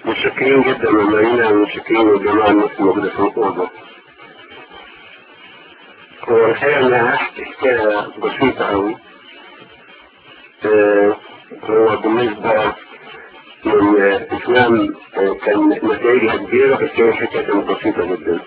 متشكرين جدا مارينا متشكرين للجماعة الناس الموجودة في الأوضة هو الحقيقة أنا هحكي حكاية بسيطة أوي آه، هو بالنسبة للإسلام آه، كان نتائجها كبيرة بس هي الحكاية كانت بسيطة جدا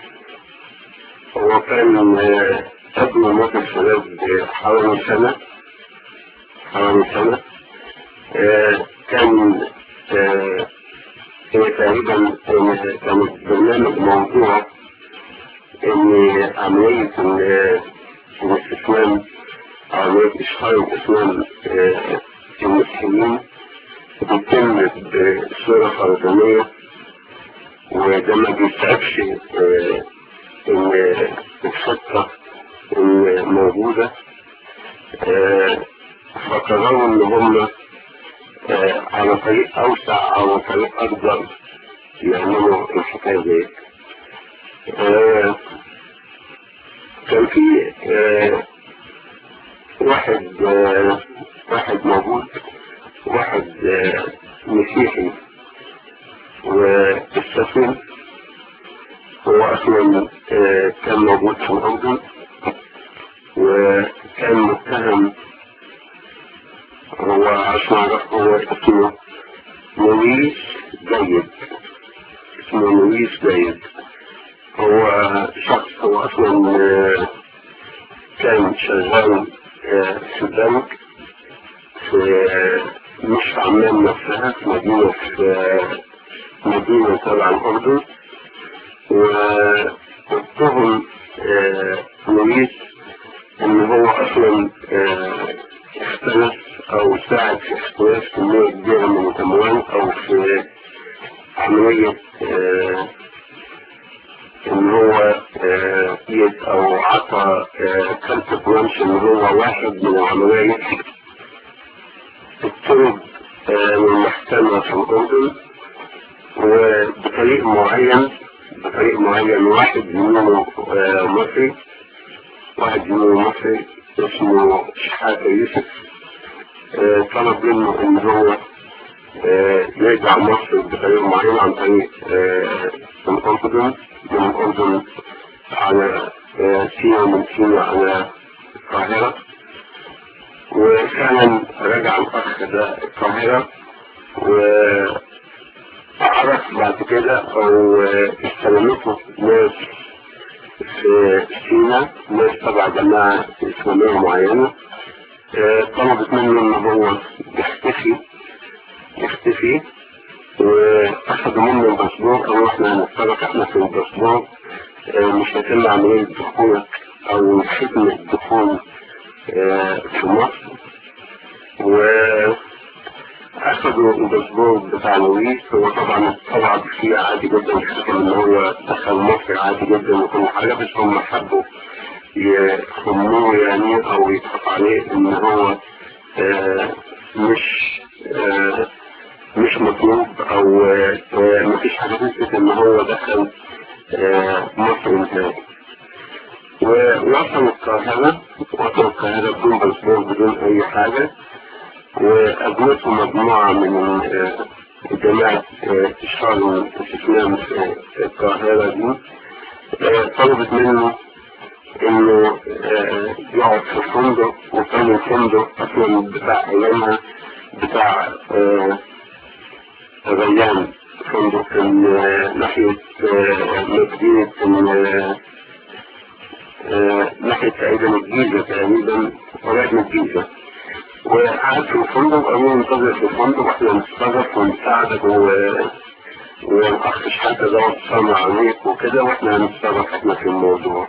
هو كان آه، قبل موت الشباب حوالي سنة حوالي سنة آه، كان آه، هي تقريبا كان كان برنامج موضوع ان عملية ال- الاستسلام عملية اشهار الاسلام آه، المسلمين بتتم بصورة فرضانية وده ما بيسعفش آه، ان الخطة الموجودة آه، فقرروا ان هم آه، على طريق اوسع او طريق اكبر يعملوا الحكاية دي آه، كان في آه، واحد آه، واحد موجود واحد آه، مسيحي واستسلم هو اصلا آه، كان موجود في الاردن وكان متهم هو عشان اعرف هو اسمه لويس جيد اسمه لويس جيد هو شخص هو اصلا آه، كان شغال آه، في بنك في آه، مش في عمان نفسها في مدينة في آه، مدينة تبع الأردن واتهم آه، لويس ان هو اصلا آه، اختلف او ساعد في اختلاف كمية كبيرة من الاموال او في عملية آه، ان هو آه، يد او عطى كارت بلانش ان هو واحد من العملية اضطرب آه، من المحكمة في الاردن وبطريق معين بطريق معين واحد منهم آه، مصري واحد منهم مصري اسمه شحاتة يوسف آه، طلب منه ان هو آه، يرجع مصر بطريقة معينة عن طريق آه، الأردن من الأردن على آه، سينا من سينا على القاهرة وفعلا رجع الأخ ده القاهرة وعرف بعد كده أو آه، استلمته ناس في سينا ناس تبع جماعة إسلامية معينة آه، طلبت منه إن هو يختفي يختفي واخدوا منه الباسبور او احنا هنتفرج احنا في الباسبور آه، مش هيتم عملية دخولك او خدمة دخول آه، في مصر واخدوا الباسبور بتاع لويس هو طبعا طبعا فيه عادي جدا حكم ان هو دخل مصر عادي جدا وكل حاجة بس هم حبوا يخموه يعني او يضحك عليه ان هو آه، مش آه، مش مطلوب او آه، آه، مفيش حاجة تثبت ان هو دخل آه، مصر نهائي ووصل القاهرة وصل القاهرة بدون باسبور بدون اي حاجة وأجلته مجموعة من آه، جماعة آه، إشهار الإسلام في في القاهرة دي آه، طلبت منه إنه آه، يقعد في فندق وكان الفندق أصلا بتاع أيامها بتاع آه، ريان فندق في ال- ناحية آه، مدينة ال- آه، ناحية تقريبا الجيزة تقريبا قريب من الجيزة وقعد في الفندق وقالوا له انتظر في الفندق واحنا نتصرف ونساعدك و... والاخ شحاتة ده اتصرف عليك وكده واحنا هنتصرف احنا في الموضوع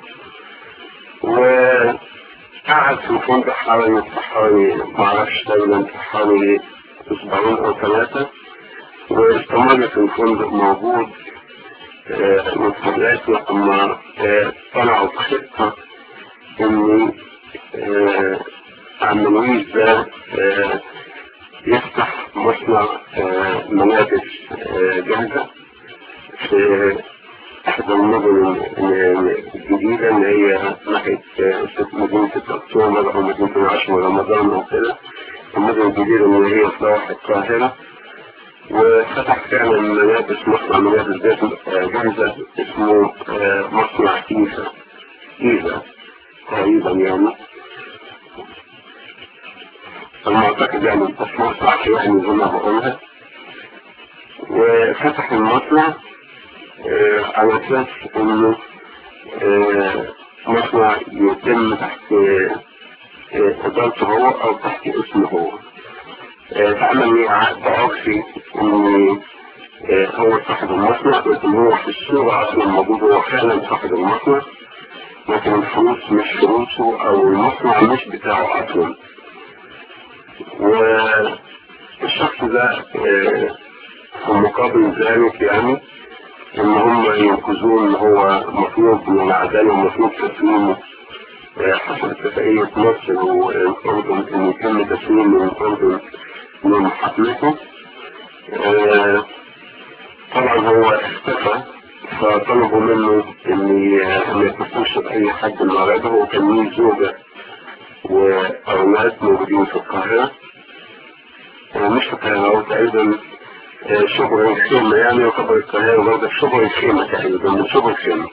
وقعد في الفندق حوالي حوالي معرفش تقريبا حوالي اسبوعين او ثلاثة واستمر في الفندق موجود آه، من لغاية لما آه، طلعوا بخطة ان آه، عم لويس ده آه، يفتح مصنع آه، ملابس آه، جاهزة في إحدى المدن الجديدة اللي هي ناحية آه، مدينة أكتوبر أو مدينة العاشر رمضان أو كده المدن الجديدة اللي هي في نواحي القاهرة وفتح فعلا ملابس مصنع ملابس جاهزة اسمه مصنع إيزا إيزا تقريبا يعني المعتقد يعني بس مصنع يعني زي ما بقولها وفتح المصنع على أساس إنه مصنع يتم تحت إدارته هو أو تحت اسمه هو فعمل لي عقد عرفي إن هو صاحب المصنع لكن هو في الصورة أصلا موجود هو فعلا صاحب المصنع لكن الفلوس مش فلوسه أو المصنع مش بتاعه أصلا والشخص ده في مقابل ذلك يعني ان هم ينقذوه ان هو مطلوب من العدالة ومطلوب تسليمه حسب اتفاقية مصر والأردن ان يتم تسليم من الأردن من محاكمته طبعا هو اختفى فطلبوا منه ان ما يتصلش بأي حد من عراده وكان ليه زوجة وأولاد موجودين في القاهرة مش في القاهرة هو تقريبا شبه الخيمة يعني يعتبر القاهرة برضه شبه الخيمة تقريبا من شبه الخيمة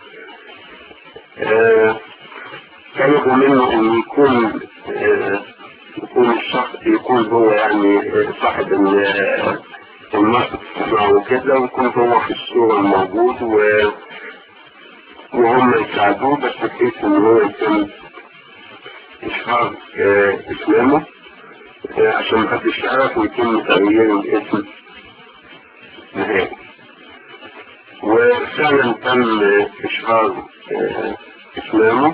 طلبوا منه ان يكون يكون الشخص يكون هو يعني صاحب المصنع وكده ويكون هو في الصورة الموجود و وهم يساعدوه بس بحيث ان هو يتم اشهار اسلامه عشان محدش يعرف ويتم تغيير الاسم نهائي وفعلا تم اشهار اسلامه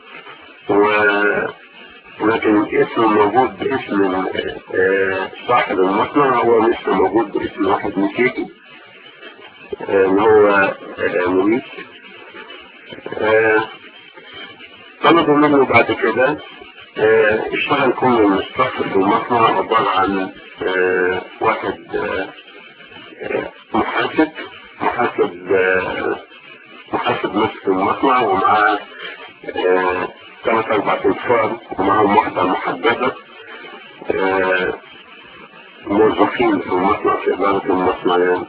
ولكن اسمه موجود باسم صاحب المصنع هو لسه موجود باسم واحد مسيحي اللي هو موريس طلبوا منه بعد كده اشتغل كل المستخدم في المصنع عبارة عن واحد محاسب محاسب محاسب مسك المصنع ومعاه ثلاث أربع أنفار ومعاهم واحدة محددة موظفين في المصنع في إدارة المصنع يعني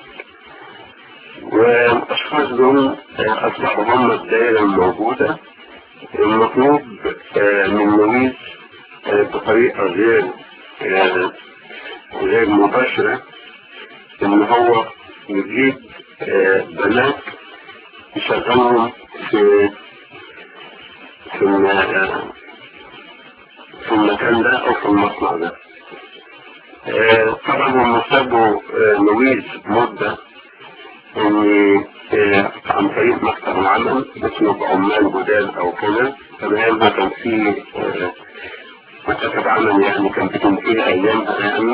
والأشخاص دول أصبحوا هم الدائرة الموجودة المطلوب من مريض بطريقة غير غير مباشرة ان هو يجيب بنات يشغلهم في في في المكان ده او في المصنع ده طبعا هم سابوا لويز مدة ان عن طريق مكتب العمل اسمه عمال جداد او كده فبهذا ما كان في مكتب عمل يعني كان بتنتهي ايامها يعني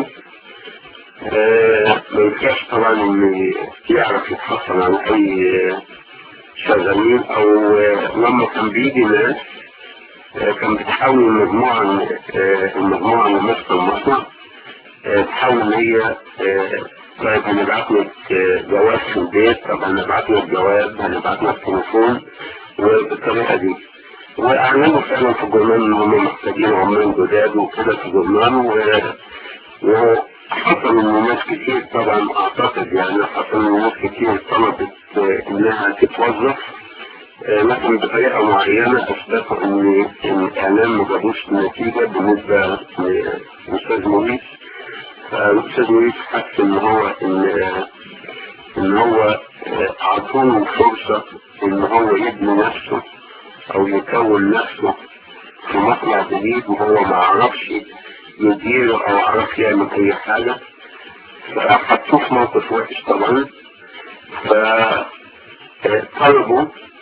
ما ينفعش طبعا ان يعرف يتحصل على اي شغالين او لما كان بيجي ناس كان بتحاول المجموعة المجموعة اللي ماسكة المصنع تحاول ان هي طيب هنبعت لك جواب في البيت طب هنبعت لك جواب هنبعت لك تليفون والطريقة دي واعلنوا فعلا في الجورنال ان هم محتاجين عمال جداد وكده في الجورنال و حصل ان ناس كتير طبعا اعتقد يعني حصل ان ناس كتير طلبت انها تتوظف لكن بطريقة معينة اثبتوا ان الاعلام ما جابوش نتيجة بالنسبة للاستاذ موريس فالاستاذ موريس حس ان هو ان ان هو اعطوه فرصة ان هو يبني نفسه او يكون نفسه في مصنع جديد وهو ما عرفش يدير او عرف يعمل اي حاجة فحطوه في موقف وحش طبعا فطلبوا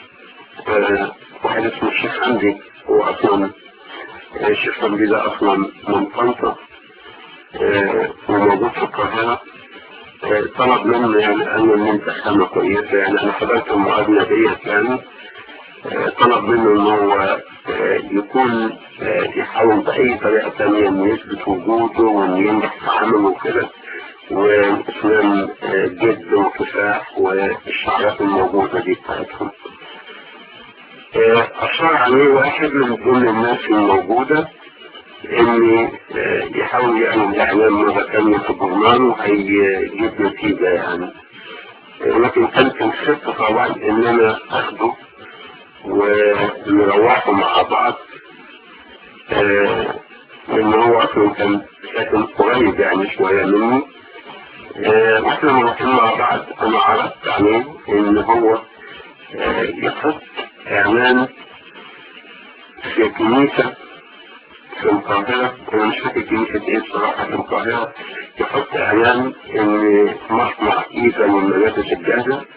واحد اسمه الشيخ حمدي هو اصلا الشيخ حمدي ده اصلا من طنطا وموجود في القاهرة طلب منه يعني قال له ان انت خامة كويسة يعني انا حضرت المقابلة ديت يعني طلب منه ان هو يكون يحاول بأي طريقة تانية انه يثبت وجوده وانه ينجح في عمله وكده والاسلام جد وكفاح والشعارات الموجودة دي بتاعتهم أشار عليه واحد من ضمن الناس الموجودة ان يحاول يعمل اعلان مرة ثانية في الجرنان وهيجيب نتيجة يعني لكن كانت الخطة طبعا ان انا اخده ونروحوا مع بعض لان هو اصلا كان ساكن قريب يعني شوية مني واحنا رايحين مع بعض انا عرضت عليه ان هو يحط اعلان في كنيسة في القاهرة انا مش فاكر كنيسة ايه بصراحة في القاهرة يحط اعلان ان مصنع ايزا للملابس الجاهزة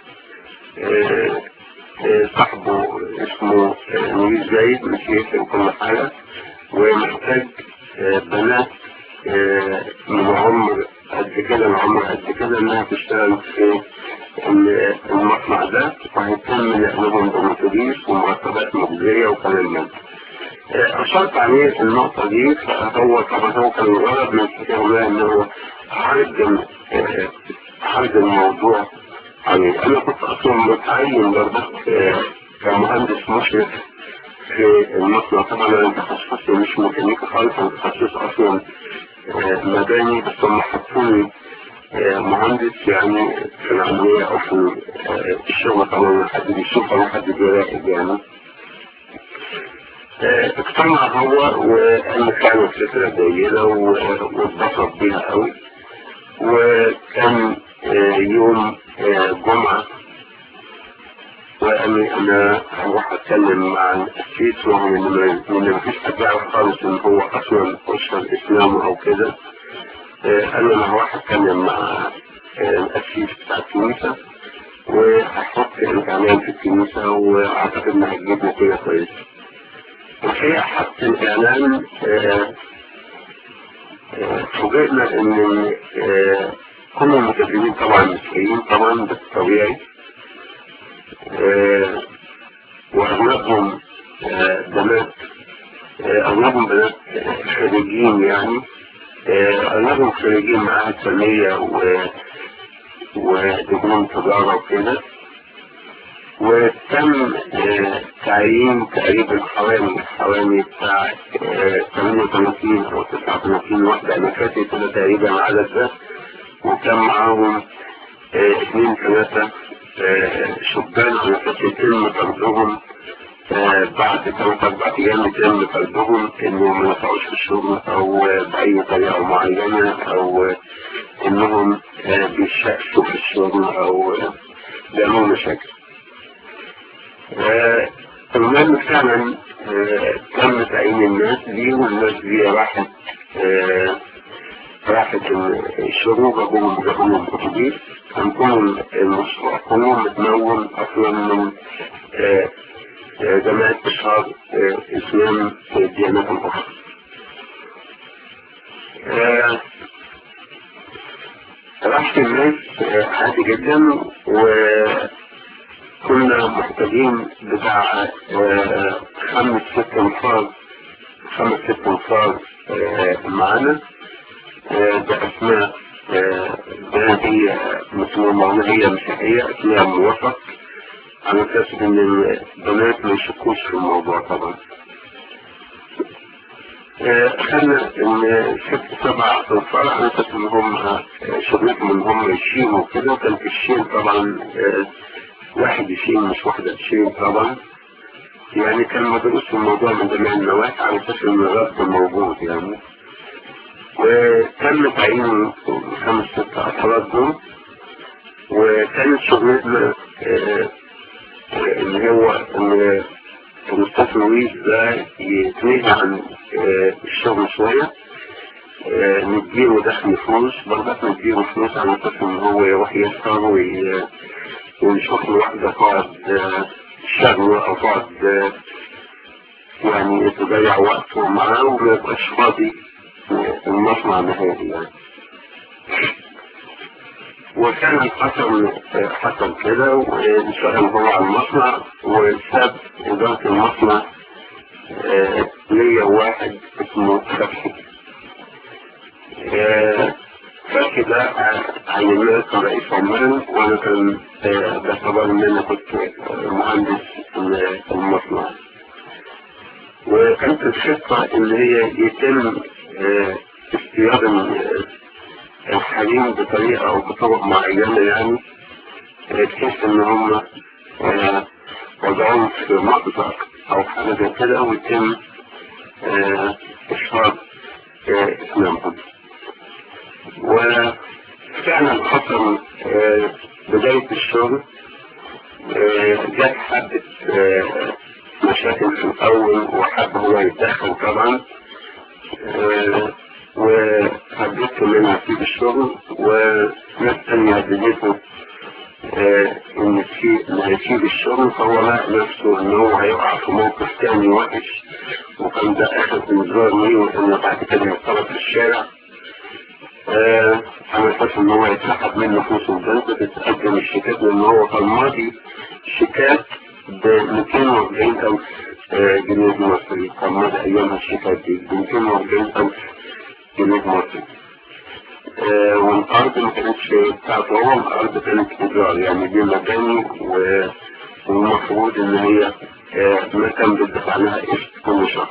صاحبه اسمه نويس زايد مسيح في كل حالة ومحتاج بنات من عمر قد كده العمر قد كده انها تشتغل في المصنع ده وهيتم يعملهم بموتوريس ومرتبات مجزية وكلام من أشرت عليه النقطة دي فهو طبعا هو كان الغرض من الحكاية ان هو عرض عرض الموضوع عليه أنا كنت أصلا متعين برضه كمهندس مشرف في المصنع طبعا أنا تخصصي مش ميكانيكا خالص أنا تخصص أصلا مباني بس هم حطوني مهندس يعني في العملية أو في الشغل طبعا حد بيشوف أو حد بيراقب يعني اقتنع هو وقال فعلا فكرة جيدة واتبسط بيها قوي وكان يوم جمعة وقال لي انا هروح اتكلم مع الاسيس رغم ان من مفيش حد يعرف خالص ان هو اصلا اشهر اسلامه او كده قال لي انا هروح اتكلم مع الاسيس بتاع الكنيسة وهحط الاعلان في الكنيسة واعتقد انها هتجيب نتيجة كويسة الحقيقة حط الاعلان فوجئنا ان كل المتدربين طبعا مسيحيين طبعا ده طبيعي آه واغلبهم آه بنات آه اغلبهم بنات خريجين يعني اغلبهم خريجين معاهد فنية و ودبلوم تجارة وكده وتم تعيين تقريبا حوالي حوالي بتاع 38 او 39 واحدة انا فاكر كده تقريبا العدد ده وكان معاهم اثنين ثلاثة شبان على اساس يتم طردهم بعد ثلاث اربع ايام يتم طردهم انهم ما يطلعوش في الشغل او باي طريقه معينه او انهم بيشقوا في الشغل او بيعملوا مشاكل. المهم فعلا تم تعيين الناس دي والناس دي راحت راحت الشغل جابوهم جابوهم اتوبيس كان كل المشروع كله متمول اصلا من جماعة اشهار اسلام الديانات الاخرى راحت الناس عادي جدا وكنا محتاجين بتاع خمس ست انفار خمس ست انفار معانا بأسماء بلدية مسلمة هي مسيحية اسمها موفق على اساس ان البنات ما يشكوش في الموضوع طبعا خلنا ان ست سبع انفار على اساس ان هم شغلتهم ان هم يشيلوا كده كان في الشيل طبعا واحد يشيل مش واحدة تشيل طبعا يعني كان مدروس الموضوع من جميع النواحي على اساس ان الرأس موجود يعني وتم تعيين خمس ست أفراد دول وكانت شغلتنا اللي هو ان الأستاذ لويس ده يتنهي عن الشغل شوية نديله دخل فلوس برضه نديله فلوس على أساس إن هو يروح يسهر ويشوف له واحدة تقعد شغله أو تقعد يعني تضيع وقته معاه وما يبقاش فاضي المصنع نهائي يعني وكان حصل حصل كده وانشغل هو على المصنع وساب إدارة المصنع ليا واحد اسمه فتحي فتحي ده عيناه كرئيس عمال وانا كان باعتبار ان انا كنت مهندس المصنع وكانت الخطة ان هي يتم آه، اصطياد ال- الحريم بطريقة او بطرق معينة يعني آه، بحيث ان هم آه، وضعهم في مأزق او حاجة زي كده ويتم آه، اشهار آه، اسلامهم وفعلا حصل آه، بداية الشغل آه، جت حبة آه، مشاكل في الأول وحب هو يتدخل طبعا آه، وحبيت إن أنا أسيب الشغل وناس تانية هددته آه، إن في إن هيسيب الشغل فهو لقى نفسه إن هو هيقع في موقف تاني وحش وكان ده آخر إنذار ليه وإنه بعد كده يطلب في الشارع آه، على اساس ان هو يتسحب منه فلوس البنك بتقدم الشيكات لان هو كان ماضي شيكات ب 240 الف جنيه مصري كان ماضي ايامها الشيكات دي ب 240 الف جنيه مصري آه، والارض ما كانتش بتاعته هو الارض كانت ايجار يعني دي مكاني و- والمفروض ان هي آه، مكان بيدفع لها قسط كل شهر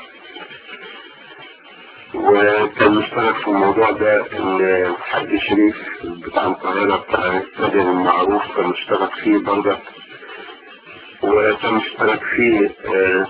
وكان مشترك في الموضوع ده الحاج شريف بتاع القاهرة بتاع التاجر المعروف كان مشترك فيه برضه وكان مشترك فيه آه،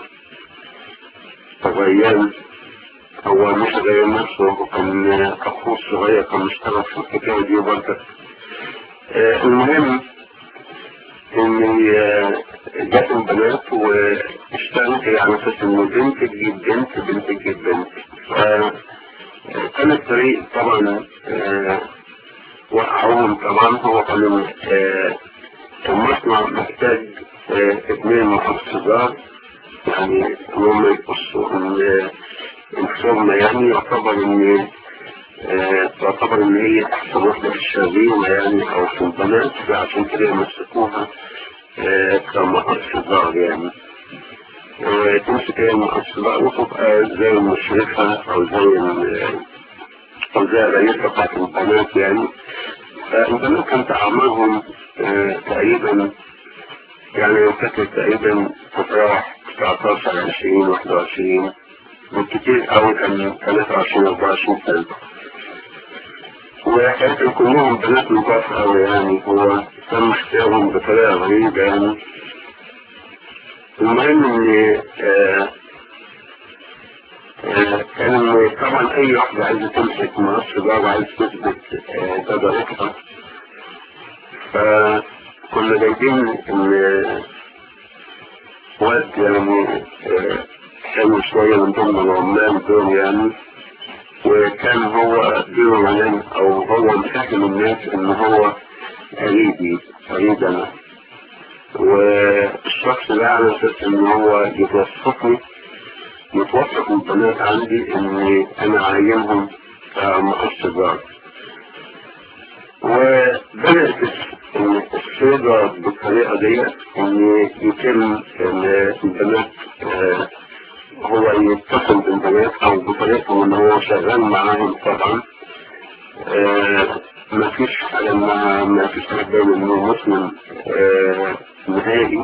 غيان هو مش غيان نفسه هو كان أخوه الصغير كان مشترك في الحكاية دي برضه آه، المهم إن آه، جت البنات واشتغلت هي على أساس إن بنت تجيب بنت بنت تجيب بنت ف- كان الطريق طبعا آه، وقعوهم طبعا هو كان آه، المصنع محتاج آه، اثنين محفظات يعني هم يقصوا ال- الفورمة يعني يعتبر ان آه، تعتبر ان هي احسن واحدة في الشريمة يعني او في البنات فعشان كده يمسكوها آه، كمحفظات يعني آه، تمسك هي المحفظات وتبقى زي المشرفة او زي ال- او زي الرئيسة بتاعت البنات يعني فالبنات كانت أعمارهم آه، تقريبا يعني فاكر تقريبا تتراوح 19 20 21 بالكتير قوي كان 23 24 سنة وكانوا كلهم بنات نضاف قوي يعني هو تم اختيارهم بطريقة غريبة يعني المهم ان آه، آه، كان طبعا اي واحدة عايزة تمسك منصة بقى وعايزة تثبت آه، جدارتها فكنا جايبين ان وقت يعني آه، حلو شوية من ضمن العمال دول يعني وكان هو دينه مليان او هو مفهم الناس ان هو قريبي قريب انا والشخص ده على اساس ان هو يتوسطني يتوسط البنات عندي ان انا عاينهم كمؤسسات وبدأت الصيغة بالطريقة دي ان يتم ان البنات آه، هو يتصل بالبنات او بطريقته ان هو شغال معاهم طبعا آه، ما فيش حاجة ما ما فيش حاجة باين انه مسلم آه، نهائي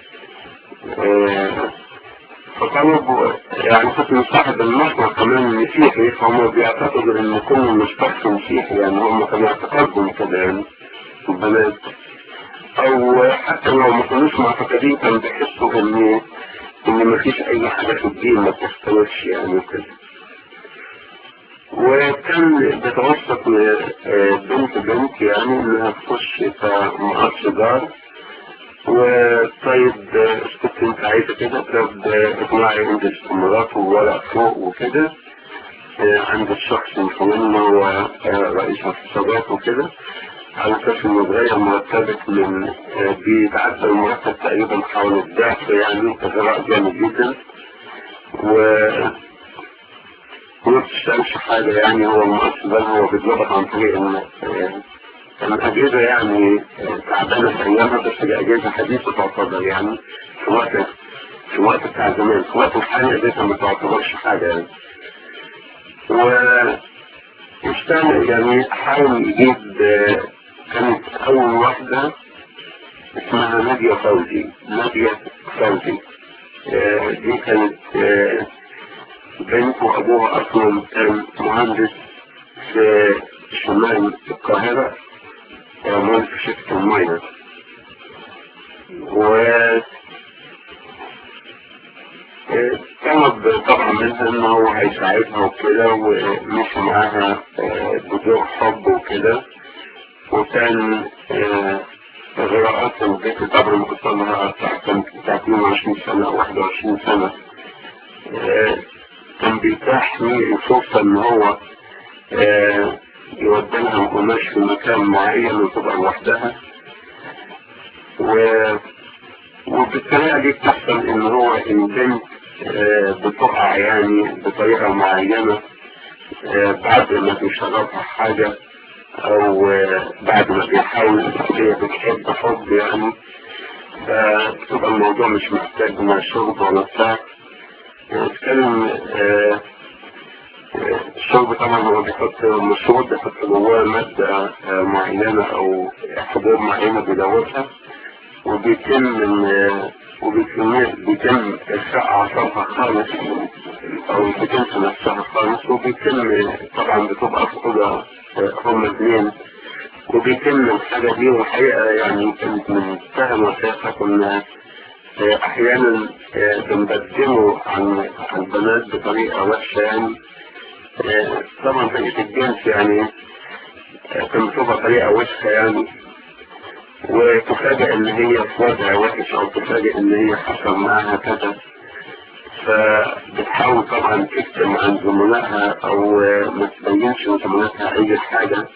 آه، فطلبوا يعني حكم صاحب المصنع كمان مسيحي فهم بيعتقدوا ان كل مشترك مسيحي يعني هم كانوا اعتقادهم كده يعني البنات او حتى لو ما كانوش معتقدين كانوا بيحسوا ان ان ما فيش اي حاجة في الدين ما بتختلفش يعني كده وكان بتوسط آه، بنت بنت يعني انها تخش كمقص دار وطيب آه، كنت انت عايزه كده طب آه، اطلعي عند مراته ورق فوق وكده آه، عند الشخص الفلاني هو آه، رئيس الحسابات وكده على اساس انه اتغير مرتبك من آه، بيتعدى المرتب تقريبا حوالي الضعف يعني تغير جامد جدا و وما بتشتغلش حاجة يعني هو المؤسس ده هو بيتظبط عن طريق ان آه، الأجهزة يعني آه، تعبانة في أيامها بس الأجهزة حديثة تعتبر يعني في وقت في وقت بتاع زمان في وقت الحالي الأجهزة ما تعتبرش حاجة يعني واشتغل يعني حاول يجيب آه، كانت أول واحدة اسمها نادية فوزي نادية فوزي آه، دي كانت آه، بنت وأبوها أصلا كان مهندس في شمال القاهرة مهندس في شركة المية و طلب طبعا منها ان هو هيساعدها وكده ومشي معاها بدور حب وكده وكان غراءات البيت طبعا كنت لها بتاع 22 سنة او 21 سنة كان بيتاح لي الفرصة ان هو يودي لها قماش في مكان معين وتبقى لوحدها و وبالطريقة دي بتحصل ان هو البنت بتقع يعني بطريقة معينة بعد ما بيشربها حاجة او بعد ما بيحاول هي بتحب حب يعني فبتبقى الموضوع مش محتاج لا شرب ولا بتاع اتكلم الشرب طبعا هو بيحط مشروب بيحط جواه مادة معينة او حبوب معينة بيدوبها وبيتم وبيتم بيتم إلقاء أعصابها خالص أو بتنسى نفسها خالص وبيتم طبعا بتبقى في أوضة هما اثنين وبيتم الحاجة دي والحقيقة يعني كانت من منتهى الوثائق كنا أحيانا بنبدله عن عن البنات بطريقة وحشة يعني طبعا بقية الجنس يعني كانت بتبقى طريقة وحشة يعني وتفاجئ ان هي في وضع وحش او تفاجئ ان هي حصل معاها كذا فبتحاول طبعا تكتم عن زملائها او ما تبينش لزملائها اي حاجة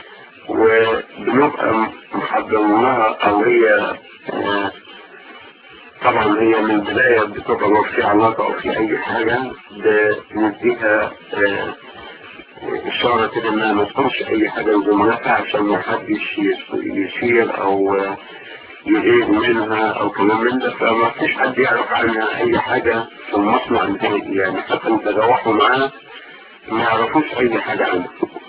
وبنبقى محضرين لها او هي طبعا هي من البداية بتبقى لو في علاقة او في اي حاجة بنديها إشارة كده إنها ما تقولش أي حاجة لزملائها عشان ما حدش يشير أو يغير منها أو كلام من ده فما فيش حد يعرف عنها أي حاجة في المصنع نهائي يعني حتى لو تجاوحوا معاها ما يعرفوش أي حاجة عنها.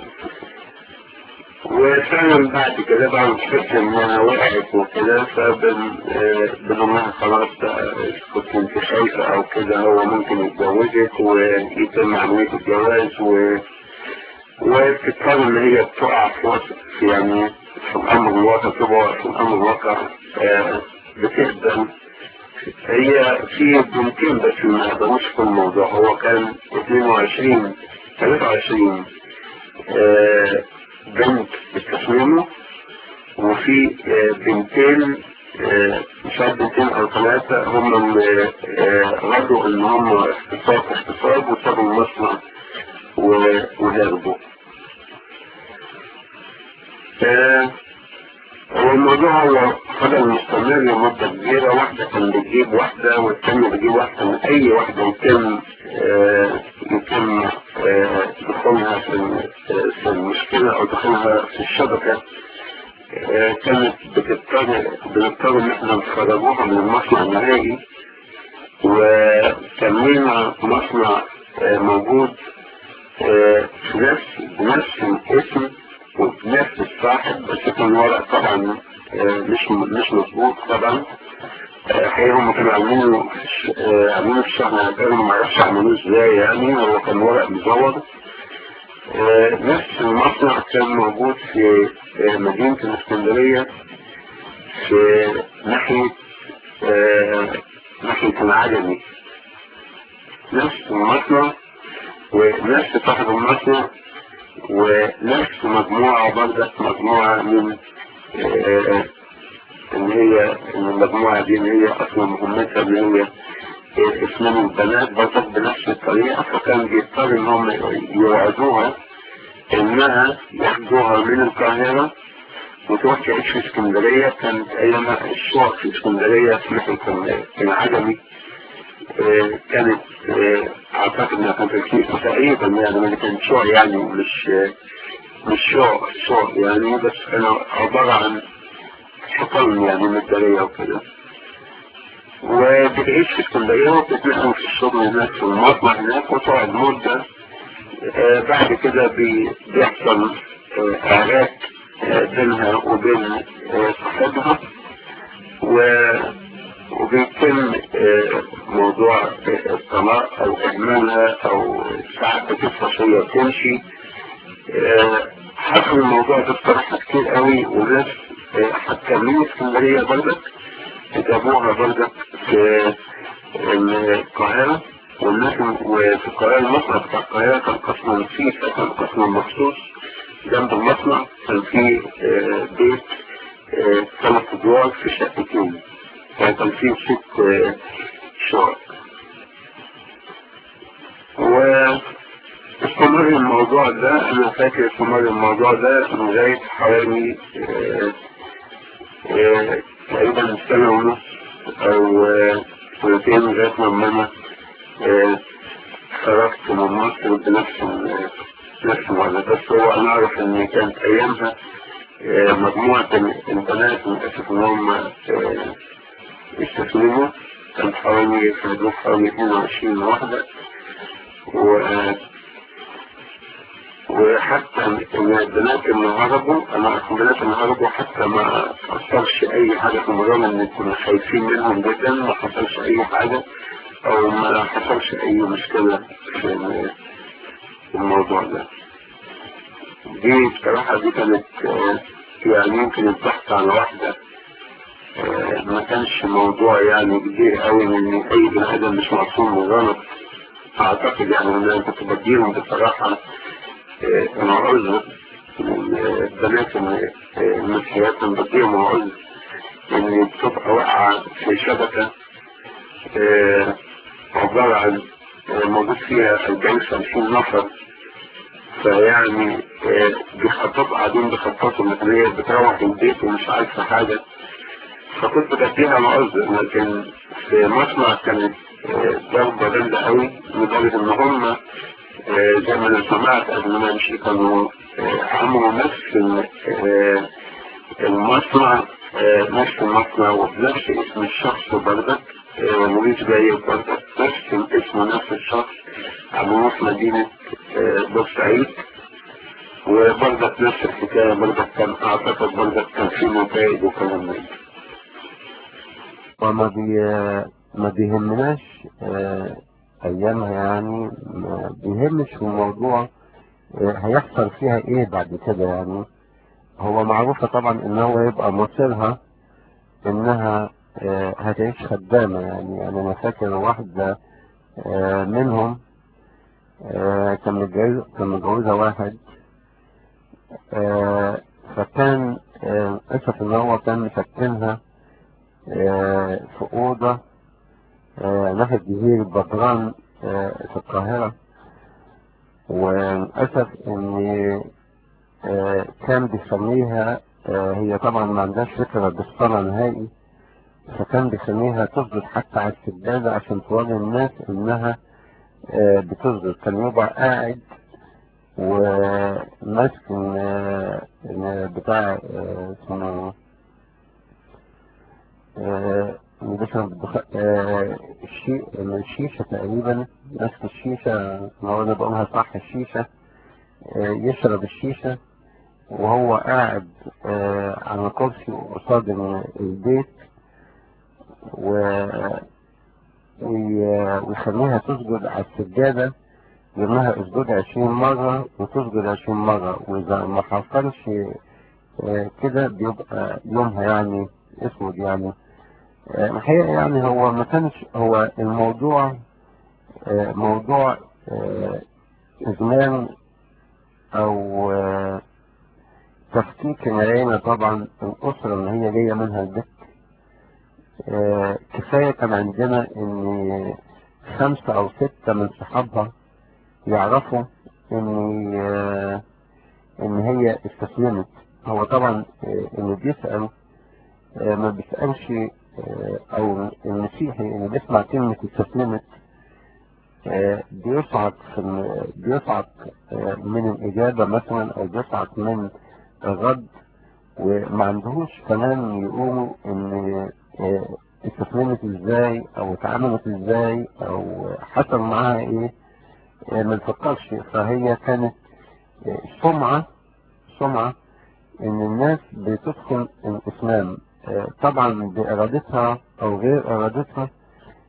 وفعلا بعد كده بقى مكتشف انها وقعت وكده فبنقول لها خلاص بقى كنت انت خايفة او كده هو ممكن يتجوزك ويتم عملية الجواز و وبتضطر ان هي تقع في وسط يعني في الامر الواقع تبقى في الامر الواقع آه بتقدم هي في بنتين بس ما قدروش في الموضوع هو كان 22 23 آه بنت استثمروا وفي آه بنتين مش عارف بنتين او ثلاثة هم ردوا ان هم اختصاص اختصاص وسابوا المصنع وهربوا هو الموضوع هو فضل مستمر لمدة كبيرة واحدة كان بتجيب واحدة والتانية بتجيب واحدة من أي واحدة يتم يتم دخولها في في المشكلة أو دخولها في الشبكة كانت بتضطر بنضطر إن إحنا نخرجوها من المصنع النهائي وكان مصنع موجود في نفس بنفس الاسم وبنفس الصاحب بس كان ورق طبعا مش مش مظبوط طبعا الحقيقة هم كانوا عاملينه عاملينه في الشهر كانوا ما اعرفش عملوه ازاي يعني هو كان ورق مزور نفس المصنع كان موجود في مدينة الاسكندرية في ناحية ناحية العجمي نفس المصنع ونفس صاحب المصنع ونفس مجموعة برضك مجموعة من ان هي ان المجموعة دي ان هي اصلا مهمتها ان هي اسمهم البنات برضك بنفس الطريقة فكان بيضطر ان هم يوعدوها انها ياخدوها من القاهرة وتروح تعيش في اسكندرية كانت ايامها الشقق في اسكندرية في ناحية العجمي كانت اعتقد انها كانت رخيصة تقريبا يعني ما كانت شقق يعني مش مش شقق شقق يعني بس كانوا عبارة عن حطام يعني مدارية وكده وبتعيش في اسكندرية وبتتنقل في الشغل هناك في المصنع هناك وتقعد مدة آه بعد كده بي بيحصل آه اعراك آه بينها وبين صاحبها و وبيتم موضوع الطلاق او اهمالها او ساعات بتفرش هي وتمشي آه، حصل الموضوع ده بصراحة كتير قوي وناس آه، حتى من اسكندرية برضك جابوها برضك في القاهرة والناس وفي القاهرة المصنع بتاع القاهرة كان قسم نسيسة كان قسم مخصوص جنب المصنع كان في آه، بيت آه، ثلاث ادوار في شقتين يعني كان في ست آه، شقق واستمر الموضوع ده انا فاكر استمر الموضوع ده لغاية حوالي آه، آه، تقريبا سنة ونص او آه، سنتين لغاية لما انا آه، خرجت من مصر بنفس ال- نفس الوضع بس هو انا اعرف ان كانت ايامها آه، مجموعة البنات للأسف ان هم آه، استسلموا كان حوالي في حدود حوالي 22 واحدة و وحتى ان البنات اللي هربوا انا اعرف البنات اللي هربوا حتى ما حصلش اي حاجه في الموضوع ان كنا خايفين منهم جدا ما حصلش اي حاجه او ما حصلش اي مشكله في ال- في الموضوع ده دي بصراحه دي كانت آه، يعني يمكن البحث عن واحده آه، ما كانش موضوع يعني كبير قوي ان اي بني ادم مش معصوم من غلط اعتقد يعني ان انا كنت بديهم بصراحه آه، انا عذر من آه، البنات اللي آه، من حياتهم بديهم عذر ان بتبقى واقعه في شبكه آه، عباره عن آه، موجود فيها 40 50 نفر فيعني آه، بيخططوا قاعدين بيخططوا ان هي بتروح البيت ومش عارفه حاجه فكنت بديها معذر لكن في مصنع كانت آه، ضربه جامده قوي لدرجه ان هم آه، زي ما انا سمعت قبل ما امشي كانوا آه، عملوا نفس ال- آه، المصنع آه، نفس المصنع وبنفس اسم الشخص برضك آه، موريس جاي برضك نفس الاسم نفس الشخص عملوه في مدينة آه، بورسعيد وبرضك نفس الحكاية برضك كان أعتقد برضك كان في نتائج وكلام من ده. وما بي ما بيهمناش آه، ايامها يعني ما بيهمش في الموضوع آه، هيحصل فيها ايه بعد كده يعني هو معروفة طبعا ان هو يبقى مصيرها انها آه، هتعيش خدامة يعني انا فاكر واحدة آه، منهم آه، كان متجوز كان متجوزة واحد آه، فكان آه، اسف ان هو كان مسكنها آه، في اوضة آه، ناحية جزيرة بدران آه، في القاهرة وللأسف إن آه، كان بيسميها آه، هي طبعا ما عندهاش فكرة بالصلاة نهائي فكان بيسميها تسجد حتى على السجادة عشان توري الناس إنها آه، بتسجد كان يبقى قاعد وماسك آه، آه، بتاع آه، اسمه آه، بيشرب دخ- آه، الشي... الشيشة تقريبا ماسك الشيشة لو أنا بقولها صح الشيشة آه، يشرب الشيشة وهو قاعد آه، على كرسي قصاد البيت و وي- ويخليها تسجد على السجادة يقول لها اسجد عشرين مرة وتسجد عشرين مرة وإذا ما حصلش آه، كده بيبقى يومها يعني اسود يعني آه، الحقيقة يعني هو ما كانش هو الموضوع آه، موضوع آه، إدمان أو آه، تفكيك العيلة طبعا الأسرة اللي هي جاية منها البيت آه، كفاية كان عندنا إن خمسة أو ستة من صحابها يعرفوا إن آه، إن هي استسلمت هو طبعا آه، اللي بيسأل آه، ما بيسألش آه، أو المسيحي اللي بيسمع كلمة استسلمت آه، بيصعد في ال- بيصعد آه، من الإجابة مثلا أو بيصعد من الرد وما عندهوش كمان يقولوا إن آه، استسلمت إزاي أو اتعاملت إزاي أو حصل معاها إيه آه، ما نفكرش فهي كانت آه، سمعة سمعة إن الناس بتدخل الإسلام آه، طبعا بإرادتها أو غير إرادتها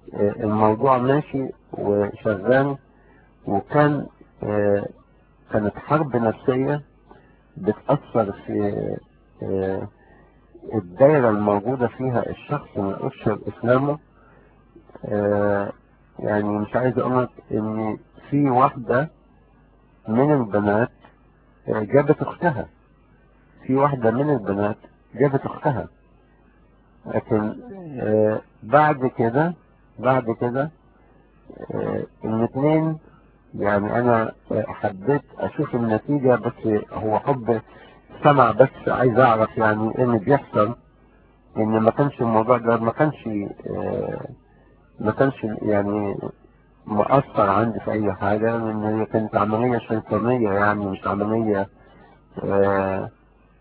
آه، الموضوع ماشي وشغال وكان آه، كانت حرب نفسية بتأثر في آه، الدائرة الموجودة فيها الشخص من أشهر إسلامه آه، يعني مش عايز أقولك إن في واحدة من البنات آه، جابت أختها في واحدة من البنات جابت أختها لكن آه، بعد كده بعد كده آه، الاثنين يعني انا آه، حبيت اشوف النتيجة بس هو حب سمع بس عايز اعرف يعني ايه اللي بيحصل ان ما كانش الموضوع ده ما كانش آه، ما كانش يعني مؤثر عندي في اي حاجة لان هي كانت عملية شيطانية يعني مش عملية آه،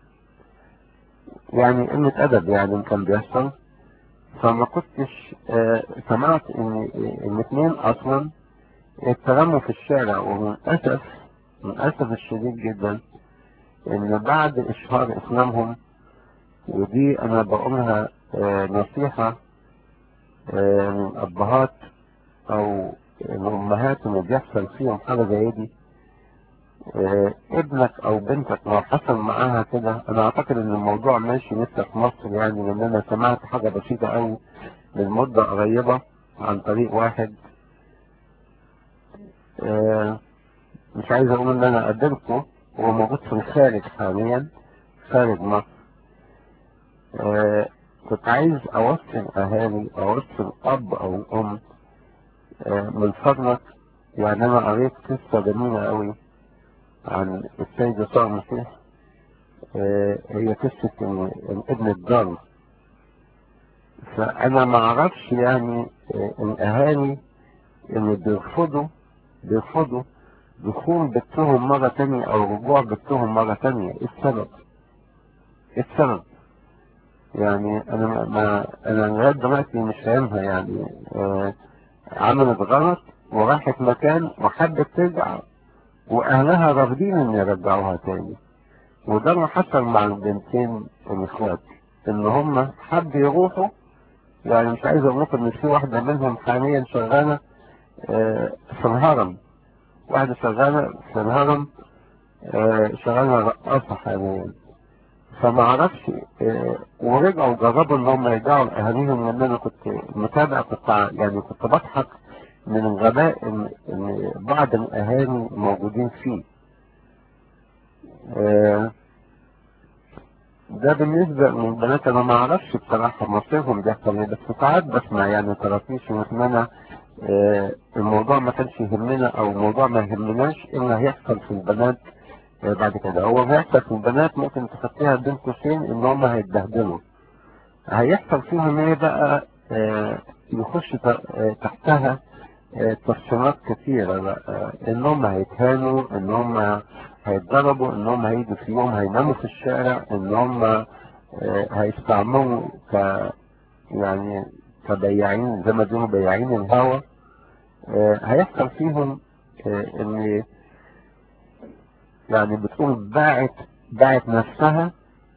يعني قلة ادب يعني كان بيحصل فما كنتش آه، سمعت ان الاثنين اصلا اترموا في الشارع وللاسف للاسف الشديد جدا ان بعد اشهار اسلامهم ودي انا بقولها آه، نصيحة آه، من الابهات او الامهات اللي بيحصل فيهم حاجة زي دي آه، ابنك او بنتك لو حصل معاها كده انا اعتقد ان الموضوع ماشي لسه في مصر يعني لان انا سمعت حاجة بسيطة قوي من مدة قريبة عن طريق واحد آه، مش عايز اقول ان انا قدمته هو موجود في الخارج حاليا خارج مصر آه، كنت عايز اوصل اهالي اوصل اب او ام آه، من فضلك يعني انا قريت قصة جميلة قوي عن السيد يسوع المسيح آه، هي قصة ال- الابن الضال فانا ما اعرفش يعني آه، الاهالي اللي بيرفضوا بيرفضوا دخول بيتهم مرة تانية او رجوع بيتهم مرة تانية ايه السبب ايه السبب يعني انا ما ما- انا لغاية دلوقتي مش فاهمها يعني آه عملت غلط وراحت مكان وحبت ترجع واهلها رافضين ان يرجعوها تاني وده اللي حصل مع البنتين الاخوات ان هم حبوا يروحوا يعني مش عايز اقول لكم ان في واحدة منهم حاليا شغالة آه، في الهرم واحدة شغالة في الهرم آه، شغالة رقاصة حاليا فما اعرفش آه، ورجعوا جربوا ان هم يرجعوا لاهاليهم لان انا كنت متابع كنت ع- يعني كنت بضحك من الغباء ان إن بعض الاهالي موجودين فيه آه، ده بالنسبة للبنات انا ما اعرفش بصراحة مصيرهم بيحصل ايه بس ساعات بسمع يعني طرافيش ان انا آه، الموضوع ما كانش يهمنا او الموضوع ما يهمناش ايه اللي هيحصل في البنات آه، بعد كده هو اللي هيحصل في البنات ممكن تحطيها بين قوسين ان هم هيتبهدلوا هيحصل فيهم ايه بقى آه، يخش ت- آه، تحتها آه، تفصيلات كثيرة بقى ان هم هيتهانوا ان هم هيتضربوا ان هم هيجوا في يوم هيناموا في الشارع ان هم آه، هيستعملوا ك يعني كبياعين زي ما بيقولوا بياعين الهوا آه، هيحصل فيهم آه، ان يعني بتقول باعت باعت نفسها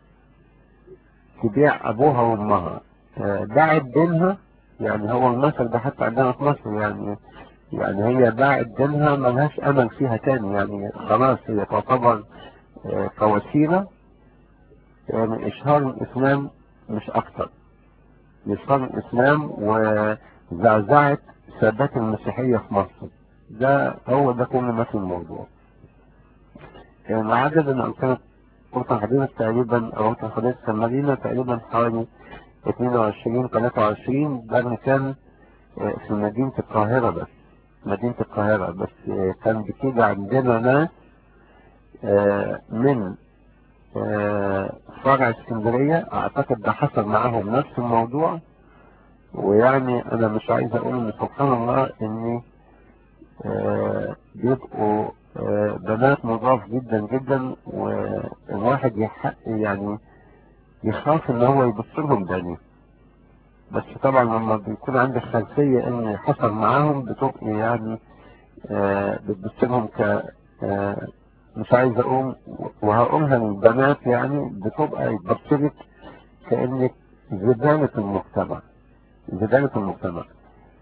تبيع ابوها وامها آه، باعت دينها يعني هو المثل ده حتى عندنا في مصر يعني يعني هي باعت دينها ملهاش امل فيها تاني يعني خلاص هي تعتبر آه، كوسيله يعني اشهار الاسلام مش اكتر اشهار الاسلام وزعزعت ثبات المسيحيه في مصر ده هو ده كل ما في الموضوع يعني عدد ان كانت قلت حضرتك تقريبا او قلت حضرتك في المدينه تقريبا حوالي 22 23 ده اللي كان آه، في مدينه القاهره بس مدينه القاهره بس آه، كان بتيجي عندنا ناس آه، من آه، فرع اسكندريه اعتقد ده حصل معاهم نفس الموضوع ويعني انا مش عايز اقول ان سبحان الله اني آه، بيبقوا آه، بنات نضاف جدا جدا والواحد يحق يعني يخاف ان هو يبص لهم تاني بس طبعا لما بيكون عندك خلفية ان حصل معاهم بتبقى يعني آه، بتبص لهم ك آه، مش عايز اقول وهقولها للبنات يعني بتبقى يتبص لك كانك زبالة المجتمع زبالة المجتمع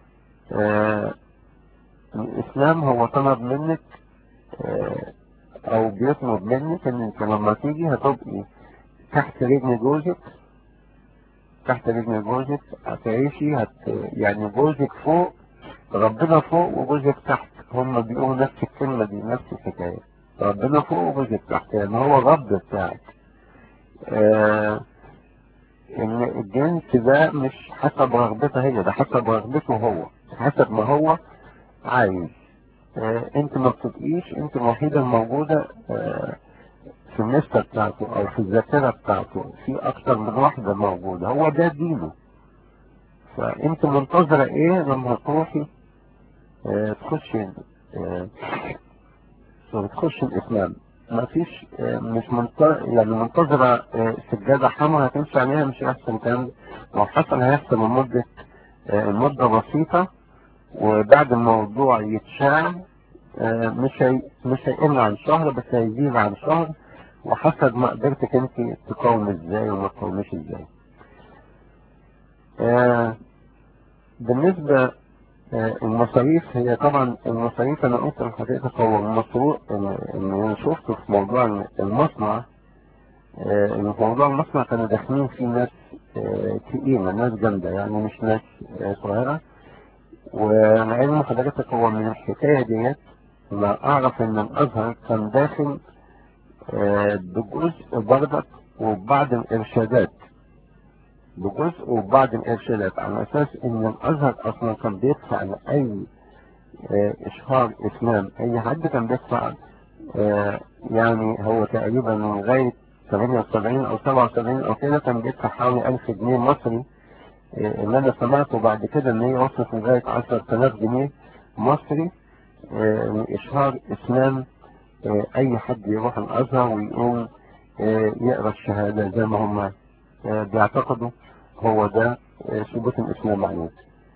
آه الإسلام هو طلب منك آه أو بيطلب منك إن أنت لما تيجي هتبقي تحت رجل جوزك تحت رجل جوزك هتعيشي هت يعني جوزك فوق ربنا فوق وجوزك تحت هم بيقولوا نفس الكلمة دي نفس الحكاية ربنا فوق وجوزك تحت يعني هو الرب بتاعك آه ان الجنس ده مش حسب رغبتها هي ده حسب رغبته هو حسب ما هو عايز آه انت ما بتبقيش انت الوحيدة الموجودة آه في النسبة بتاعته او في الذاكرة بتاعته في اكتر من واحدة موجودة هو ده دينه فانت منتظرة ايه لما تروحي آه تخشي آه تخشي الاسلام ما فيش آه مش منتظر يعني منتظرة سجادة حمراء هتمشي عليها مش هيحصل كلام لو حصل هيحصل لمدة مدة بسيطة وبعد الموضوع يتشاع مش هي مش هيقل عن شهر بس هيزيد عن شهر وحسب ما قدرتك انت تقاوم ازاي وما تقاومش ازاي آه بالنسبة آه المصاريف هي طبعا المصاريف انا قلت لحضرتك هو المصروف اللي انا شفته في موضوع المصنع آه ان موضوع المصنع كانوا داخلين فيه ناس تقيلة ناس جامدة يعني مش ناس صغيرة ولعلم حضرتك هو من الحكاية ديت ما اعرف ان الازهر كان داخل بجزء بردك وبعض الارشادات بجزء وبعض الارشادات على اساس ان الازهر اصلا كان بيدفع لاي اشهار اسلام اي حد كان بيدفع يعني هو تقريبا لغاية 78 او 77 او كده كان بيدفع حوالي 1000 جنيه مصري اللي انا سمعته بعد كده ان هي وصلت لغاية 10000 جنيه مصري اشهار اسلام اي حد يروح الازهر ويقوم يقرا الشهاده زي ما هم بيعتقدوا هو ده ثبوت الاسلام عليه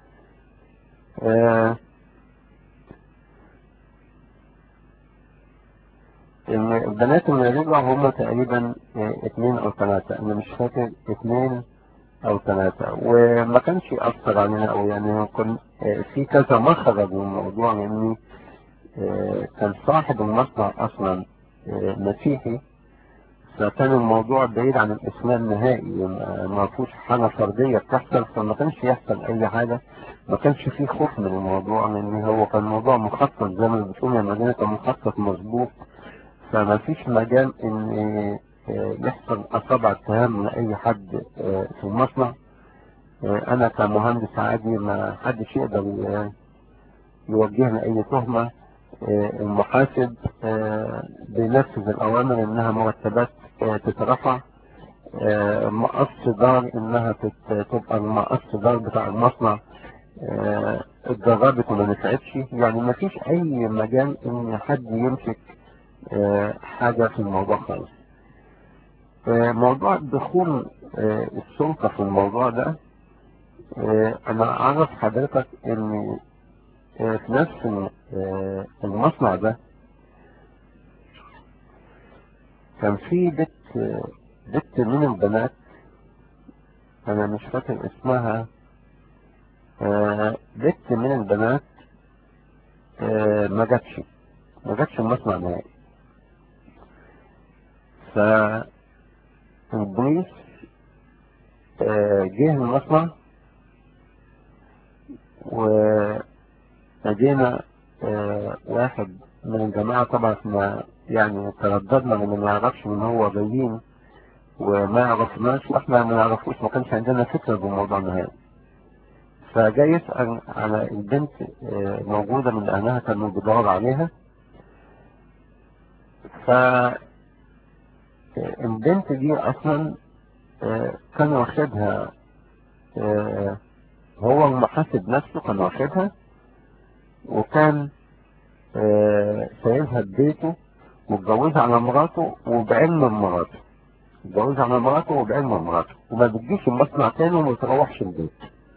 ان البنات اللي رجعوا هم تقريبا اثنين او ثلاثة انا مش فاكر اثنين او ثلاثة وما كانش يأثر علينا او يعني كن في كذا مخرج من الموضوع لاني كان صاحب المصنع اصلا مسيحي فكان الموضوع بعيد عن الاسلام نهائي ما فيهوش حاجه فرديه بتحصل فما كانش يحصل اي حاجه ما كانش فيه خوف من الموضوع لان هو كان الموضوع مخطط زي ما بتقول يا مدينه كان مخطط مظبوط فما فيش مجال ان يحصل اصابع اتهام لاي حد في المصنع انا كمهندس عادي ما حدش يقدر يوجهني اي تهمه المحاسب بينفذ الأوامر إنها مرتبات تترفع مقص دار إنها تبقى المقص دار بتاع المصنع اتجربت وما نفعتش يعني ما فيش أي مجال إن حد يمسك حاجة في الموضوع خالص موضوع دخول السلطة في الموضوع ده أنا أعرف حضرتك إن في نفس المصنع ده كان في بنت بنت من البنات انا مش فاكر اسمها بنت من البنات ما جاتش ما جاتش المصنع نهائي فالبوليس جه المصنع و فجينا آه واحد من الجماعة طبعا احنا يعني ترددنا من ما يعرفش من هو جايين وما يعرفناش واحنا ما نعرفوش ما كانش عندنا فكرة بالموضوع نهائي فجاي يسأل على البنت آه موجودة من أهلها كانوا بيدور عليها ف البنت دي أصلا آه كان واخدها هو المحاسب نفسه كان واخدها وكان آه سايبها ببيته واتجوزها على مراته وبعلم مراته اتجوزها على مراته وبعلم مراته وما بتجيش المصنع تاني وما تروحش البيت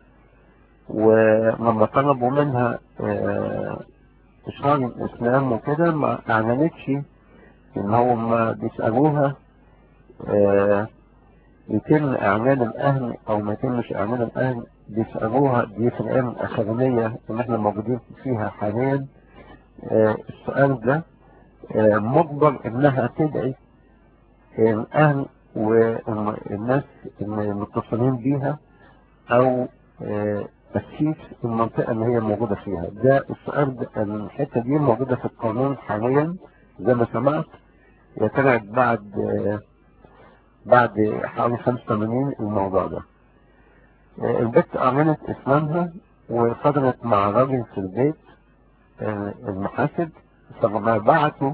ولما طلبوا منها آه إشهار الإسلام وكده ما أعلنتش إن هم بيسألوها آه يتم اعمال الاهل او ما يتمش اعمال الاهل بيسألوها دي في الايام الاخرانية اللي احنا موجودين فيها حاليا آه السؤال ده آه مجبر انها تدعي الاهل والناس المتصلين بيها او آه تسييس المنطقة اللي هي موجودة فيها ده السؤال ده الحتة دي موجودة في القانون حاليا زي ما سمعت هي طلعت بعد آه بعد حوالي 85 الموضوع ده آه البت أعلنت إسلامها وفضلت مع راجل في البيت آه المحاسب فلما بعتوا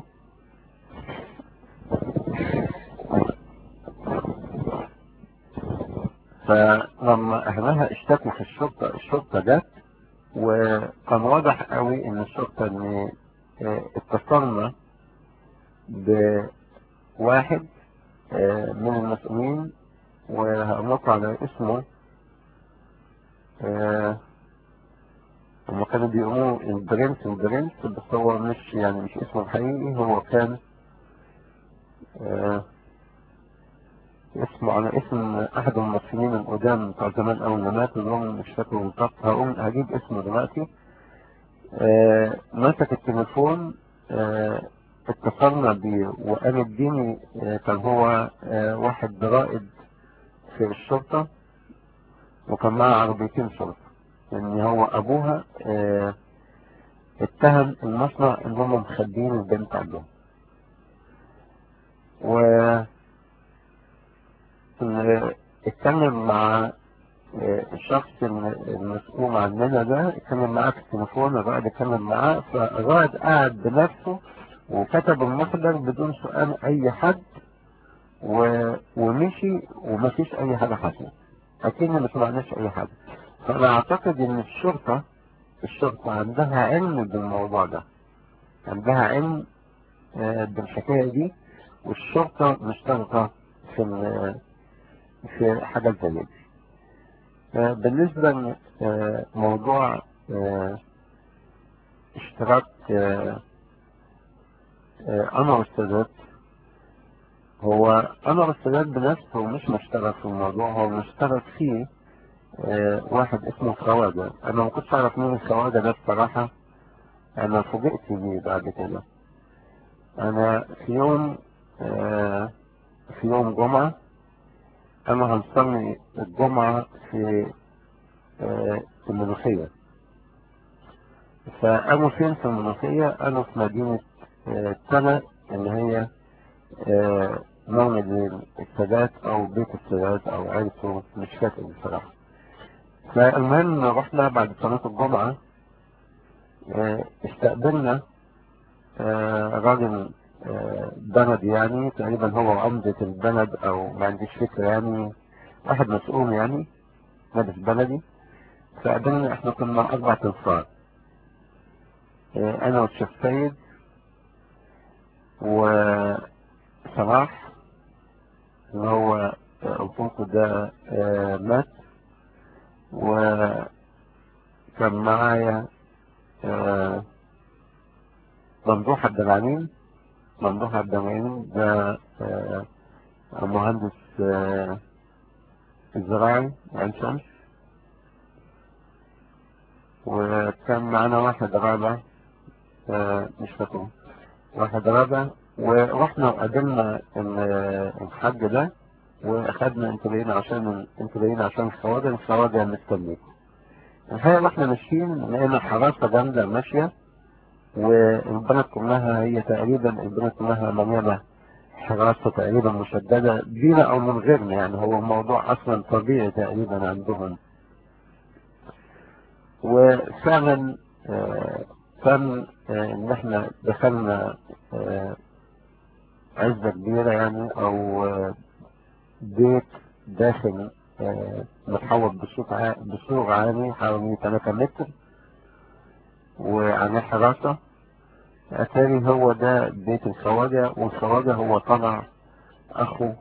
فلما أهلها اشتكوا في الشرطة الشرطة جت وكان واضح قوي إن الشرطة إن اتصلنا بواحد من المسؤولين وهنط على اسمه هم كانوا بيقولوا البرنس البرنس بس هو مش يعني مش اسمه الحقيقي هو كان اسمه على اسم احد الممثلين القدام بتاع زمان اول ما مات اللي هم مش فاكر بالظبط هقوم هجيب اسمه دلوقتي آه مسك التليفون آه اتصلنا بيه وقال اديني آه كان هو آه واحد رائد في الشرطة وكان معاه عربيتين شرطة ان هو ابوها آه اتهم المصنع ان هم مخبيين البنت عندهم و اتكلم مع الشخص المسؤول عننا ده اتكلم معاه في التليفون الرائد اتكلم معاه فالرائد قاعد بنفسه وكتب المخبر بدون سؤال اي حد و... ومشي ومفيش اي حاجة حصلت اكيد ما سمعناش اي حاجة فانا اعتقد ان الشرطة الشرطة عندها علم بالموضوع ده عندها علم بالحكاية دي والشرطة مشتركة في في حاجة زي دي بالنسبة لموضوع اشتراك أنا والسادات هو أنا والسادات بنفسه مش مشترك في الموضوع هو مشترك فيه واحد اسمه خواجة أنا ما كنتش أعرف مين الخواجة ده الصراحة أنا فوجئت بيه بعد كده أنا في يوم في يوم جمعة أنا هنصلي الجمعة في في المنوفية فأنا فين في المنوفية أنا في مدينة تلا اللي هي مولد السادات أو بيت السادات أو عيلته مش فاكر بصراحة فالمهم رحنا بعد صلاة الجمعة استقبلنا راجل بلد يعني تقريبا هو عمدة البلد او ما عنديش فكرة يعني واحد مسؤول يعني مجلس بلدي فقابلنا احنا كنا اربع تنفار انا والشيخ سيد وصلاح اللي هو الفوق ده مات وكان معايا ممدوح عبد العليم ممدوح عبد العليم ده مهندس الزراعي عين شمس وكان معانا واحد رابع مش فاكر واحد رابع ورحنا وقابلنا الحاج ده واخدنا انتوا جايين عشان انتوا جايين عشان الخواجه الخواجه مستنيكم الحقيقه واحنا ماشيين لقينا حراسه جامده ماشيه والبلد كلها هي تقريبا البلد كلها مليانة حراسة تقريبا مشددة بينا او من غيرنا يعني هو الموضوع اصلا طبيعي تقريبا عندهم وفعلا آه كان آه ان احنا دخلنا آه عزة كبيرة يعني او بيت داخل متحوط بسور عالي حوالي 3 متر وعليه حراسة أتاري هو ده بيت الخواجة والخواجة هو طلع أخو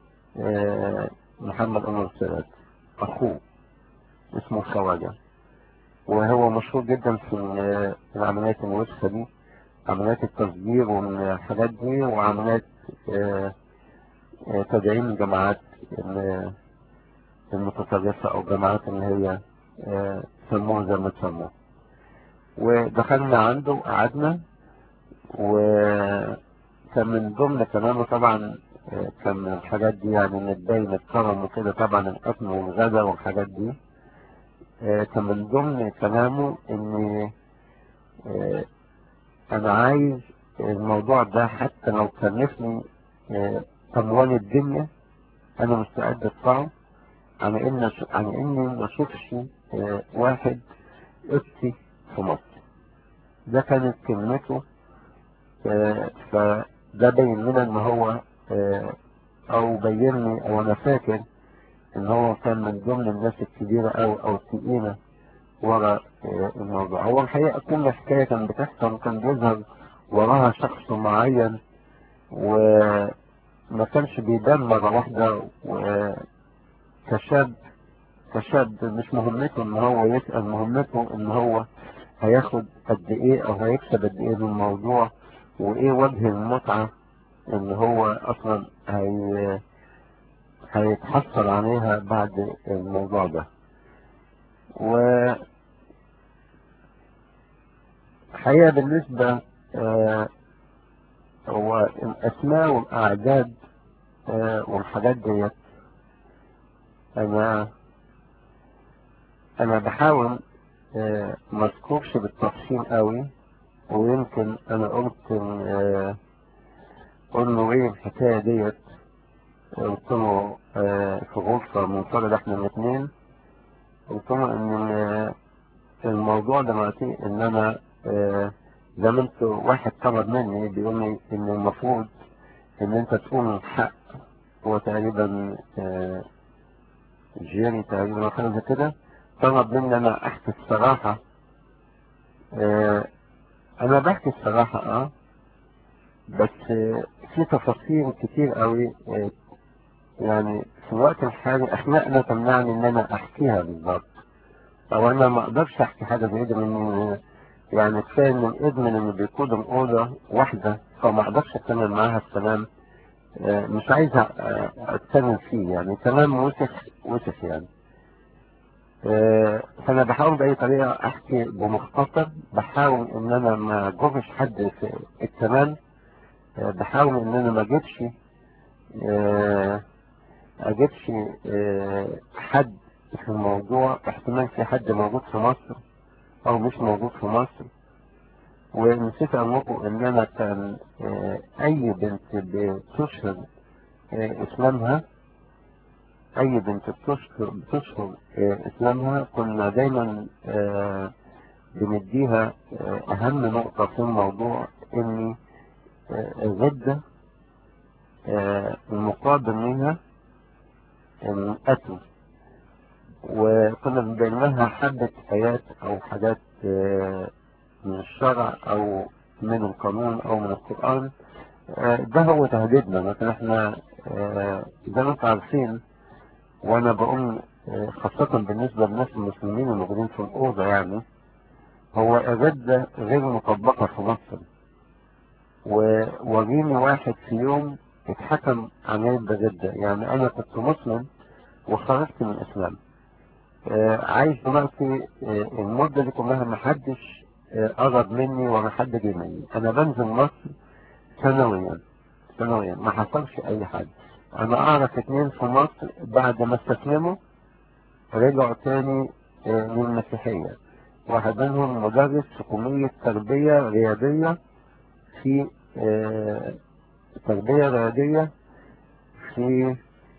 محمد أنور السادات أخوه اسمه الخواجة وهو مشهور جدا في العمليات الوسخة دي عمليات التصدير والحاجات دي وعمليات آه، تدعيم الجماعات ال- المتطرفة أو جماعات اللي هي آه، سموها زي ما تسموها ودخلنا عنده وقعدنا وكان من ضمن كلامه طبعا آه، كان من الحاجات دي يعني نتبين الكرم وكده طبعا القسم والغدا والحاجات دي آه، كان من ضمن كلامه ان آه، انا عايز الموضوع ده حتى لو كلفني آه، اموال الدنيا انا مستعد ادفعه على ان على اني ما اشوفش آه، واحد قبطي في مصر ده كانت كلمته آه، فده بين لنا ان هو آه، او بين لي او انا فاكر ان هو كان من ضمن الناس الكبيرة او او التقيلة ورا آه، الموضوع هو الحقيقة كل حكاية كان بتحصل كان بيظهر وراها شخص معين وما كانش بيبان مرة واحدة وكشاب كشاب مش مهمته ان هو يسأل مهمته ان هو هياخد قد ايه او هيكسب قد ايه من الموضوع وايه وجه المتعة اللي هو اصلا هي هيتحصل عليها بعد الموضوع ده و حقيقة بالنسبة آه، هو الأسماء والأعداد آه، والحاجات ديت أنا أنا بحاول آه، ما اذكرش بالتفصيل قوي ويمكن أنا قلت آه، قول له إيه الحكاية ديت قلت له آه، في غرفة منفردة إحنا الاتنين قلت له إن آه، الموضوع دلوقتي إن أنا آه، زي ما انت واحد طلب مني بيقول لي إن المفروض إن أنت تقول الحق هو تقريبا آه، جيري تقريبا أو حاجة زي كده طلب مني أنا أحكي الصراحة آه، أنا بحكي الصراحة أه بس آه، في تفاصيل كتير قوي آه، يعني في الوقت الحالي أخلاقنا تمنعني إن أنا أحكيها بالظبط أو أنا ما أقدرش أحكي حاجة زي دي لأن يعني كفاية إن الابن اللي بيقود الأوضة واحدة فما أقدرش أتكلم معاها الكلام آه، مش عايز أ- أتكلم فيه يعني كلام وسخ وسخ يعني آه، فأنا بحاول بأي طريقة أحكي بمختصر بحاول إن أنا ما أجرش حد في الكلام آه، بحاول إن أنا ما أجيبش آه، أجيبش آه، حد في الموضوع احتمال في حد موجود في مصر أو مش موجود في مصر ونسيت أقول لكم إن أنا كان آه، أي بنت بتشهر آه، إسلامها أي بنت بتشهر بتشهر آه، إسلامها كنا دايما آه، بنديها آه، أهم نقطة في الموضوع إن آه، الغدة آه، المقابل منها القتل وكنا بنبين لها حبة آيات أو حاجات آه، من الشرع أو من القانون أو من القرآن آه، ده هو تهديدنا لكن احنا آه، زي ما انتم عارفين وانا بقول آه، خاصة بالنسبة للناس المسلمين الموجودين في الأوضة يعني هو الردة غير مطبقة في مصر ووريني واحد في يوم اتحكم عليه بردة يعني أنا كنت مسلم وخرجت من الإسلام آه، عايش دلوقتي آه، المدة دي كلها محدش آه، قرب مني ولا حد جه مني أنا بنزل مصر سنويا سنويا ما حصلش أي حاجة أنا أعرف اتنين في مصر بعد ما استسلموا رجعوا تاني آه، للمسيحية واحد منهم مدرس في كلية تربية رياضية في آه، تربية رياضية في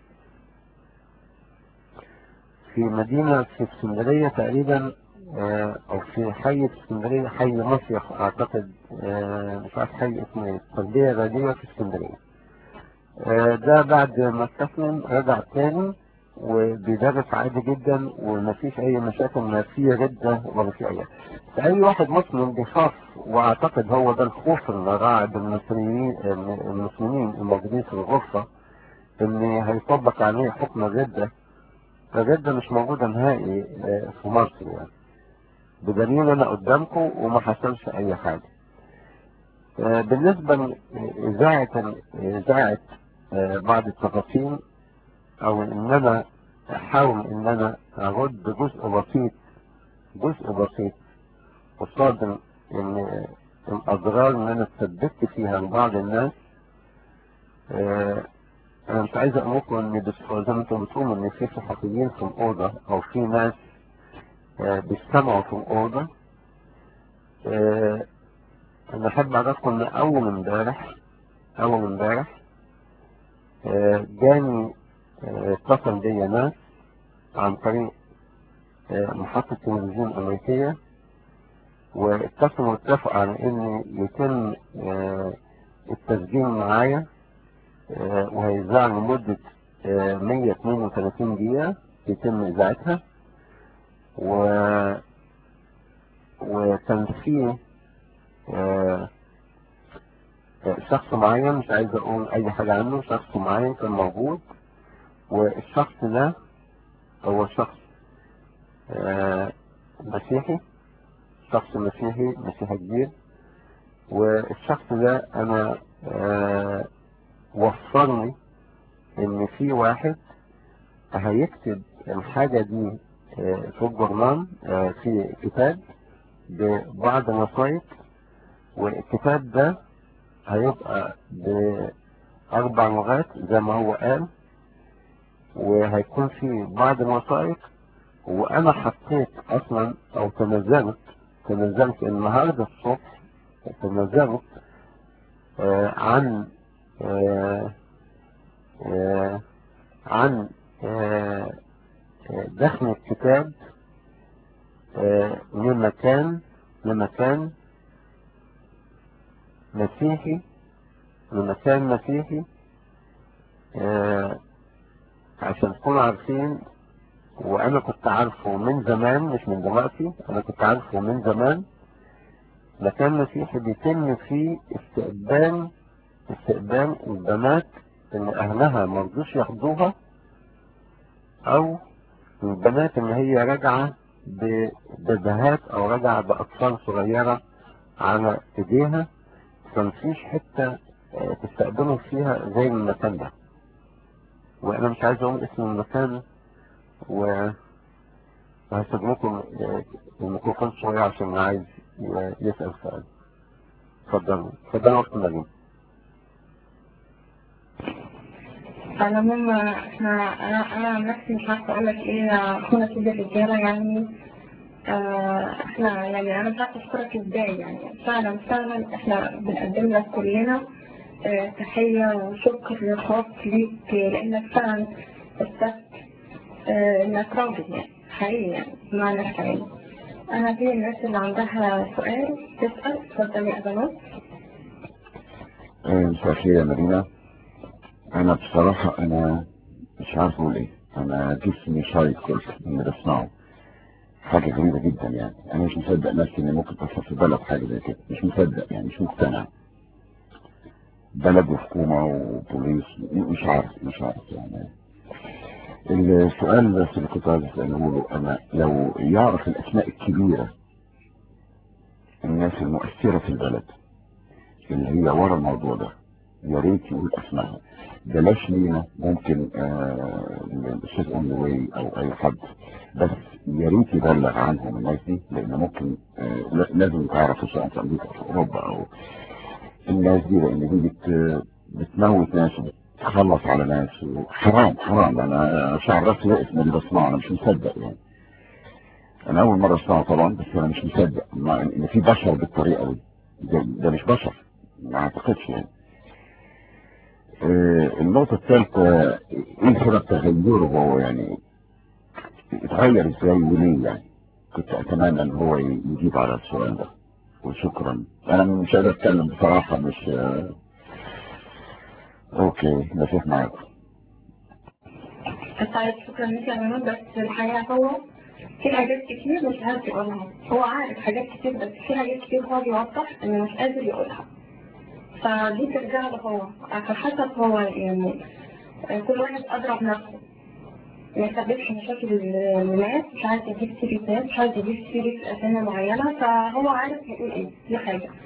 في مدينة في اسكندرية تقريبا آه، أو في حي في اسكندرية حي مصيف أعتقد آه، مش عارف حي اسمه ايه تربية رياضية في اسكندرية آه، ده بعد ما استسلم رجع تاني وبيدرس عادي جدا ومفيش أي مشاكل ما في ردة ولا في أي فأي واحد مسلم بيخاف وأعتقد هو ده الخوف اللي راعد المصريين المسلمين الموجودين في الغرفة إن هيطبق عليه حكم الردة الردة مش موجودة نهائي آه، في مصر يعني بدليل أنا قدامكم وما حصلش أي حاجة آه، بالنسبة لإذاعة إذاعة آه، بعض التفاصيل او ان انا احاول ان انا ارد جزء بسيط جزء بسيط قصاد ان الاضرار اللي انا اتسببت فيها لبعض الناس آه، انا مش عايز اقول لكم ان بس- زي ما انتم بتقولوا ان في صحفيين في الاوضه او في ناس آه، بيستمعوا في الاوضه آه، انا احب اعرفكم ان اول امبارح اول امبارح آه، جاني آه، اتصل بيا ناس عن طريق آه، محطة تلفزيون أمريكية واتصلوا واتفقوا على إن يتم آه، التسجيل معايا آه، وهيذاع لمدة آه، 132 دقيقة يتم إذاعتها و وكان في آه، آه، شخص معين مش عايز أقول أي حاجة عنه شخص معين كان موجود والشخص ده هو شخص آه، مسيحي شخص مسيحي مسيحي كبير والشخص ده انا آه، وصلني ان في واحد هيكتب الحاجة دي آه، في الجرنان آه، في كتاب ببعض الوثائق والكتاب ده هيبقى بأربع لغات زي ما هو قال وهيكون فيه بعض الوثائق وانا حطيت اصلا او تنزلت تنزلت النهارده الصبح تنزلت آه عن آه آه عن آه آه، دخل الكتاب آه لمكان لمكان مسيحي لمكان مسيحي آه عشان تكونوا عارفين وانا كنت عارفه من زمان مش من دلوقتي انا كنت عارفه من زمان مكان مسيحي بيتم فيه استقبال استقبال البنات اللي اهلها مرضوش ياخدوها او البنات اللي هي راجعة ببهات او راجعة باطفال صغيرة على ايديها فمفيش حتة آه، تستقبلوا فيها زي المكان ده وانا مش عايز اقول اسم المكان و وهسيب لكم الميكروفون شوية عشان اللي عايز ي- يسأل سؤال اتفضلوا اتفضلوا وقت النجم على العموم احنا انا انا عن نفسي مش عارفه اقول لك ايه يا اخونا سيدي الرجاله يعني آه، احنا يعني انا مش عارفه اشكرك ازاي يعني فعلا فعلا احنا بنقدم لك كلنا آه، تحيه وشكر خاص ليك لانك فعلا اثبت آه، انك راجل يعني حقيقي يعني بمعنى الحقيقي انا في الناس اللي عندها سؤال تسال اتفضلي يا بنات آه، مساء الخير يا مدينة أنا بصراحة أنا مش عارف أقول إيه أنا جسمي شايط كله من اللي بسمعه حاجة غريبة جدا يعني أنا مش مصدق نفسي إن ممكن تحصل في بلد حاجة زي كده مش مصدق يعني مش مقتنع بلد وحكومة وبوليس مش عارف مش عارف يعني السؤال بس اللي كنت عايز أسأله له أنا لو يعرف الأسماء الكبيرة الناس المؤثرة في البلد اللي هي ورا الموضوع ده يا ريت يقول اسمائها بلاش لينا ممكن آه، الاستاذ اندوي او اي حد بس يا ريت يبلغ عنهم الناس دي لان ممكن آه، لا- لازم يتعرفوا سواء في امريكا او في اوروبا او الناس دي لان دي بت بتموت ناس وبتخلص على ناس حرام حرام انا شعر راسي واقف من اللي بسمعه انا مش مصدق يعني انا اول مره اسمعه طبعا بس انا مش مصدق مع ان في بشر بالطريقه دي ده, ده مش بشر ما اعتقدش يعني آه، النقطة الثالثة ايه سبب تغيره هو يعني اتغير ازاي وليه يعني كنت اتمنى ان هو يجيب على السؤال ده وشكرا انا مش قادر اتكلم بصراحة مش آه، اوكي بشوف معاكم طيب شكرا لك يا بنات بس الحقيقة هو في حاجات كتير مش عارف يقولها هو عارف حاجات كتير بس في حاجات كتير هو بيوضح انه مش قادر يقولها فدي ترجع له هو فحسب هو يعني كل واحد أضرب نفسه ما يسببش مشاكل للناس مش عايز يجيب سيرة ناس مش عايز يجيب سيرة أسامي معينة فهو عارف هيقول ايه دي حاجة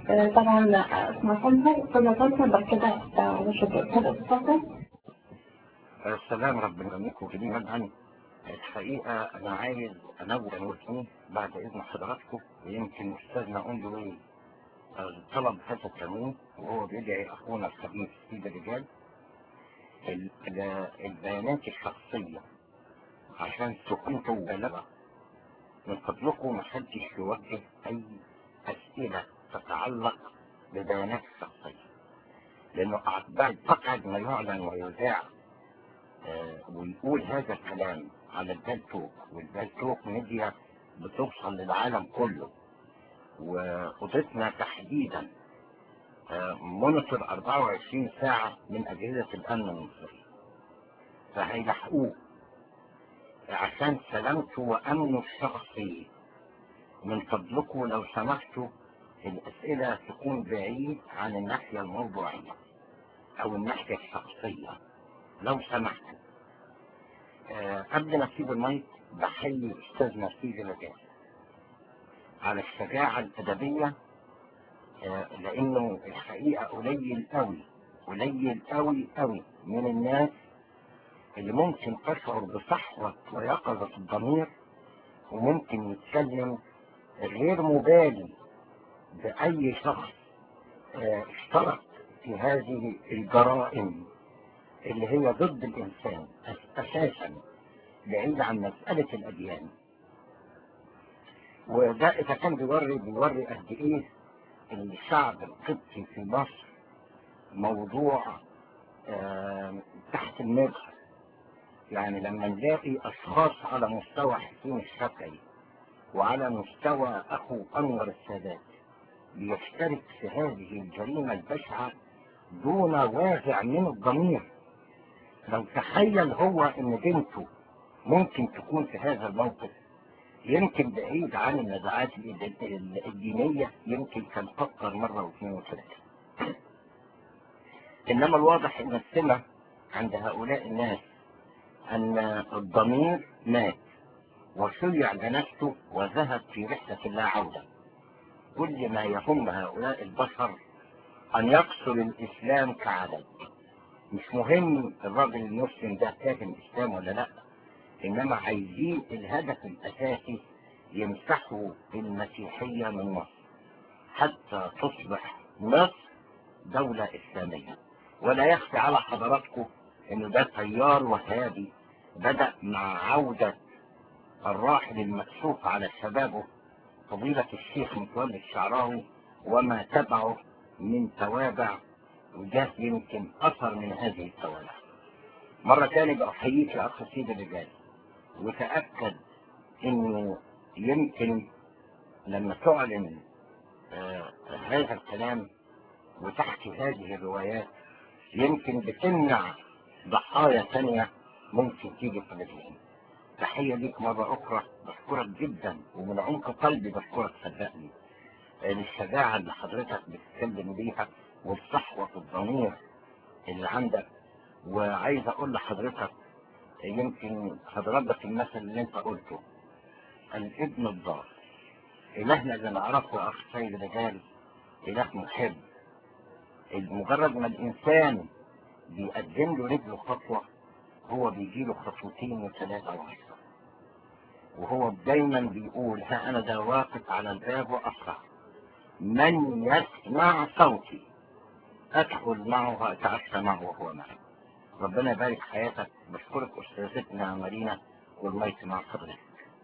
آه، طبعا اسمع صوتها كنا صوتها بعد كده مش هتبقى صوتها السلام ربنا يملكه جميعا الحقيقة أنا عايز أنوه نوتين بعد إذن حضراتكم ويمكن أستاذنا أندوي طلب هذا التنويه وهو بيدعي أخونا الخبير سيد الرجال ال- ال- البيانات الشخصية عشان تكون مبالغة من فضلكم محدش يوجه أي أسئلة تتعلق ببيانات الشخصية لأنه بعد فقط ما يعلن ويذاع آه، ويقول هذا الكلام على البالتوك والبالتوك ميديا بتوصل للعالم كله وقضتنا تحديدا آه، مونيتور 24 ساعة من أجهزة الأمن المصري فهيلحقوه عشان سلامته وأمنه الشخصي من فضلكم لو سمحتوا الأسئلة تكون بعيد عن الناحية الموضوعية أو الناحية الشخصية لو سمحتوا آه، قبل ما اسيب المايك بحيي استاذنا سيد لجان على الشجاعة الأدبية آه، لأنه الحقيقة قليل قوي قليل قوي قوي من الناس اللي ممكن تشعر بصحوة ويقظة الضمير وممكن يتكلم غير مبالي بأي شخص آه، اشترك في هذه الجرائم اللي هي ضد الإنسان أس- أساسا بعيد عن مسألة الأديان وده إذا كان بيوري بيوري قد إيه الشعب القبطي في مصر موضوع آه، تحت المجهر يعني لما نلاقي أشخاص على مستوى حسين الشافعي وعلى مستوى أخو أنور السادات بيشترك في هذه الجريمة البشعة دون وازع من الضمير لو تخيل هو ان بنته ممكن تكون في هذا الموقف يمكن بعيد عن النزاعات الد- ال- الدينية يمكن كان فكر مرة واثنين وثلاثة انما الواضح ان السمة عند هؤلاء الناس ان الضمير مات وشيع جنازته وذهب في رحلة لا عودة كل ما يهم هؤلاء البشر ان يقصر الاسلام كعدد مش مهم الراجل المسلم ده كاتم اسلام ولا لا انما عايزين الهدف الاساسي يمسحوا المسيحية من مصر حتى تصبح مصر دولة اسلامية ولا يخفي على حضراتكم ان ده تيار وهابي بدأ مع عودة الراحل المكشوف على شبابه فضيلة الشيخ متولي الشعراوي وما تبعه من توابع وده يمكن أثر من هذه التوابع مرة تانية بأحييك يا أخ سيد الرجال وتأكد إنه يمكن لما تعلن آه هذا الكلام وتحكي هذه الروايات يمكن بتمنع ضحايا ثانية ممكن تيجي في الذهن تحية ليك مرة أخرى بشكرك جدا ومن عمق قلبي بشكرك صدقني آه، للشجاعة اللي حضرتك بتتكلم بيها والصحوة الضمير اللي عندك وعايز أقول لحضرتك يمكن هضربك المثل اللي أنت قلته الابن الضار إلهنا اللي نعرفه يا أخ سيد رجال إله محب مجرد ما الإنسان بيقدم له رجله خطوة هو بيجي له خطوتين وثلاثة وعشرة وهو دايما بيقول ها أنا ده واقف على الباب وأسرع من يسمع صوتي أدخل معه وأتعشى معه وهو معي ربنا يبارك حياتك بشكرك أستاذتنا مارينا والميت مع حضرتك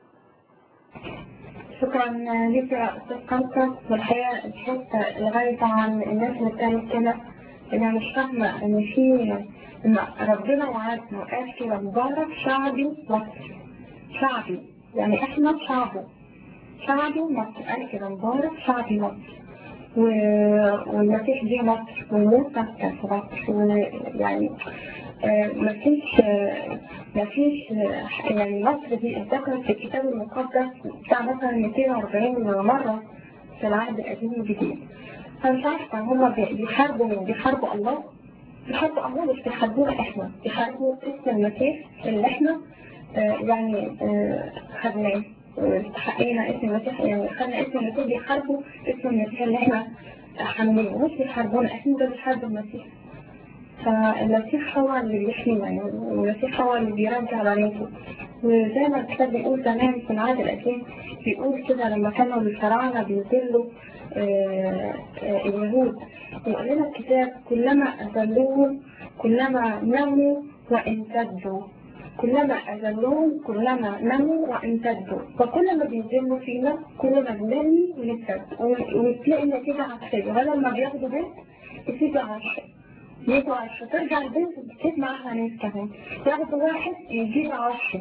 شكرا لك يا استاذ قنصة والحقيقة الحتة لغاية عن الناس اللي بتعمل كده انا مش فاهمة ان في ان ربنا وعدنا وقال كده مبارك شعبي مصر شعبي يعني احنا شعبه شعبي مصر قال كده مبارك شعبي مصر و... والمسيح دي مصر وموسى كان في مصر ويعني آه، مفيش آه، مفيش آه، يعني مصر دي اتذكرت في الكتاب المقدس بتاع مثلا 240 مرة في العهد القديم والجديد فمش عارفة هما بي- بيحاربوا مين؟ بيحاربوا الله بيحاربوا الله مش بيحاربونا احنا بيحاربوا اسم المسيح اللي احنا آه، يعني آه، خدناه استحقينا اسم المسيح يعني خدنا اسم المسيح بيحاربوا اسم المسيح اللي احنا حاملينه مش بيحاربونا احنا اللي بنحاربوا المسيح فالمسيح هو اللي بيحمينا يعني والمسيح هو اللي بيرجع بناته وزي ما الكتاب بيقول زمان في العهد القديم بيقول كده لما كانوا الفراعنة بيذلوا آه، آه، اليهود يقول لنا الكتاب كلما أذلوهم كلما نموا وامتدوا كلما أذلوهم كلما نموا وامتدوا فكل ما بيذلوا فينا كل ما بننمي ونمتد وتلاقي النتيجة عكسية بدل ما بياخدوا بيت يسيبوا عشرة يجوا عشرة ترجع البنت بتجيب معاها ناس كمان ياخدوا واحد يجيب عشرة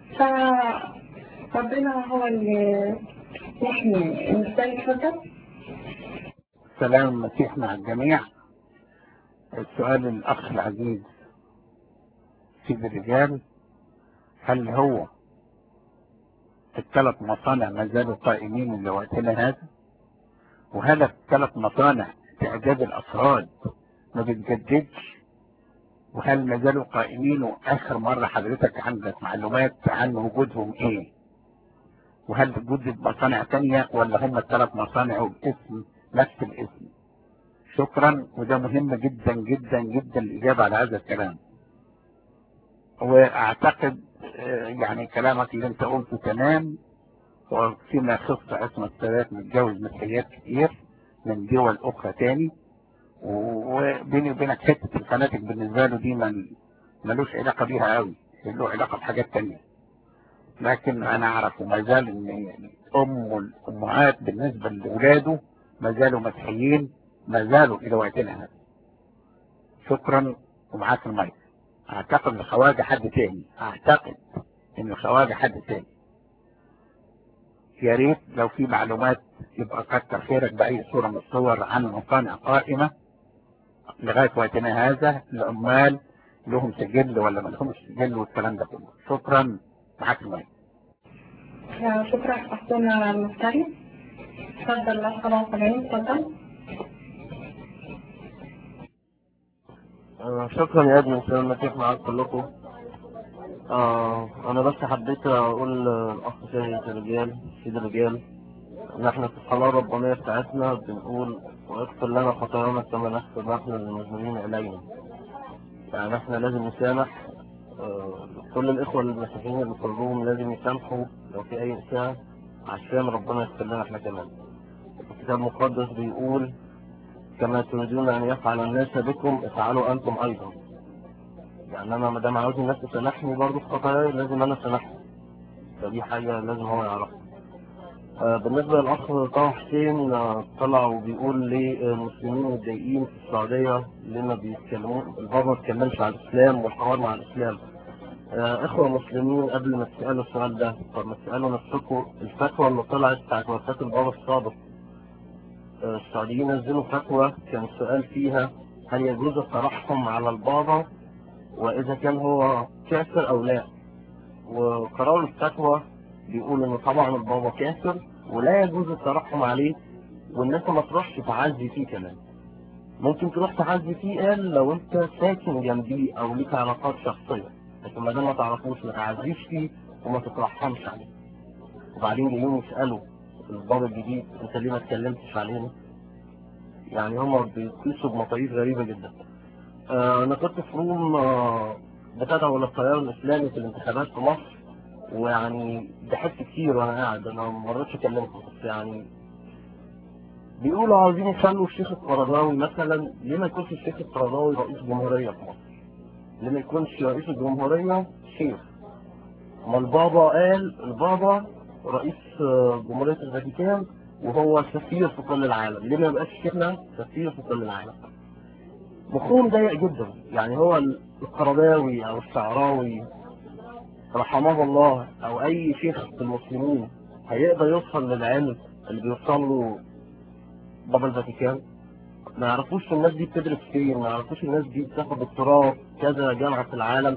فربنا هو اللي يحمي المستوى اتفضل سلام المسيح مع الجميع السؤال الأخ العزيز سيد الرجال هل هو الثلاث مصانع ما زالوا قائمين لوقتنا هذا وهل الثلاث مصانع تعداد الأفراد ما بتجددش وهل ما زالوا قائمين وآخر مرة حضرتك عندك معلومات عن وجودهم إيه وهل وجدت مصانع تانية ولا هم الثلاث مصانع وباسم نفس الاسم شكرا وده مهم جدا جدا جدا الإجابة على هذا الكلام واعتقد آه، يعني كلامك اللي انت قلته تمام وفيما يخص عصمة السادات متجوز مسيحيات كتير من دول أخرى تاني وبيني وبينك حتة الفناتك بالنسبة له دي من ملوش علاقة بيها قوي له علاقة بحاجات تانية لكن أنا أعرف وما زال إن أم الأمهات بالنسبة لأولاده ما زالوا مسيحيين ما زالوا إلى وقتنا هذا شكرا ومعاك المايك أعتقد الخواجة حد تاني أعتقد إن الخواجة حد تاني يا ريت لو في معلومات يبقى كتر خيرك بأي صورة من الصور عن مصانع قائمة لغاية وقتنا هذا العمال لهم سجل ولا ما لهمش سجل والكلام ده كله شكرا معاك المايك شكرا أخونا المفتري اتفضل الله خلاص اتفضل آه، شكرا يا ابني سلام المسيح معاك كلكم آه انا بس حبيت اقول الاخ سيد الرجال سيد الرجال ان احنا في الصلاة الربانية بتاعتنا بنقول واغفر لنا خطايانا كما نغفر نحن للمذنبين الينا يعني احنا لازم نسامح آه كل الاخوة المسيحيين اللي كلهم لازم يسامحوا لو في اي اساءة عشان ربنا يغفر لنا احنا كمان الكتاب المقدس بيقول كما تريدون ان يفعل الناس بكم افعلوا انتم ايضا يعني انا ما دام عاوز الناس تسامحني برضه في خطاياي لازم انا اسامحهم فدي حاجه لازم هو يعرفها آه بالنسبه للاخ طه حسين آه طلع وبيقول ليه المسلمين متضايقين في السعوديه ليه ما بيتكلموا البابا ما اتكلمش عن الاسلام والحوار مع الاسلام آه اخوه مسلمين قبل ما تسالوا السؤال ده طب ما تسالوا نفسكم الفتوى اللي طلعت بتاعت وفاه البابا السابق السعوديين نزلوا فتوى كان السؤال فيها هل يجوز الترحم على البابا وإذا كان هو كافر أو لا وقرار الفتوى بيقول إن طبعا البابا كافر ولا يجوز الترحم عليه والناس ما تروحش تعزي فيه كمان ممكن تروح تعزي فيه قال لو انت ساكن جنبيه او ليك علاقات شخصية لكن ما دام ما تعرفوش ما تعزيش فيه وما تترحمش عليه وبعدين جايين يسألوا البابا الجديد انت ليه ما اتكلمتش علينا يعني هما بيقيسوا بمقاييس غريبة جدا آه انا كنت في روم آه بتدعو للتيار الاسلامي في الانتخابات في مصر ويعني ضحكت كتير وانا قاعد انا ما رضيتش اكلمكم بس يعني بيقولوا عاوزين يخلوا الشيخ القرضاوي مثلا ليه ما يكونش الشيخ القرضاوي رئيس جمهورية في مصر؟ ليه ما يكونش رئيس الجمهورية شيخ؟ ما البابا قال البابا رئيس جمهورية الفاتيكان وهو سفير في كل العالم ليه ما يبقاش شيخنا سفير في كل العالم مفهوم ضيق جدا يعني هو القرضاوي او الشعراوي رحمه الله او اي شيخ في المسلمين هيقدر يوصل للعلم اللي بيوصل له بابا الفاتيكان ما يعرفوش الناس دي بتدرس فين ما يعرفوش الناس دي بتاخد دكتوراه كذا جامعة في العالم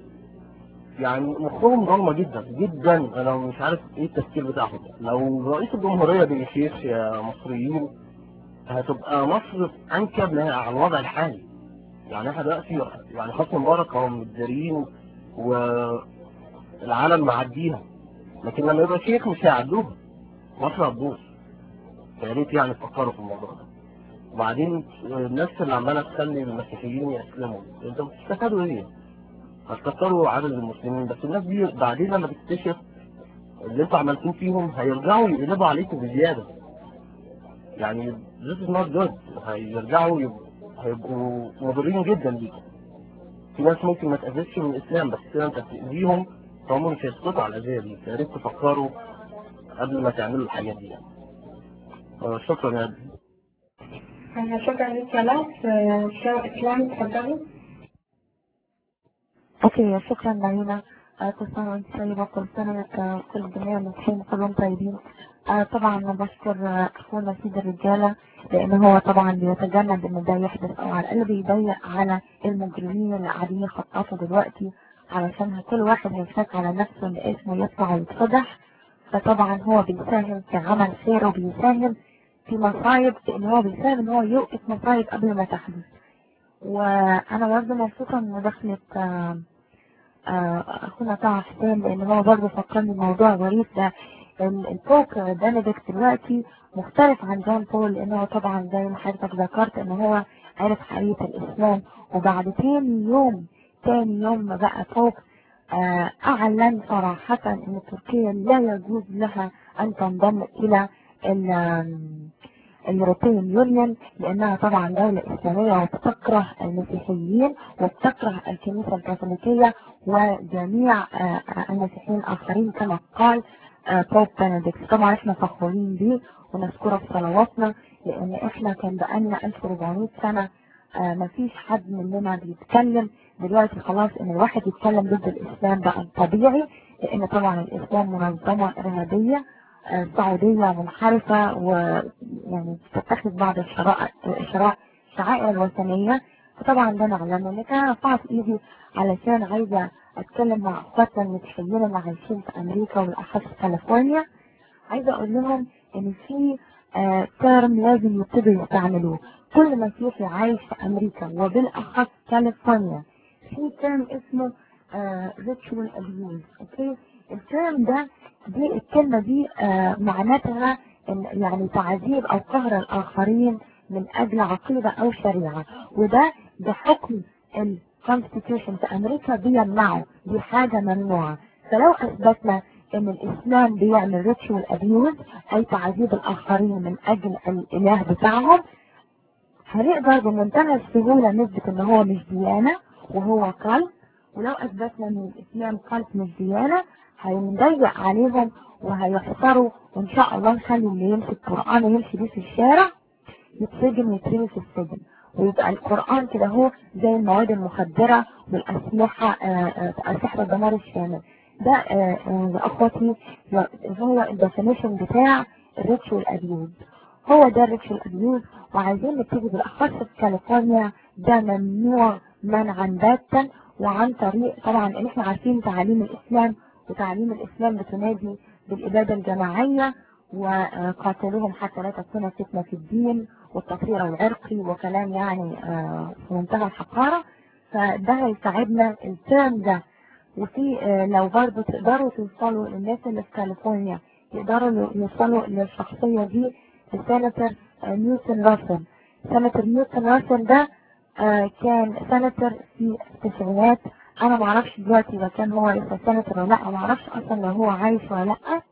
يعني مخهم ضلمة جدا جدا انا مش عارف ايه التفكير بتاعهم لو رئيس الجمهورية بقى شيخ يا مصريين هتبقى مصر انكب لها على الوضع الحالي يعني احنا دلوقتي يعني حسن مبارك هم متدارين والعالم معديها لكن لما يبقى شيخ مش هيعدوها مصر هتبوظ فيا ريت يعني تفكروا في الموضوع ده وبعدين الناس اللي عماله تخلي المسيحيين يسلموا انتوا بتستفادوا ايه؟ هتكتروا عدد المسلمين بس الناس دي بعدين لما تكتشف اللي انتوا عملتوه فيهم هيرجعوا يقلبوا عليكم بزياده يعني this is not good هيرجعوا يبقوا هيبقوا مضرين جدا ليكم في ناس ممكن ما تأذيش من الإسلام بس كده أنت بتأذيهم فهم مش هيسقطوا على الأذية دي يا ريت تفكروا قبل ما تعملوا الحاجات دي يعني. آه، شكرا يا أبي أنا شكرا لك يا لاس آه، شو إسلام تفضلي اوكي شكرا نعيمة آه، كل سنة وانت طيبة كل سنة وانت كل الجميع المسلمين كلهم طيبين آه، طبعا أنا بشكر آه، اخونا سيد الرجالة لان هو طبعا بيتجنب ان ده يحدث او على الاقل بيضيق على المجرمين اللي قاعدين يخططوا دلوقتي علشان كل واحد هيخاف على نفسه ان اسمه يطلع ويتفضح فطبعا هو بيساهم في عمل خير وبيساهم في مصايب ان هو بيساهم ان هو يوقف مصايب قبل ما تحدث وانا برضه مبسوطة من دخلة آه، آه، اخونا طه حسين لان هو برضه فكرني بموضوع ظريف ده ال- البوب بنديكت دلوقتي مختلف عن جون بول لان هو طبعا زي ما حضرتك ذكرت ان هو عرف حقيقة الاسلام وبعد تاني يوم تاني يوم ما بقى بوب آه، اعلن صراحة ان تركيا لا يجوز لها ان تنضم الى ال- آم، اليوروبيان يونيون لانها طبعا دولة اسلامية وبتكره المسيحيين وبتكره الكنيسة الكاثوليكية وجميع آه، آه، المسيحيين الاخرين كما قال آه، بوب بنديكت طبعا احنا فخورين بيه ونذكره في صلواتنا لان احنا كان بقالنا 1400 سنة آه، مفيش حد مننا بيتكلم دلوقتي خلاص ان الواحد يتكلم ضد الاسلام بقى طبيعي لان طبعا الاسلام منظمة ارهابية آه، سعودية منحرفة ويعني تتخذ بعض الشرائع الشرائع- الشعائر الوثنية فطبعا ده نعلم ان كان رفعت ايدي علشان عايزة اتكلم مع اخواتنا المسيحيين اللي عايشين في امريكا والاخص في كاليفورنيا عايزة اقول لهم ان في آه ترم لازم يبتدوا يستعملوه كل مسيحي عايش في امريكا وبالاخص كاليفورنيا في ترم اسمه آه ritual abuse اوكي الترم ده دي الكلمة دي آه معناتها إن يعني تعذيب او قهر الاخرين من اجل عقيدة او شريعة وده بحكم الكونستيتيوشن في امريكا بيمنعه دي حاجة ممنوعة فلو اثبتنا ان الاسلام بيعمل ريتشوال ابيوز اي تعذيب الاخرين من اجل الاله بتاعهم هنقدر بمنتهى السهولة نثبت ان هو مش ديانة وهو قلب ولو اثبتنا ان الاسلام قلب مش ديانة هنضيق عليهم وهيحصروا وان شاء الله نخلي اللي يمسك القرآن ويمشي بيه في الشارع يتسجن ويترمي في السجن ويبقى القرآن كده هو زي المواد المخدرة والأسلحة آه، آه، سحر الدمار الشامل ده آه، آه، أخواتي لا، هو الديفينيشن بتاع الريتشوال أبيوز هو ده الريتشوال أبيوز وعايزين نبتدي بالأخص في كاليفورنيا ده ممنوع منعا باتا وعن طريق طبعا ان احنا عارفين تعاليم الإسلام وتعليم الإسلام بتنادي بالإبادة الجماعية وقاتلوهم حتى لا تكون فتنة في الدين والتطهير العرقي وكلام يعني آه، في منتهى الحقارة فده هيساعدنا الترم ده وفي آه، لو برضه تقدروا توصلوا للناس اللي في كاليفورنيا يقدروا يوصلوا للشخصية دي السيناتور آه، نيوتن راسل سيناتور نيوتن راسل ده آه، كان سيناتور في التسعينات انا ما اعرفش دلوقتي اذا كان هو لسه سيناتور ولا لا ما اعرفش اصلا لو هو عايش ولا لا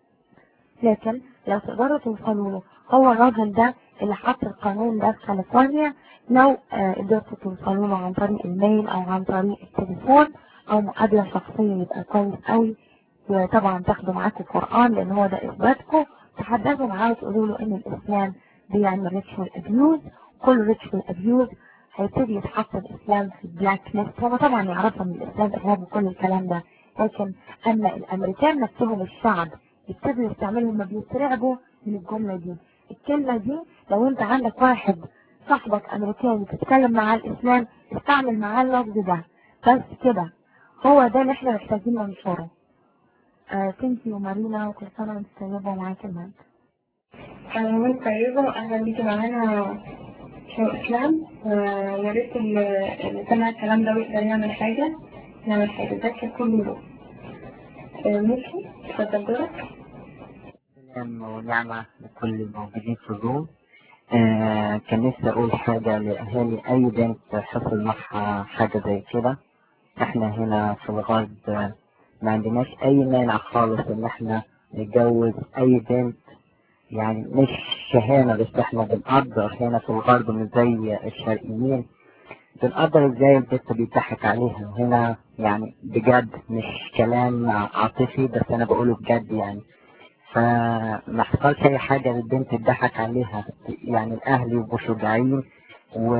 لكن لو تقدروا توصلوا له هو الراجل ده اللي حط القانون ده في كاليفورنيا لو آه، قدرتوا توصلوا له عن طريق الميل او عن طريق التليفون او مقابلة شخصية يبقى كويس قوي وطبعا تاخدوا معاكم القرآن لان هو ده اثباتكم تحدثوا معاه وتقولوا له ان الاسلام بيعمل ريتشوال ابيوز كل ريتشوال ابيوز هيبتدي يتحط الاسلام في البلاك ليست هو طبعا يعرفوا ان الاسلام ارهاب وكل الكلام ده لكن اما الامريكان نفسهم الشعب يبتدوا يستعملوا هما بيترعبوا من الجملة دي الكلمة دي لو انت عندك واحد صاحبك امريكاني بتتكلم معاه الاسلام استعمل معاه اللفظ ده بس كده هو ده اللي احنا محتاجين ننشره آه ثانك يو مارينا وكل سنة وانت طيبة ومعاك المهد أنا من طيبة وأهلا بيكي معانا شو إسلام ويا ريت اللي اللي سمع الكلام ده ويقدر يعمل حاجة يعمل حاجة ذاكر كل يوم آه، ميكي اتفضل دورك سلام ونعمة لكل الموجودين في الروم آه كان نفسي أقول حاجة لأهالي أي بنت حصل معها حاجة زي كده إحنا هنا في الغرب آه، ما عندناش أي مانع خالص إن إحنا نتجوز أي بنت يعني مش شهامة بس إحنا بنقدر هنا في الغرب مش زي الشرقيين بنقدر إزاي البنت بيضحك عليها هنا يعني بجد مش كلام عاطفي بس أنا بقوله بجد يعني فما حصلش اي حاجه للبنت تضحك عليها يعني الاهل يبقوا شجاعين و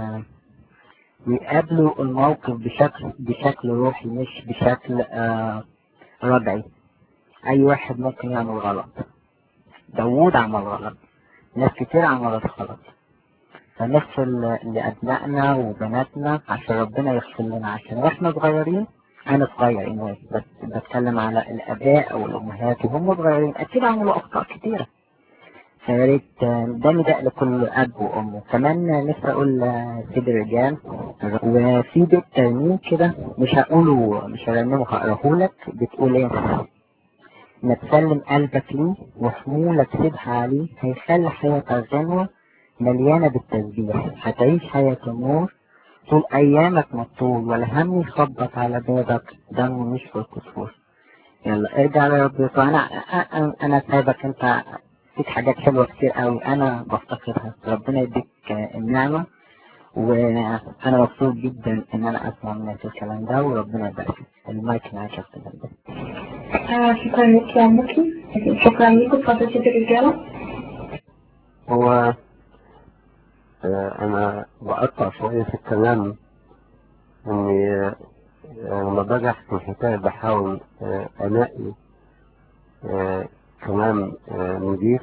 ويقابلوا الموقف بشكل بشكل روحي مش بشكل آه رجعي اي واحد ممكن يعمل غلط داوود عمل غلط ناس كتير عملت غلط فنغفر لابنائنا وبناتنا عشان ربنا يغفر لنا عشان واحنا صغيرين انا صغير انوي بس بتكلم على الاباء او الامهات وهم صغيرين اكيد عملوا اخطاء كتيره فيا ريت ده نداء لكل اب وام كمان نفسي اقول سيد الرجال وفي بيت ترنيم كده مش هقوله مش هرنمه هقراه لك بتقول ايه ما تسلم قلبك ليه وحمولك سيبها عليه هيخلي حياتك غنوة مليانة بالتسبيح هتعيش حياة النور طول ايامك مطول ولا هم يخبط على بابك دم مش في الكسور يلا ارجع لرب يسوع انا أ- انا سايبك انت فيك حاجات حلوه كتير قوي انا بفتقدها ربنا يديك النعمه وانا مبسوط جدا ان انا اسمع منك الكلام ده وربنا يبارك المايك معاك يا استاذ عبد. آه شكرا لك يا مكي شكرا لكم اتفضل سيد الرجالة هو آه، أنا بقطع شوية في الكلام إني آه، لما باجي أحكي الحكاية بحاول آه، ألاقي آه، كلام آه، نضيف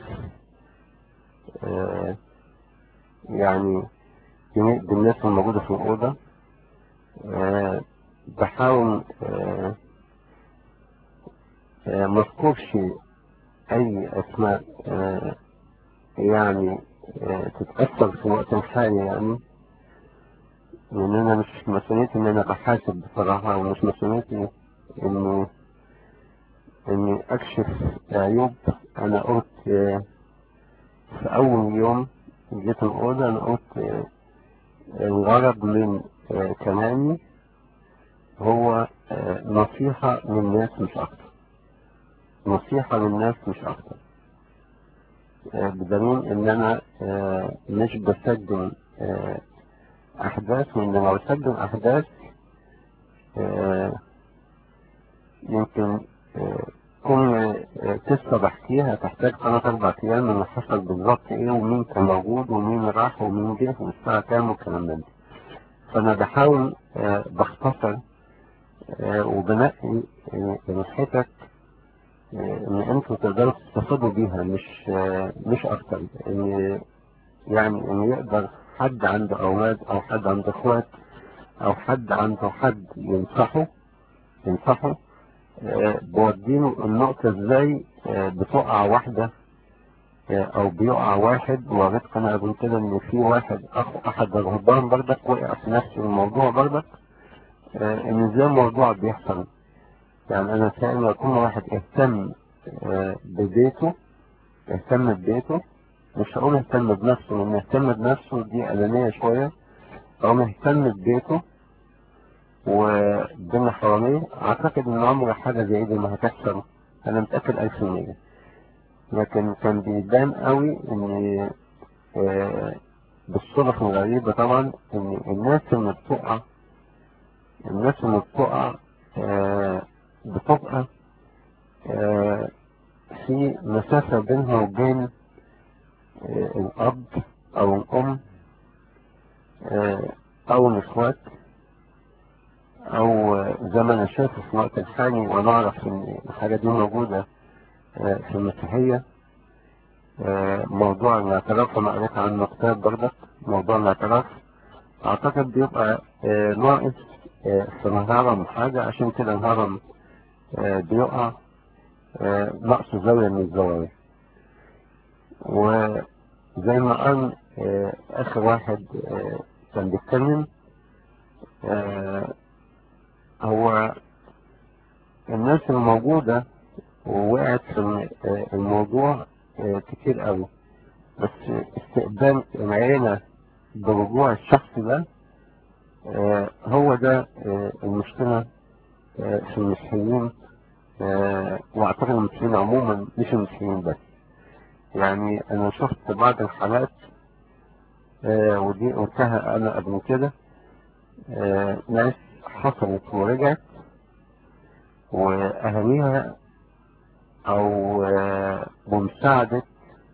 آه، يعني يليق بالناس الموجودة في الأوضة آه، بحاول آه، آه، مذكورش أي أسماء آه، يعني آه، تتأثر في الوقت الحالي يعني لأن أنا مش مسؤوليتي إن أنا بحاسب بصراحة ومش مسؤوليتي إني إني أكشف عيوب أنا قلت آه، في أول يوم جيت الأوضة أنا قلت آه، الغرض من آه، كلامي هو آه، نصيحة للناس مش أكتر نصيحة للناس مش أكتر آه، بدليل إن أنا آه، مش بسجل آه، أحداث وإن لو بسجل أحداث آه، يمكن آه، كل آه، قصة بحكيها تحتاج ثلاث أربع أيام من اللي حصل بالظبط إيه ومين كان موجود ومين راح ومين جه والساعة كام والكلام من ده فأنا بحاول آه، بختصر آه، وبنقي آه، الحتت آه، ان انتوا تقدروا تستفادوا بيها مش آه، مش اكتر ان يعني ان يقدر حد عنده اولاد او حد عنده اخوات او حد عنده حد ينصحه ينصحه آه، بوديله النقطة ازاي آه، بتقع واحدة آه، او بيقع واحد وقريت انا قبل كده ان في واحد اخو احد الرهبان بردك وقع في نفس الموضوع بردك آه، ان ازاي الموضوع بيحصل يعني انا سائل يكون واحد اهتم آه، ببيته اهتم ببيته مش هقول اهتم بنفسه لان اهتم بنفسه دي انانية شوية هو مهتم ببيته والدنيا حواليه اعتقد ان عمر حاجة زي دي ما هتحصل انا متأكد الف في المية لكن كان بيبان قوي ان آه، بالصدف الغريبة طبعا ان الناس اللي بتقع الناس اللي بتقع آه، بتبقى آه، في مسافة بينها وبين آه، الأب أو الأم آه، أو الإخوات أو آه، زي ما أنا شايف في الوقت الحالي وأنا أعرف إن الحاجة دي موجودة آه، في المسيحية آه، موضوع الاعتراف أنا قريت عنه كتاب برضك موضوع الاعتراف أعتقد بيبقى آه، ناقص آه، في الهرم حاجة عشان كده الهرم آه، بيقع آه، نقص زاوية من الزوايا وزي ما قال آه، آخر واحد آه، كان بيتكلم آه، هو الناس الموجودة ووقعت في الم- آه، الموضوع آه، كتير قوي بس استقبال العيلة برجوع الشخص ده آه، هو ده آه، المشكلة آه، في المسيحيين آه، واعتقد المسيحيين عموما مش المسيحيين بس يعني انا شفت بعض الحالات آه، ودي قلتها انا قبل كده آه، ناس حصلت ورجعت واهاليها او آه، بمساعدة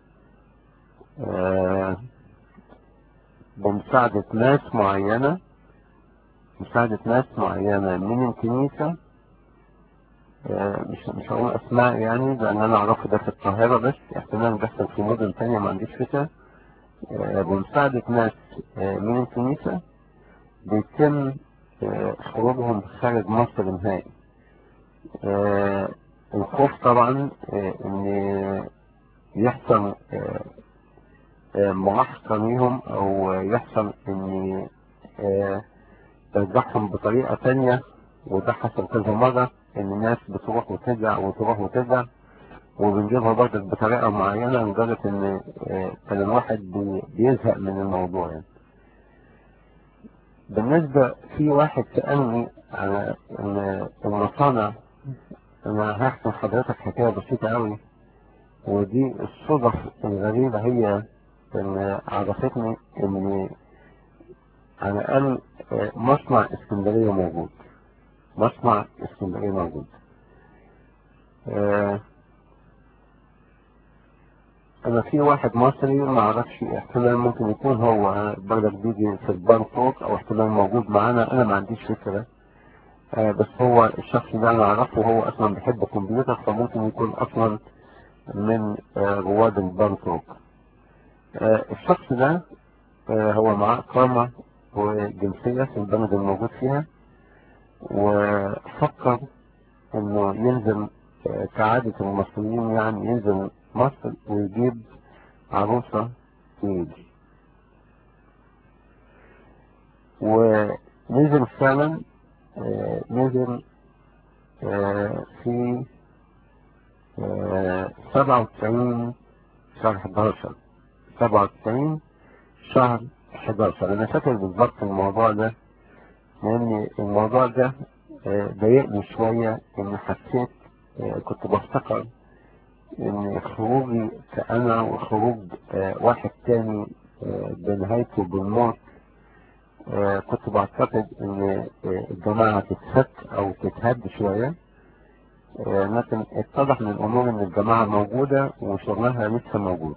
آه، بمساعدة ناس معينة مساعدة ناس معينة من الكنيسة آه، مش مش هقول اسماء يعني لان انا اعرفه ده في القاهرة بس احتمال بيحصل في مدن تانية ما عنديش فكرة آه، بمساعدة ناس آه، من الكنيسة بيتم آه، خروجهم خارج مصر نهائي آه، الخوف طبعا آه، ان يحصل آه، آه، ملاحقة ليهم او يحصل ان آه، ترجعهم بطريقة تانية وده حصل كذا مرة ان الناس بتروح وترجع وتروح وترجع وبنجيبها برضه بطريقة معينة لدرجة ان آه، كان الواحد بي- بيزهق من الموضوع يعني بالنسبة في واحد سألني على ان المصانع انا هحكي لحضرتك حكاية بسيطة قوي ودي الصدف الغريبة هي ان عرفتني ان على الاقل آه، مصنع اسكندرية موجود مصنع اسكندرية موجود آه، انا في واحد مصري ما اعرفش احتمال ممكن يكون هو بلد بيجي في البانكوك او احتمال موجود معانا انا ما عنديش فكرة آه، بس هو الشخص ده انا اعرفه هو اصلا بيحب الكمبيوتر فممكن يكون اصلا من آه، رواد البانكوك آه، الشخص ده آه، هو معاه إقامة وجنسية في البلد الموجود فيها وفكر إنه ينزل آه، كعادة المصريين يعني ينزل مصر ويجيب عروسة ويجي ونزل فعلا آه، نزل آه، في سبعة وتسعين شهر 11 سبعة وتسعين شهر 11 أنا فاكر بالظبط الموضوع ده لأن الموضوع ده آه، ضايقني شوية إن حسيت آه، كنت بفتكر إن خروجي كأنا وخروج آه، واحد تاني آه، بنهايته بالموت آه، كنت بعتقد إن آه، الجماعة تتفك أو تتهد شوية آه، لكن اتضح من الأمور إن الجماعة موجودة وشغلها لسه موجود.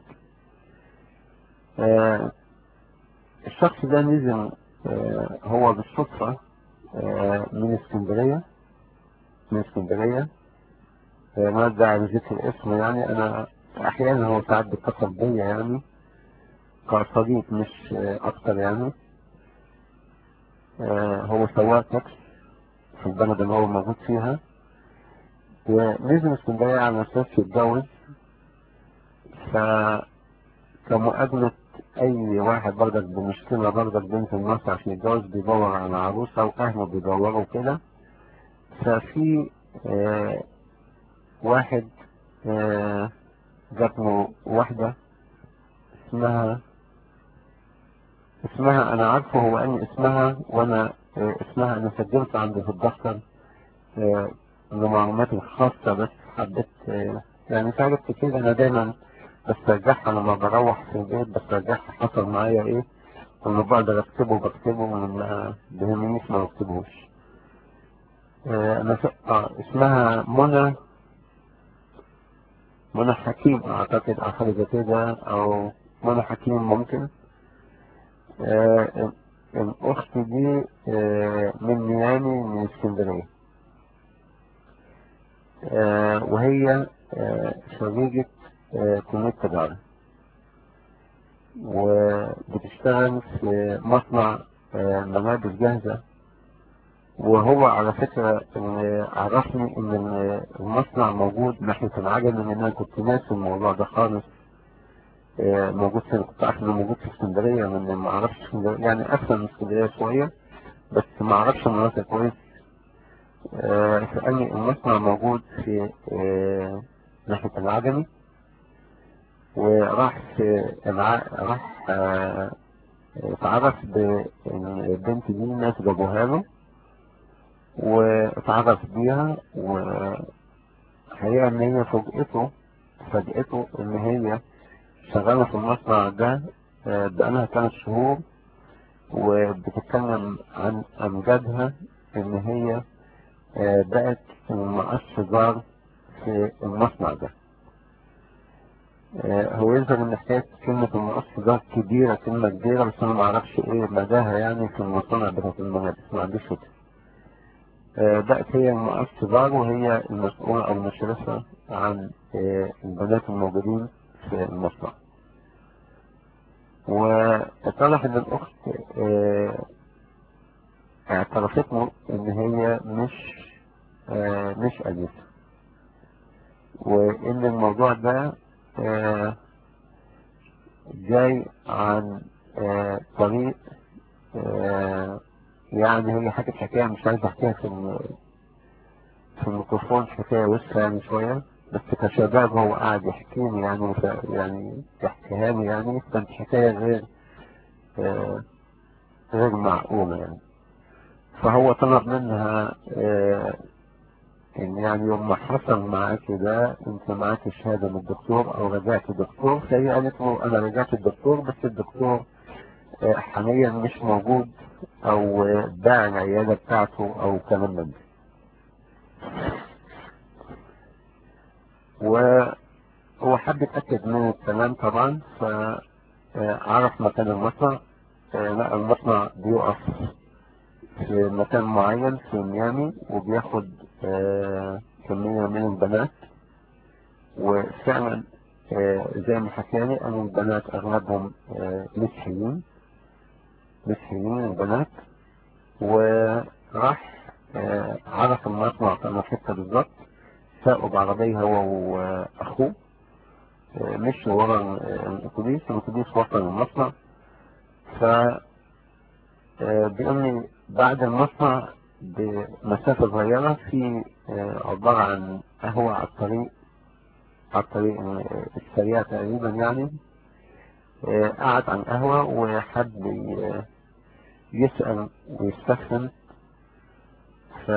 آه، الشخص ده نزل آه، هو بالصدفة آه، من اسكندرية من اسكندرية آه، ما ادعي ذكر اسمه يعني أنا أحيانا هو ساعات بيتصل بيا يعني كصديق مش آه، أكتر يعني آه، هو سواق تاكسي في البلد اللي هو موجود فيها ونزل اسكندرية على أساس يتجوز فكمقابلة أي واحد برضك بمشكلة برضك بنت مصر عشان يتجوز بيدور على عروسة وأهله بيدوروا كده ففي آه واحد آه جات له واحدة اسمها اسمها أنا عارفه هو أن اسمها وأنا آه اسمها أنا سجلت عندي في الدفتر آه المعلومات الخاصة بس حبيت آه يعني في حاجات كتير أنا دايما بسترجعها لما بروح في البيت بسترجعها حصل معايا إيه لما بقدر أكتبه بكتبه ولما بيهمنيش ما بكتبهوش آه أنا ف... آه اسمها منى منى حكيم أعتقد أو حاجة زي كده أو منى حكيم ممكن آه الأخت دي آه من ميامي من اسكندرية آه وهي آه خريجة آه كلية تجارة وبتشتغل في مصنع آه ملابس جاهزة وهو على فكرة إن عرفني إن المصنع موجود ناحية العجل لأن أنا كنت ناسي الموضوع ده خالص آه موجود في كنت عارف إنه موجود في اسكندرية لأن ما أعرفش اسكندرية يعني أسفل من اسكندرية شوية بس ما أعرفش المناطق كويس آه، سألني المصنع موجود في آه، ناحية العجمي وراح في الع... راح آه، اتعرف بالبنت دي الناس جابوها له واتعرف بيها وحقيقة ان هي فوجئته فاجئته ان هي شغالة في المصنع ده آه، بقالها ثلاث شهور وبتتكلم عن امجادها ان هي آه، بقت مقص جار في المصنع ده آه، هو يظهر ان حكاية كلمة المقص جار كبيرة كلمة كبيرة بس انا معرفش ايه مداها يعني في المصانع بتاعت الملابس ما عنديش فكرة آه، بقت هي المقص جار وهي المسؤولة او المشرفة عن آه، البنات الموجودين في المصنع واتضح ان الاخت آه، اعترفت له ان هي مش آه، مش أنيسة وان الموضوع ده آه، جاي عن آه، طريق آه، يعني هي حكت حكاية مش عايز احكيها في الم- في الميكروفون حكاية وسخة يعني شوية بس كشباب هو قاعد يحكيني يعني وف- يعني يحكيها لي يعني كانت حكاية غير آه، غير معقولة يعني فهو طلب منها آه، ان يعني يوم ما حصل معاك ده انت معاك شهادة من الدكتور او رجعت دكتور فهي قالت له انا رجعت الدكتور بس الدكتور آه، حاليا مش موجود او آه، باع العيادة بتاعته او كلام من ده وهو حب يتأكد من الكلام طبعا فعرف مكان المصنع آه، لقى المصنع بيقف في مكان معين في ميامي وبياخد آه، كمية من البنات وفعلا آه، زي ما حكالي أن البنات أغلبهم آه، مسيحيين مسيحيين البنات وراح آه، عرف المصنع كان حتة بالظبط ساقوا بعربية هو وأخوه آه، مشوا ورا آه، الأتوبيس الأتوبيس وصل المصنع ف آه، بيقول لي بعد المصنع بمسافة صغيرة في آه، عبارة عن قهوة على الطريق على الطريق آه، السريع تقريبا يعني آه، قعد عن قهوة وحب ي- يسأل ويستفهم ف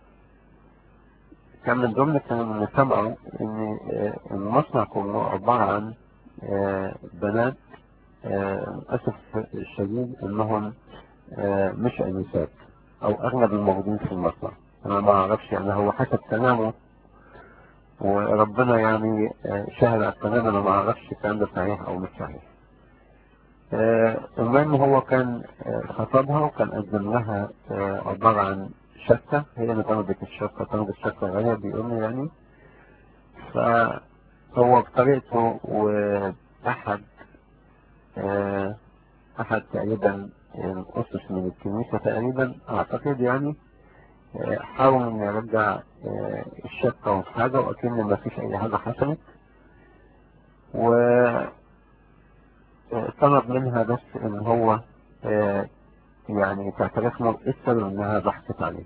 كان من ضمن الكلام اللي سمعوا ان آه، المصنع كله عبارة عن آه، بنات آه، للأسف الشديد انهم آه، مش انسات او اغلب الموجودين في المصنع انا ما اعرفش يعني هو حسب كلامه وربنا يعني آه، شهد على الكلام انا ما اعرفش الكلام ده صحيح او مش صحيح آه، المهم هو كان آه، خطبها وكان قدم لها آه، عبارة عن شقة هي اللي طلبت الشقة طلبت الشقة غالية بيقول لي يعني فهو بطريقته وأحد آه، أحد تقريبا الأسس من الكنيسة تقريبا أعتقد يعني آه، حاول إن يرجع آه، الشقة وحاجة وأكن ما فيش أي حاجة حصلت و آه، طلب منها بس إن هو آه، يعني تعترف له إيه السبب إنها ضحكت عليه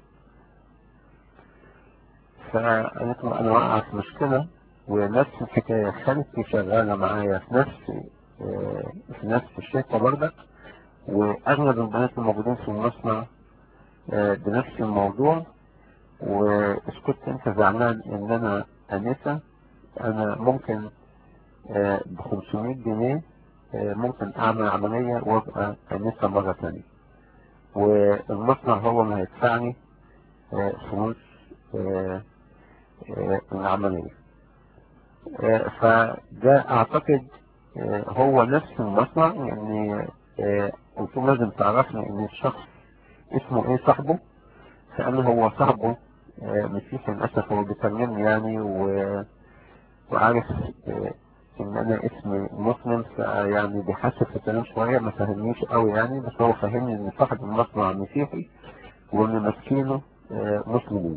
فقالت له أنا واقعة في مشكلة ونفس الحكاية خالتي شغالة معايا في نفس آه، في نفس الشركة برضك وأغلب البنات الموجودين في المصنع آه، بنفس الموضوع واسكت انت زعلان ان انا انسة انا ممكن ب 500 جنيه آه، ممكن اعمل عملية وابقى انسة مرة تانية والمصنع هو اللي هيدفعني آه، فلوس آه، آه، العملية آه، فده اعتقد آه، هو نفس المصنع يعني آه، قلت له لازم تعرفني ان الشخص اسمه ايه صاحبه فقال لي هو صاحبه آه، مسيحي للاسف هو بيكلمني يعني و... وعارف آه، ان انا اسمي مسلم فيعني بيحسب في الكلام شويه ما فهمنيش قوي يعني بس هو فهمني ان صاحب المصنع مسيحي وان ماسكينه آه، مسلمين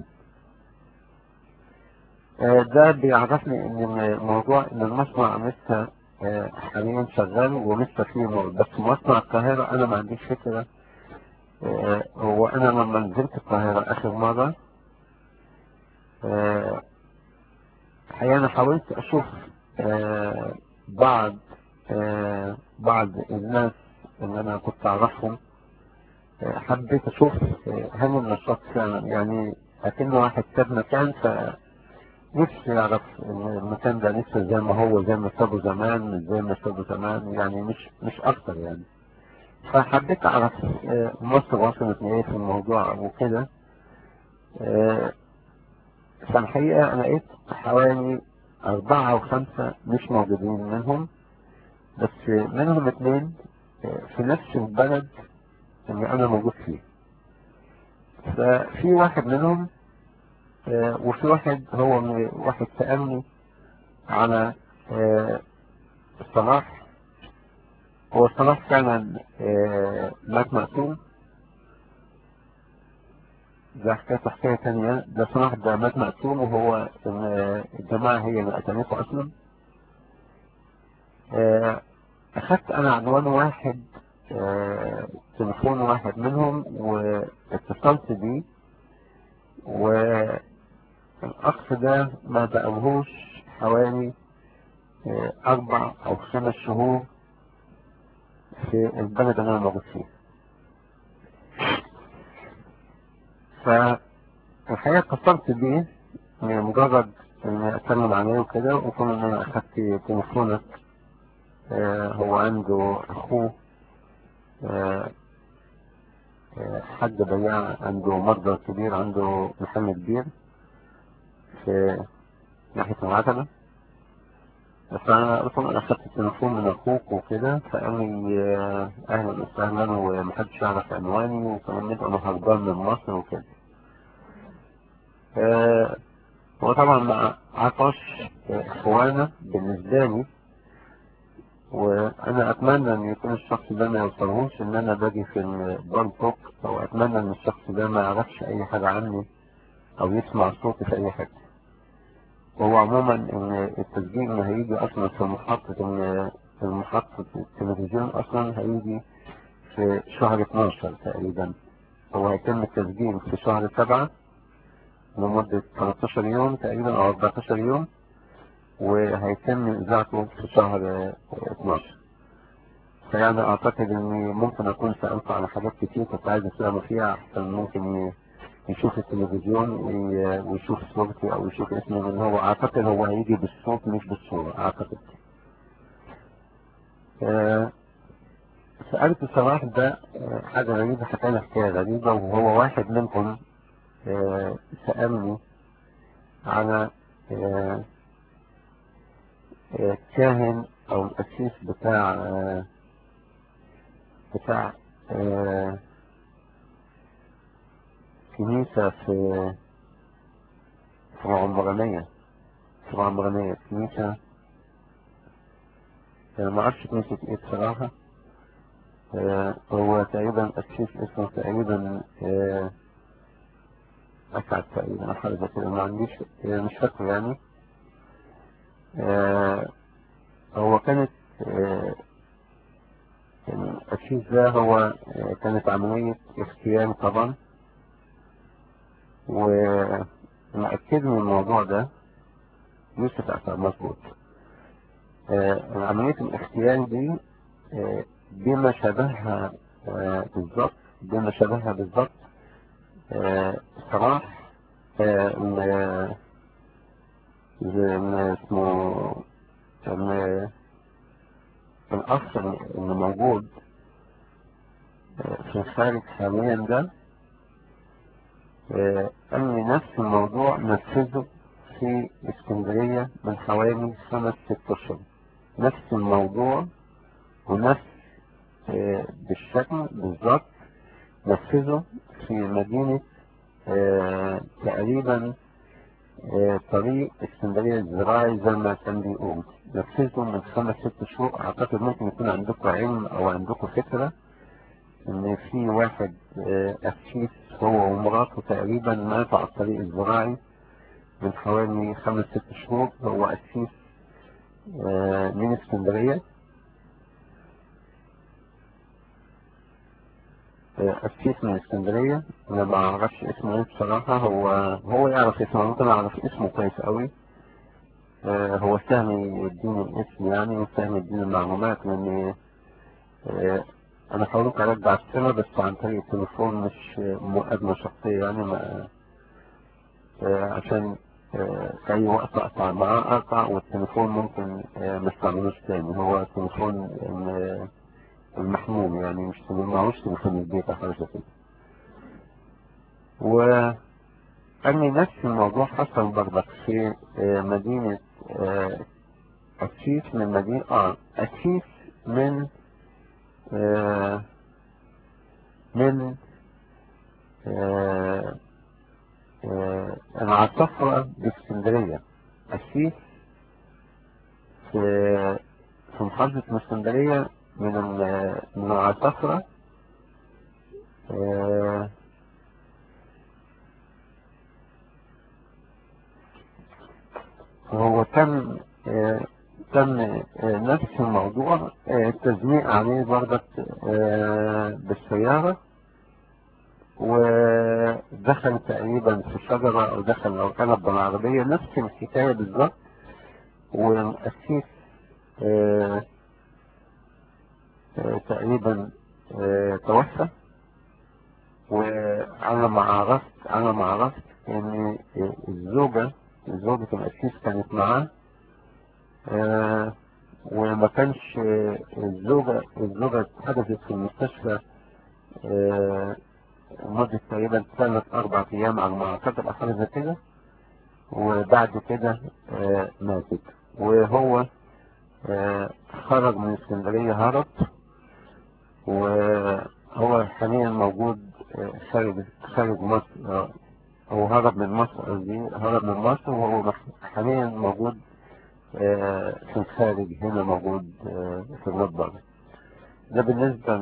آه، ده بيعرفني ان موضوع ان المصنع لسه آه، حاليا شغال ولسه فيه نور بس مصنع القاهرة انا ما عنديش فكرة آه، هو انا لما نزلت القاهرة اخر مرة آه، الحقيقة أنا حاولت أشوف آه، بعض آه، بعض الناس اللي أنا كنت أعرفهم آه، حبيت أشوف آه، هل النشاط فعلا يعني أكنه واحد ساب مكان ف نفسي يعرف ان المكان ده لسه زي ما هو زي ما سابه زمان مش زي ما سابه زمان يعني مش مش اكتر يعني فحبيت اعرف آه، مصر وصلت لايه في الموضوع وكده آه، فالحقيقة أنا لقيت حوالي أربعة أو خمسة مش موجودين منهم بس منهم اتنين آه، في نفس البلد اللي أنا موجود فيه ففي واحد منهم آه، وفي واحد هو من- واحد سألني على آه، صلاح هو صلاح فعلا آه، مات مقتول ده حكاية حكاية تانية ده صلاح ده مات مقتول وهو إن الجماعة هي اللي قتلته أصلا آه، أخدت أنا عنوان واحد آه، تليفون واحد منهم واتصلت بيه والأخ ده ما بقالهوش حوالي آه، أربع أو خمس شهور في البلد اللي أنا موجود فيه فالحقيقة اتصلت بيه مجرد إني أتكلم عليه وكده وكون إن أنا أخدت تليفونك آه، هو عنده أخوه آه، آه، حد بياع عنده مصدر كبير عنده محل كبير في ناحية العتبة فأنا قلت له أنا أخدت التليفون من أخوك وكده فقال لي آه، أهلا وسهلا ومحدش يعرف عنواني وكمان نبقى مهربان من مصر وكده آه، هو طبعا مع عطش آه، إخوانا بالنسبة لي وانا اتمنى ان يكون الشخص ده ما يوصلهوش ان انا باجي في البالتوك او اتمنى ان الشخص ده ما يعرفش اي حاجة عني او يسمع صوتي في اي حاجة هو عموما ان التسجيل اللي هيجي اصلا في محطة ان في محطة التلفزيون اصلا هيجي في شهر 12 تقريبا هو هيتم التسجيل في شهر 7 لمدة 13 يوم تقريبا او 14 يوم وهيتم إذاعته في شهر آه، 12 فيعني أعتقد إني ممكن أكون سألت على حاجات كتير كنت عايز أسأله فيها أحسن ممكن ي- يشوف التلفزيون وي- ويشوف صورتي أو يشوف اسمي لأن هو أعتقد هو هيجي بالصوت مش بالصورة أعتقد آه، سألت صلاح ده آه، حاجة غريبة حكى لي حكاية غريبة وهو واحد منكم آه، سألني على آه، آه، كاهن او القسيس بتاع آه، بتاع آه، كنيسة في في العمرانية في العمرانية كنيسة أنا ما أعرفش كنيسة إيه بصراحة آه، هو تقريبا قسيس اسمه تقريبا آه، أسعد تقريبا أو حاجة زي كده ما عنديش آه، مش فاكر يعني آه، هو كانت آه، التشخيص ده هو آه، كانت عملية اغتيال طبعا ومأكد من الموضوع ده يوسف أسعد مظبوط آه، عملية الاغتيال دي آه، بما شبهها آه، بالظبط بما شبهها بالظبط آه، صلاح آه، إن- زي ما اسمه إن الأخ اللي موجود آه، في الخارج حاليا ده آه، قال لي نفس الموضوع نفذه في اسكندرية من حوالي خمس ست أشهر نفس الموضوع ونفس آه، بالشكل بالظبط نفذه في مدينة آه، تقريبا آه، طريق اسكندرية الزراعي زي ما كان بيقول نفذه من خمس ست شهور أعتقد ممكن يكون عندكم علم أو عندكم فكرة إن في واحد آه، قسيس هو ومراته تقريبا ماتوا على الطريق الزراعي من حوالي خمس ست شهور هو قسيس آه، من اسكندرية آه، قسيس أتيس من اسكندرية أنا ما أعرفش اسمه إيه بصراحة هو هو يعرف اسمه ممكن أعرف اسمه كويس أوي آه، هو سهل يديني الاسم يعني وسهل يديني المعلومات لأن آه، أنا حاولت أرجع السنة بس عن طريق التليفون مش مقابلة شخصية يعني ما آه، عشان آه، في أي وقت أقطع معاه أقطع والتليفون ممكن آه، ما استعملوش تاني هو التليفون آه، المحمول يعني مش معهوش تليفون البيت أو حاجة زي كده وقال لي نفس الموضوع حصل برضك في آه، مدينة آه، أسيس من مدينة آه أسيس من آه، من آه، آه، العصفرة باسكندرية أسيس في في محافظة اسكندرية من ال- من العصفرة آه، وهو تم آه، تم آه، نفس الموضوع آه، التزميق عليه برضك آه، بالسيارة ودخل تقريبا في شجرة أو دخل أو قلب بالعربية نفس الحكاية بالظبط والأسيس آه، آه، تقريبا آه، توفى وأنا ما عرفت أنا ما عرفت إن الزوجة زوجة الأسيس كانت معاه آه، وما كانش آه، الزوجة الزوجة اتحجزت في المستشفى آه، مدة تقريبا ثلاث أربع أيام على ما أعتقد أو حاجة زي كده وبعد كده آه، ماتت وهو آه، خرج من اسكندرية هرب وهو حاليا موجود آه، خارج خارج مصر آه، هو هرب من مصر قصدي هرب من مصر وهو مح- حاليا موجود آه، في الخارج هنا موجود آه، في الربع ده بالنسبة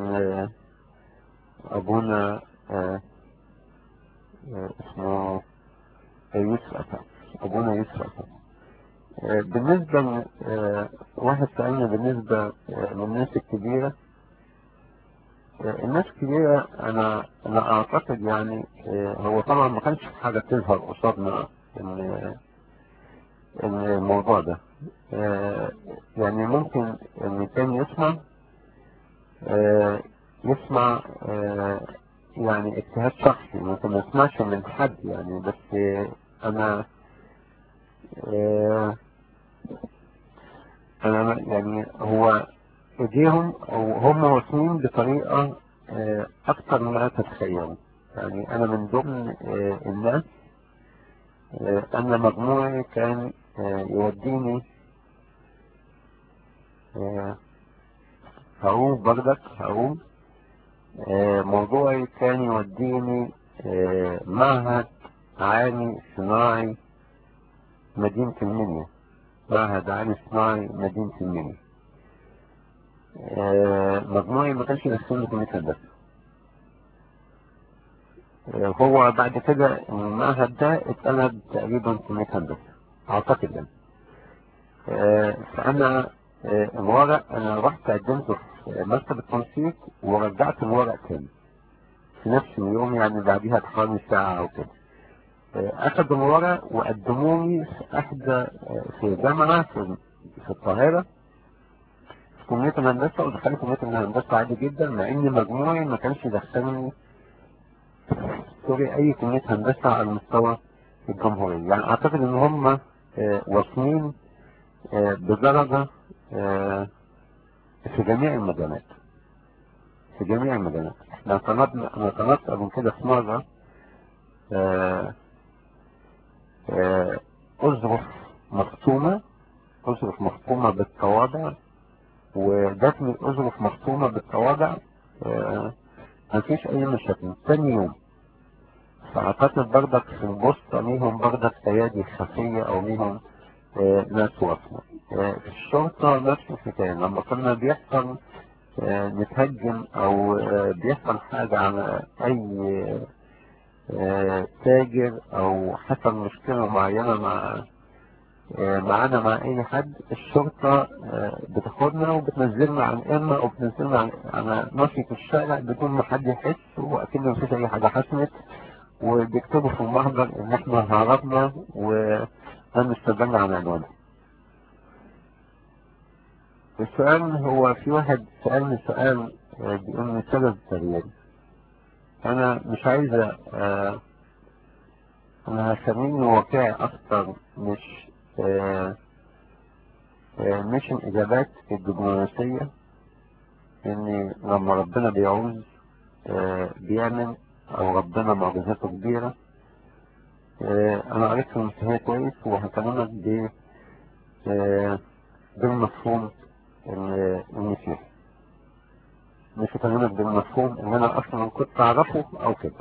لأبونا آه، آه، اسمه يوسف أسد أبونا يوسف أسد آه، بالنسبة ل- آه، واحد سألني بالنسبة آه، للناس الكبيرة آه، الناس الكبيرة أنا أنا أعتقد يعني آه، هو طبعا ما كانش في حاجة تظهر قصادنا إن إن الموضوع ده آه، يعني ممكن إن كان يسمع آه، يسمع آه، يعني اجتهاد شخصي ممكن ما يسمعش من حد يعني بس آه، أنا آه، أنا يعني هو ايديهم او هم واصلين بطريقة آه، اكتر مما تتخيلوا يعني انا من ضمن آه، الناس آه، انا مجموعي كان آه، يوديني آه، هقوم برضك هقوم آه، موضوعي كان يوديني آه، معهد عالي صناعي مدينة المنيا معهد عالي صناعي مدينة المنيا آه، مجموعي ما كانش يدخلني كلية هندسة آه، هو بعد كده المعهد ده اتقلب تقريبا كلية هندسة أعتقد يعني آه، فأنا آه، الورق أنا رحت قدمته في مكتب التنسيق ورجعت الورق تاني في نفس اليوم يعني بعديها بحوالي ساعة أو كده آه، أخدوا الورق وقدموني في إحدى آه، في جامعة في في القاهرة في كلية الهندسة ودخلت كلية الهندسة عادي جدا مع إن مجموعي ما كانش يدخلني سوري أي كلية هندسة على مستوى الجمهورية يعني أعتقد إن هم آه، واصلين آه، بدرجة آه، في جميع المجالات في جميع المجالات احنا طلبنا انا طلبت قبل كده في مرة آه، آه، أظرف مختومة أظرف مختومة بالتواضع وجاتني أظرف مختومة بالتواضع آه، مفيش أي مشاكل تاني يوم فأعتقد برضك في البوسطة ليهم برضك أيادي خفية أو ليهم آه، ناس واصلة آه، في الشرطة نفس الحكاية لما كنا بيحصل آه، نتهجم أو آه، بيحصل حاجة على أي آه، تاجر أو حصل مشكلة معينة مع آه، معانا مع اي حد الشرطة آه، بتاخدنا وبتنزلنا عن امة او بتنزلنا عن على ماشي في الشارع بدون ما حد يحس واكن مفيش اي حاجة حصلت وبيكتبوا في المحضر ان احنا هربنا وهنستدلنا على عنواننا السؤال هو في واحد سألني سؤال آه، بيقول لي سبب التغيير انا مش عايز آه، انا هسميه واقعي اكتر مش آه، آه، مش الاجابات الدبلوماسية ان لما ربنا بيعوز آه، بيعمل او ربنا معجزاته كبيرة آه، انا قريت في المسيحية كويس وهكلمك ب آه، بالمفهوم ال- المسيحي مش هكلمك بالمفهوم اللي انا اصلا كنت اعرفه او كده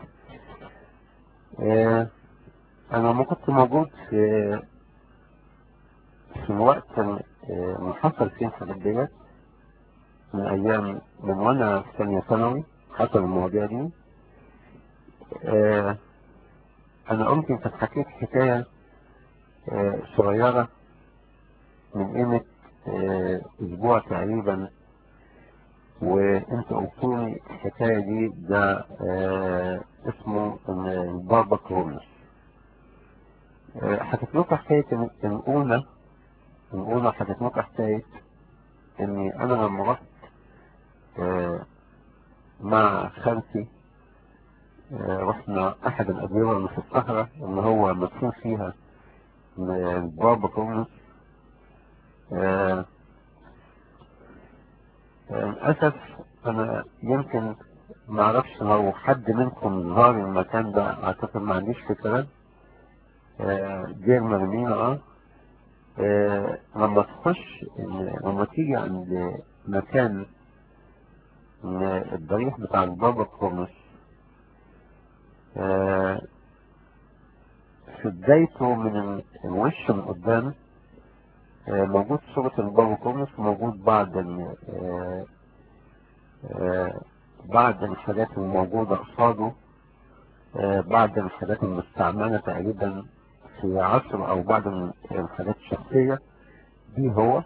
آه، انا ما كنت موجود في في الوقت ال- آه، اللي حصل فيه الحاجات ديت من ايام من وانا في ثانية ثانوي حصل المواضيع دي آه، انا قمت كنت حكيت حكاية آه، صغيرة من قيمة آه، اسبوع تقريبا وانت قلتولي الحكاية دي ده آه، اسمه البابا كرونس آه، حكيت لكم حكاية إن- الأولى الأولى حكيت لكم حكاية إني أنا لما رحت آه، مع خالتي آه، رحنا أحد الأديرة اللي في الصحراء اللي هو مدفون فيها البابا كرونس آه، آه، للأسف أنا يمكن ما اعرفش لو حد منكم زار المكان ده اعتقد ما عنديش فكرة آه، دير مرمينا اه آه، لما تخش إن- لما تيجي عند مكان إن الضريح بتاع البابا كرونس آه، في بدايته من ال- الوش من قدام آه، موجود صورة البابا كرونس موجود بعض ال- آه، آه، بعض الحاجات الموجودة قصاده آه، بعض الحاجات المستعملة تقريبا في عصر أو بعض من الحاجات الشخصية دي هو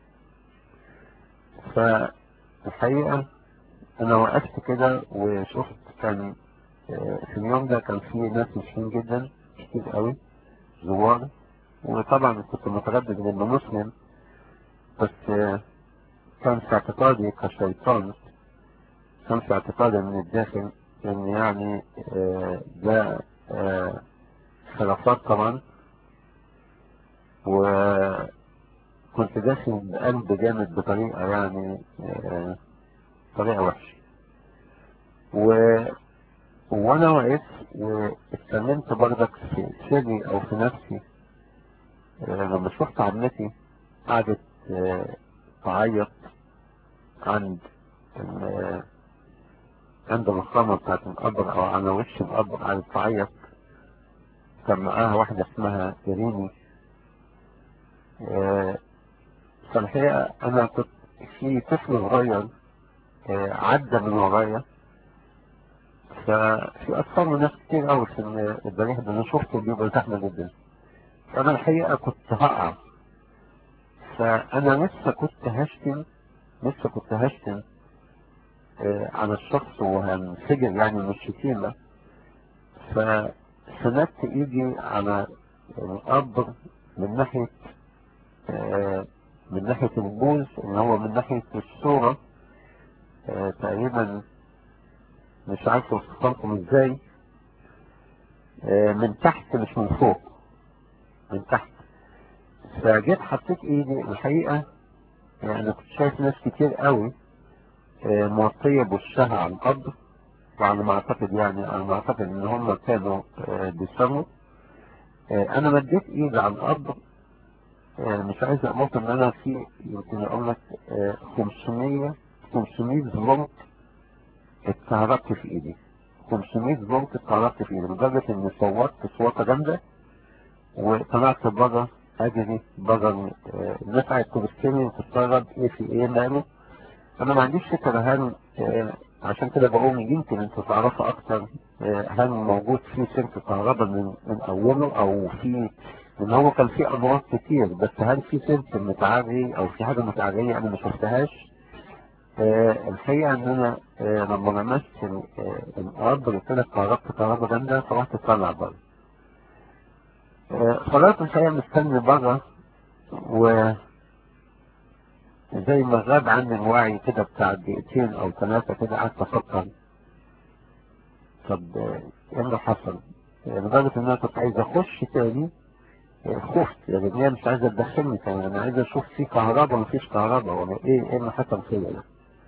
فالحقيقة أنا وقفت كده وشفت كان آه، في اليوم ده كان في ناس مشهورين جدا كتير قوي زوار وطبعا كنت متردد انه مسلم بس آه، كان في اعتقادي كشيطان كان في اعتقادي من الداخل ان يعني آه، ده آه، خلافات طبعا وكنت داخل بقلب جامد بطريقة يعني آه، طريقة وحشة و... وانا واقف واتكلمت برضك في سري او في نفسي آه، لما شفت عمتي قعدت آه، تعيط عند ال- عند الرخامة بتاعت القبر او على وش القبر قعدت تعيط كان معاها واحدة اسمها إيريني آه، فالحقيقة أنا كنت في طفل صغير آه، عدى من ورايا ففي أطفال وناس كتير قوي في ال- الضريح ده أنا شفته بيبقى زحمة جدا فأنا الحقيقة كنت هقع فأنا لسه كنت هشتم لسه كنت هشتم آه، على الشخص وهنفجر يعني مش شتيمة فسندت ايدي على القبر من ناحية آه، من ناحية البوز اللي هو من ناحية الصورة آه، تقريبا مش عارف اوصفلكم ازاي آه، من تحت مش من فوق من تحت فجيت حطيت ايدي الحقيقة يعني أنا كنت شايف ناس كتير قوي آه، موطية بوشها على القبر وعلى ما اعتقد يعني على ما اعتقد ان هم كانوا آه، بيصلوا آه، انا مديت ايدي على القبر آه، مش عايز اموت ان انا في يمكن اقول لك آه، 500 500 فولت اتكهربت في ايدي 500 فولت اتكهربت في ايدي لدرجة اني صوتت صوتة جامدة وطلعت بره اجري بره آه، الناس قاعدة تبصلي وتستغرب ايه في ايه ماله انا ما عنديش فكرة هل آه، عشان كده بقول يمكن انتوا تعرفوا اكتر آه، هل موجود في سلك كهرباء من, من اوله او في ان هو كان في امراض كتير بس هل في سلسل متعري او في حاجه متعريه انا ما شفتهاش آه الحقيقه ان انا آه لما لمست ال- آه، الارض قلت لك كهربت كهرباء جامده فرحت اطلع بره آه خلاص الحقيقه مستني بره و زي ما غاب عني الوعي كده بتاع دقيقتين او ثلاثه كده قعدت افكر طب آه، ايه اللي حصل؟ آه، لدرجه ان انا كنت عايز اخش تاني خفت يعني هي مش عايزه تدخلني كمان انا عايز اشوف في كهرباء مفيش كهرباء ولا ايه ايه اللي حصل فيا ده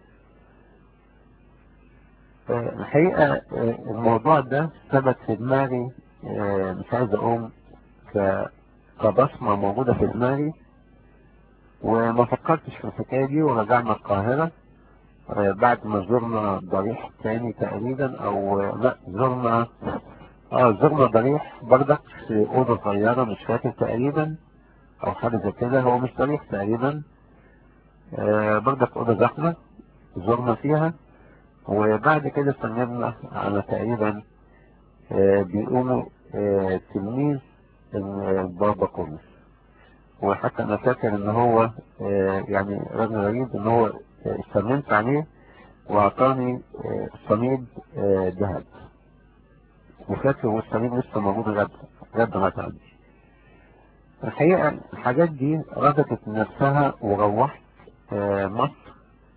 آه، الحقيقه آه، الموضوع ده ثبت في دماغي آه، مش عايز اقوم ك- كبصمه موجوده في دماغي وما فكرتش في الحكايه دي ورجعنا القاهره آه، بعد ما زرنا ضريح تاني تقريبا او آه، لا زرنا اه زرنا ضريح بردك في اوضه صغيره مش فاكر تقريبا او حاجه زي كده هو مش ضريح تقريبا آه بردك اوضه زحمه زرنا فيها وبعد كده استنينا على تقريبا آه بيقوموا آه تلميذ البابا كومس وحتى انا فاكر ان هو آه يعني راجل غريب ان هو آه، استمنت عليه واعطاني آه صميد آه ذهب وفاكر والصميد لسه موجود لغايه لغايه دلوقتي عندي الحقيقه الحاجات دي ربطت نفسها وروحت آه مصر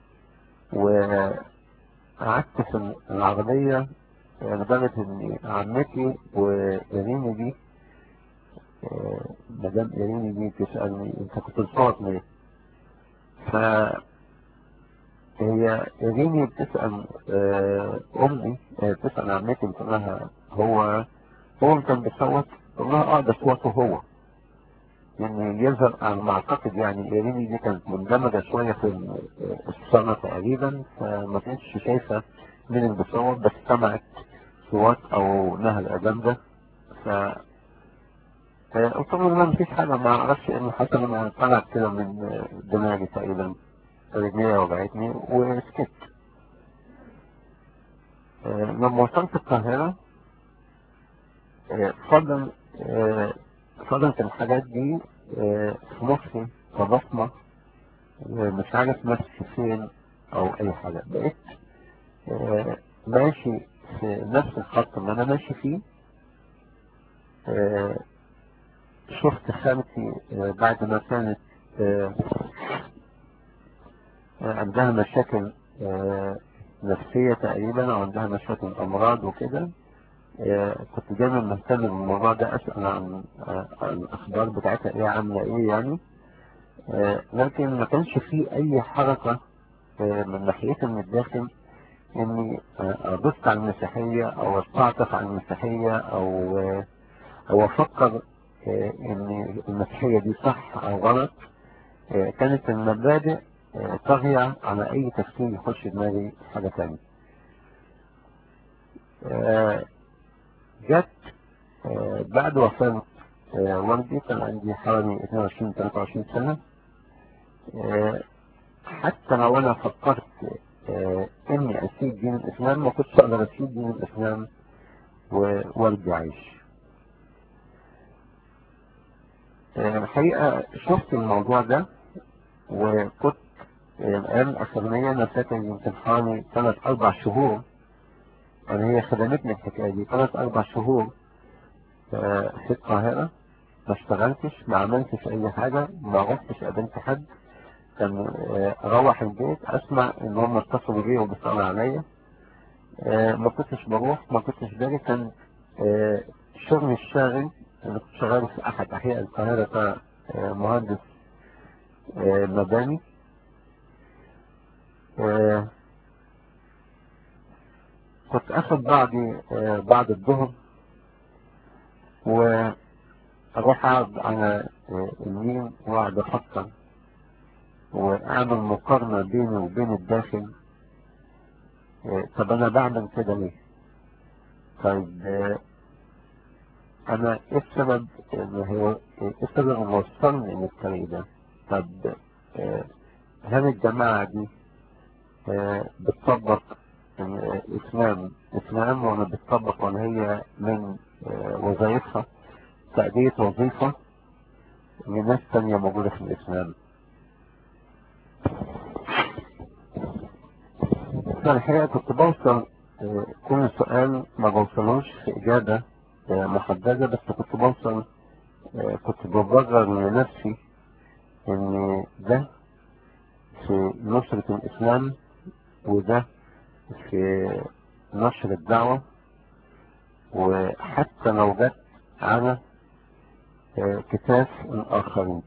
وقعدت في العربيه آه، لدرجه ان عمتي وإيريني دي آه، مدام إيريني دي تسألني انت كنت بتصوت ليه؟ ف هي إيريني بتسأل آه، أمي آه، بتسأل عمتي بتقول لها هو هو اللي كان بيصوت؟ تقول لها اه ده صوته هو يعني يظهر على ما اعتقد يعني إيريني دي كانت مندمجة شوية في ال- الصلاة تقريبا فما كانتش شايفة مين اللي بيصوت بس سمعت صوت أو نهى جامدة ف آه، قلت له لا مفيش حاجة ما أعرفش إيه اللي حصل أنا طلعت كده من آه، دماغي تقريبا رجليا وجعتني وسكت آه، لما وصلت القاهرة آه، فضل آه، فضلت الحاجات دي آه، في مخي كبصمة ومش عارف نفسي فين أو أي حاجة بقيت آه، ماشي في نفس الخط اللي أنا ماشي فيه آه، شفت خالتي آه، بعد ما كانت آه، آه، عندها مشاكل آه، نفسية تقريبا أو عندها مشاكل أمراض وكده آه، كنت دايما مهتم بالموضوع ده أسأل عن آه، عن الأخبار بتاعتها إيه عاملة إيه يعني آه، لكن ما كانش فيه أي حركة آه، من ناحيتي من الداخل إني آه، أبص على المسيحية أو أستعطف على المسيحية أو آه، أو أفكر آه، إن المسيحية دي صح أو غلط آه، كانت المبادئ آه، طاغية على أي تفكير يخش دماغي حاجة تانية آه، جت آه، بعد وفاة آه، والدي كان عندي حوالي 22 23 سنة آه، حتى لو أنا فكرت آه، إني أسيب دين الإسلام ما كنتش أقدر أسيب دين الإسلام ووالدي عايش آه، الحقيقة شفت الموضوع ده وكنت آه، الأيام الأخرانية أنا فاكر يمكن حوالي ثلاث أربع شهور يعني هي خدمتني الحكاية دي ثلاث أربع شهور آه، في القاهرة ما اشتغلتش ما عملتش أي حاجة ما رحتش قابلت حد كان آه، أروح البيت أسمع إن هم اتصلوا بيا وبيسألوا عليا آه، ما كنتش بروح ما كنتش باجي كان آه، شغلي الشاغل أنا كنت شغال في أحد أحياء القاهرة كمهندس آه، مباني آه، كنت اخد بعضي آه، بعد الظهر واروح اقعد على آه، اليمين واقعد افكر واعمل مقارنة بيني وبين الداخل آه، طب انا بعمل كده ليه طيب آه، انا ايه السبب اللي هو ايه السبب اللي وصلني للطريق ده طب آه، هل الجماعة دي آه، بتطبق آه، إسلام إسلام ولا بتطبق ولا هي من آه، وظائفها تأدية وظيفة من ناس تانية موجودة في الإسلام فالحقيقة كنت بوصل آه، كل سؤال ما بوصلوش في إجابة آه، محددة بس كنت بوصل آه، كنت ببرر لنفسي إن ده في نصرة الإسلام وده في نشر الدعوة وحتى لو جت على آه، كتاف الآخرين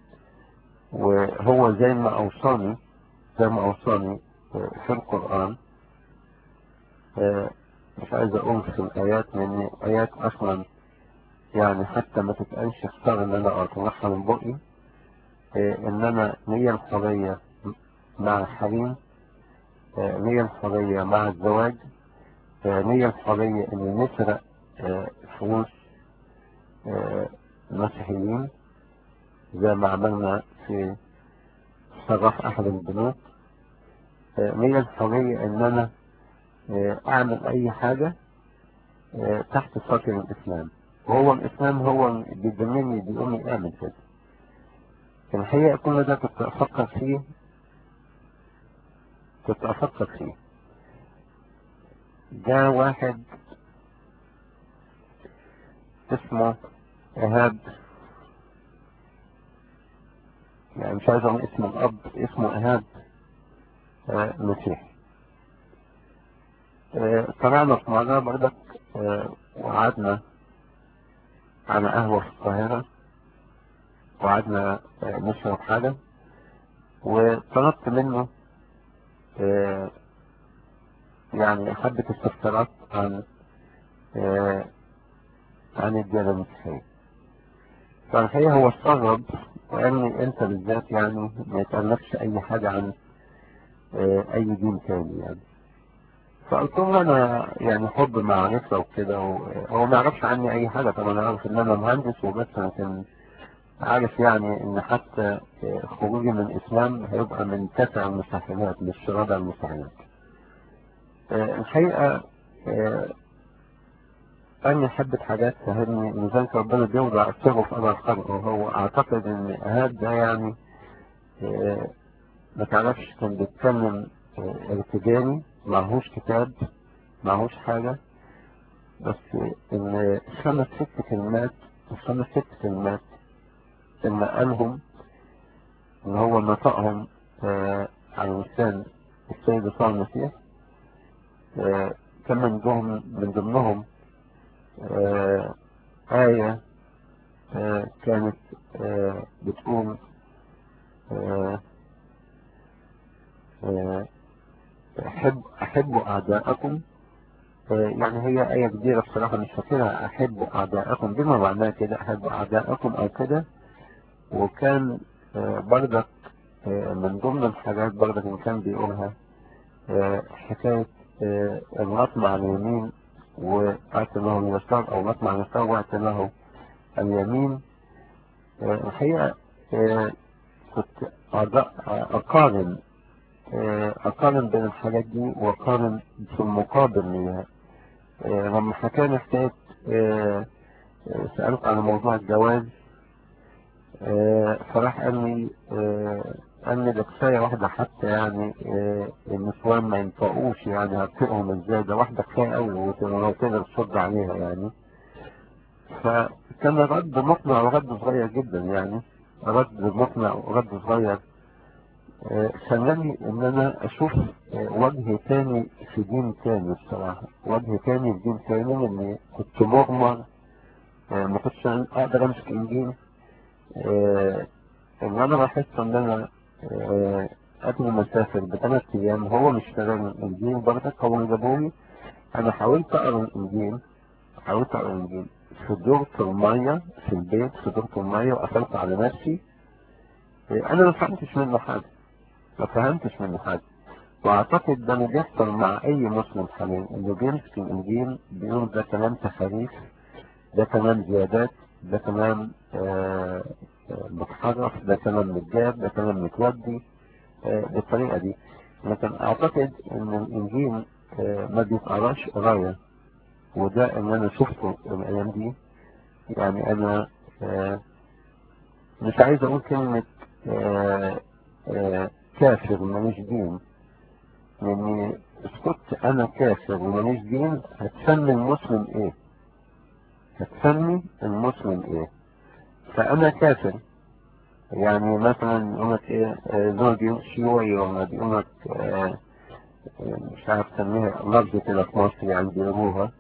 وهو زي ما أوصاني زي ما أوصاني آه، في القرآن آه، مش عايز أقول في الآيات لأن آيات أصلا يعني حتى ما تتقالش اختار إن أنا أطلعها من بقي آه، إنما نية الحرية مع الحريم آه، نية الحرية مع الزواج آه، نية الحرية إن نسرق آه، فلوس آه، المسيحيين زي ما عملنا في صرف أحد البنوك آه، نية الحرية إن أنا آه، أعمل أي حاجة آه، تحت سطر الإسلام وهو الإسلام هو اللي بيدمني بيقول لي اعمل كده الحقيقة كل ده كنت أفكر فيه كنت أفكر فيه ده واحد اسمه إيهاب يعني مش عايز أقول اسم الأب اسمه إيهاب آه، مسيحي آه، طلعنا في مرة بردك آه، وقعدنا على قهوة في القاهرة وقعدنا آه، نشرب حاجة وطلبت منه آه، يعني حبة استفسارات عن آه، عن الديانة المسيحية فالحقيقة هو استغرب وقال لي انت بالذات يعني ما يتقلقش اي حاجة عن آه، اي دين تاني يعني فقلت له انا يعني حب معرفة وكده هو ما يعرفش عني اي حاجة طبعا انا عارف ان انا مهندس وبس لكن عارف يعني ان حتى آه، خروجي من الاسلام هيبقى من تسع المستحيلات مش رابع المستحيلات آه، الحقيقة آه، أني حبة حاجات فهمني إن ذلك ربنا بيوضع السر في أمر الخلق وهو أعتقد إن إيهاب ده يعني آه، ما تعرفش كان بيتكلم آه، ارتجالي معهوش كتاب معهوش حاجة بس إن خمس ست كلمات الخمس ست كلمات إن قالهم إن هو نطقهم آه، على لسان السيد صلى المسيح آه، كان من ضمن من ضمنهم آه، آية آه، كانت آه، بتقول آه، آه، أحب أحبوا أعداءكم آه، يعني هي آية كبيرة بصراحة مش فاكرها أحبوا أعداءكم بما معناه كده أحبوا أعداءكم أو كده وكان آه، برضك آه، من ضمن الحاجات برضك اللي كان بيقولها آه، حكاية آه، الرطم على اليمين وأعطي له اليسار أو رطم على اليسار وأعطي له اليمين آه، الحقيقة آه، كنت أض- أقارن آه، أقارن بين الحاجات دي وأقارن في المقابل ليها آه، لما حكينا حكاية آه، آه، سألت عن موضوع الجواز آه، فراح قال لي آه، قال لي ده كفاية واحدة حتى يعني آه، النسوان ما ينطقوش يعني هتطقهم ازاي ده واحدة كفاية قوي ولو تقدر تصد عليها يعني فكان رد مقنع ورد صغير جدا يعني رد مقنع ورد صغير آه، خلاني ان انا اشوف آه، وجه تاني في دين تاني بصراحة وجه تاني في دين تاني اني كنت مغمر آه، ما كنتش اقدر امسك انجيل آه، ان انا لاحظت ان انا آه، قبل ما اسافر بثلاث ايام هو مش شغال الانجيل برضك هو اللي جابولي انا حاولت اقرا الانجيل حاولت اقرا الانجيل في دورة المية في البيت في دورة المية وقفلت على نفسي آه، انا ما فهمتش منه حاجة ما فهمتش منه حاجة واعتقد ده اللي بيحصل مع اي مسلم حاليا انه بيمسك الانجيل بيقول ده كلام تحريف ده كلام زيادات ده كلام آه، آه، متحرف ده كلام متجاب ده كلام متودي آه، بالطريقة دي لكن اعتقد ان الانجيل آه، ما بيتقراش قراية وده اللي انا شفته الايام دي يعني انا آه، مش عايز اقول كلمة آه آه كافر ماليش دين لاني اسكت انا كافر وماليش دين هتسمي المسلم ايه هتسمي المسلم ايه فانا كافر يعني مثلا يقولك ايه آه، زوجي شيوعي ولا بيقولك آه، آه، مش عارف تسميها لفظ كده في مصر يعني بيقولوها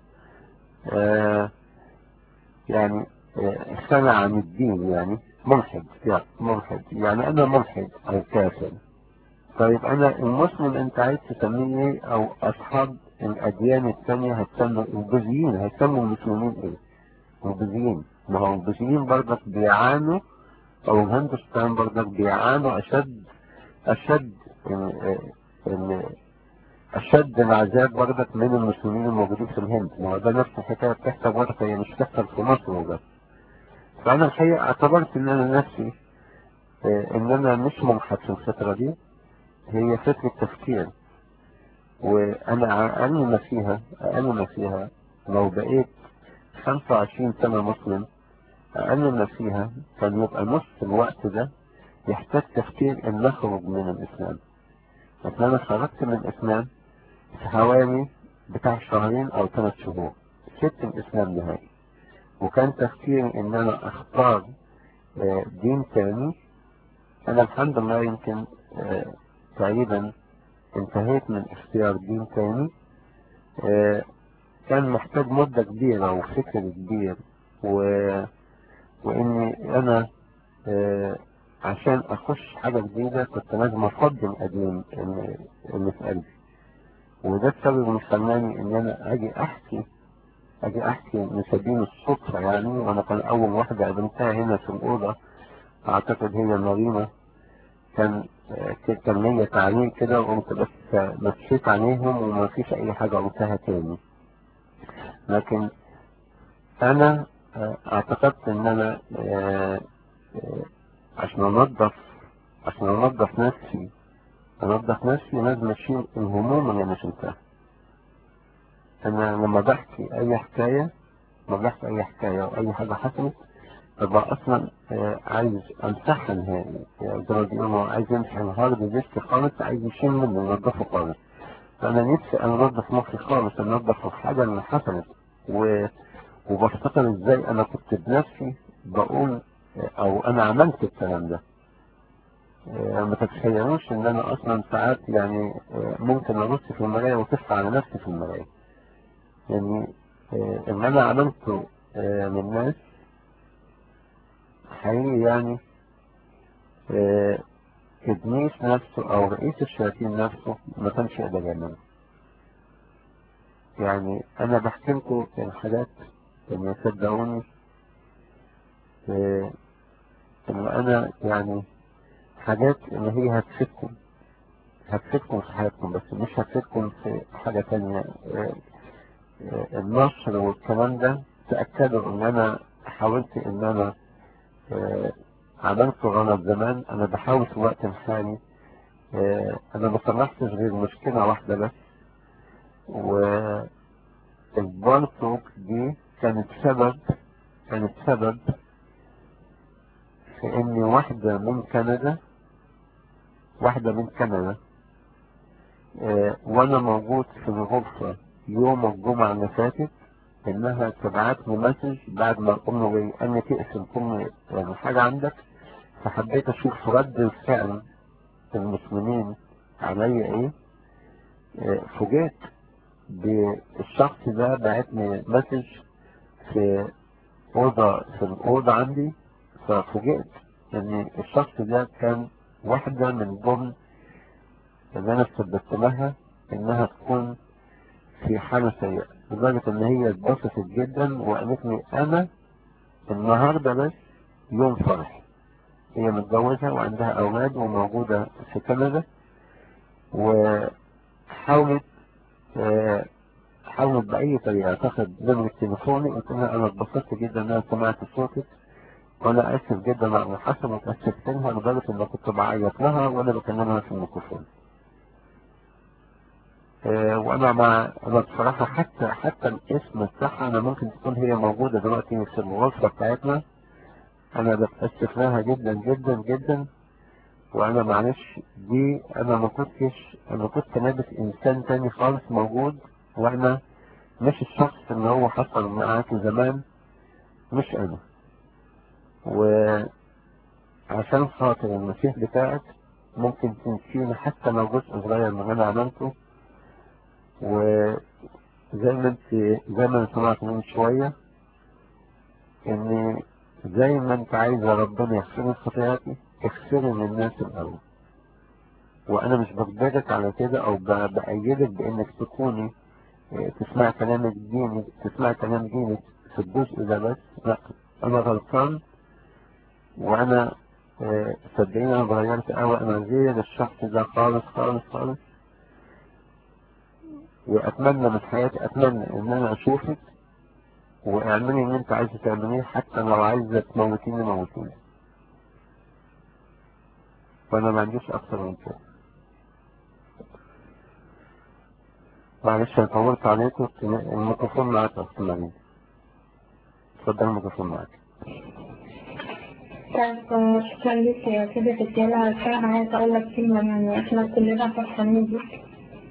آه، يعني آه، خلع عن الدين يعني ملحد يعني ملحد يعني انا ملحد او كافر طيب انا المسلم انت عايز تسميه ايه او اصحاب الاديان الثانية هتسموا البوذيين هيسموا المسلمين ايه البوذيين ما هو البوذيين برضك بيعانوا او الهندوستان برضك بيعانوا اشد اشد ال- ال- اشد العذاب برضك من المسلمين الموجودين في الهند ما هو ده نفس الحكايه بتحصل برضك هي مش بتحصل في مصر بس فانا الحقيقه اعتبرت ان انا نفسي آه، ان انا مش ملحد في الفتره دي هي فكره تفكير وانا اقل ما فيها اقل ما فيها لو بقيت 25 سنه مسلم أقل ما فيها كان يبقى نص الوقت ده يحتاج تفكير إن نخرج من الإسلام لكن أنا خرجت من الإسلام في حوالي بتاع شهرين أو ثلاث شهور سبت الإسلام نهائي وكان تفكيري إن أنا أختار آه، دين تاني أنا الحمد لله يمكن آه، تقريبا انتهيت من اختيار دين تاني آه، كان محتاج مدة كبيرة وفكر كبير و واني انا آه، عشان اخش حاجة جديدة كنت لازم افضل القديم اللي اللي في قلبي وده السبب اللي خلاني ان انا اجي احكي اجي احكي من سبيل الصدفة يعني وانا كان اول واحدة قابلتها هنا في الاوضة اعتقد هي مارينا كان آه، كان ليا تعليق كده وقمت بس مشيت عليهم وما فيش اي حاجة قلتها تاني لكن انا آه، اعتقدت ان انا آه، آه، عشان انظف عشان انظف نفسي انظف نفسي لازم اشيل الهموم اللي انا شلتها انا لما بحكي اي حكاية لما بحكي اي حكاية او اي حاجة حصلت ببقى اصلا آه، عايز امسحها نهائي يعني زي ما بيقولوا عايز يمسح الهارد ديسك خالص عايز يشيل منه ينضفه خالص فانا نفسي انظف مخي خالص انظف الحاجة اللي حصلت و... وبفتكر ازاي انا كنت بنفسي بقول او انا عملت الكلام ده آه، ما تتخيلوش ان انا اصلا ساعات يعني آه، ممكن ابص في المراية وتف على نفسي في المراية يعني آه، ان انا عملته آه، للناس حقيقي يعني آه، ابليس نفسه او رئيس الشياطين نفسه ما كانش يقدر يعمله يعني انا بحكي لكم الحاجات اللي صدقوني آه، ان انا يعني حاجات ان هي هتفيدكم هتفيدكم في حياتكم بس مش هتفيدكم في حاجة تانية آه، آه، النشر والكلام ده تأكدوا ان انا حاولت ان انا آه، عملت غلط زمان انا بحاول في الوقت الحالي آه، انا ما صلحتش غير مشكلة واحدة بس والبارتوك دي كانت سبب كانت سبب في ان واحدة من كندا واحدة من كندا آه، وانا موجود في الغرفة يوم الجمعة اللي فاتت انها تبعت لي مسج بعد ما الام جاي ان تقسم كل يعني حاجة عندك فحبيت اشوف رد الفعل المسلمين عليا ايه آه، فوجئت بالشخص ده بعت لي مسج في اوضة في الاوضة عندي ففوجئت ان الشخص ده كان واحدة من ضمن اللي انا استبدت لها انها تكون في حالة سيئة لدرجة ان هي اتبسطت جدا وقالت لي انا النهاردة بس يوم فرح هي متجوزة وعندها اولاد وموجودة في كندا وحاولت آه، حاولت بأي طريقة تاخد نمرة تليفوني قلت لها أنا اتبسطت جدا إن أنا سمعت صوتك وأنا آسف جدا على اللي حصل وتأسفت لها لدرجة إن كنت بعيط لها وأنا بكلمها في الميكروفون. آه، وأنا مع أنا بصراحة حتى حتى الاسم بتاعها أنا ممكن تكون هي موجودة دلوقتي في الغرفة بتاعتنا انا بتأسف لها جدا جدا جدا وانا معلش دي انا ما كنتش انا كنت لابس انسان تاني خالص موجود وانا مش الشخص اللي هو حصل معاك زمان مش انا وعشان خاطر المسيح بتاعك ممكن تنسيني حتى لو جزء صغير من اللي انا عملته وزي ما انت زي ما انا سمعت من شوية ان زي ما انت عايزة ربنا يغفر لك خطيئاتي اغفري للناس الاول وانا مش بجبرك على كده او ب- بأيدك بانك تكوني اه، تسمع كلامك ديني تسمع كلام دينك في الجزء ده بس لا انا غلطان وانا اه، صدقيني انا اتغيرت قوي انا غير الشخص ده خالص خالص خالص واتمنى من حياتي اتمنى ان انا اشوفك واعملي اللي انت عايزه تعمليه حتى لو عايزه تموتيني موتيني فانا ما عنديش اكتر من كده معلش انا طولت عليكم الميكروفون معاك يا استاذ مريم اتفضل الميكروفون معاك طيب شكرا لك يا كده رجالة فعلا عايزة أقول لك كلمة يعني إحنا كلنا فرحانين بيك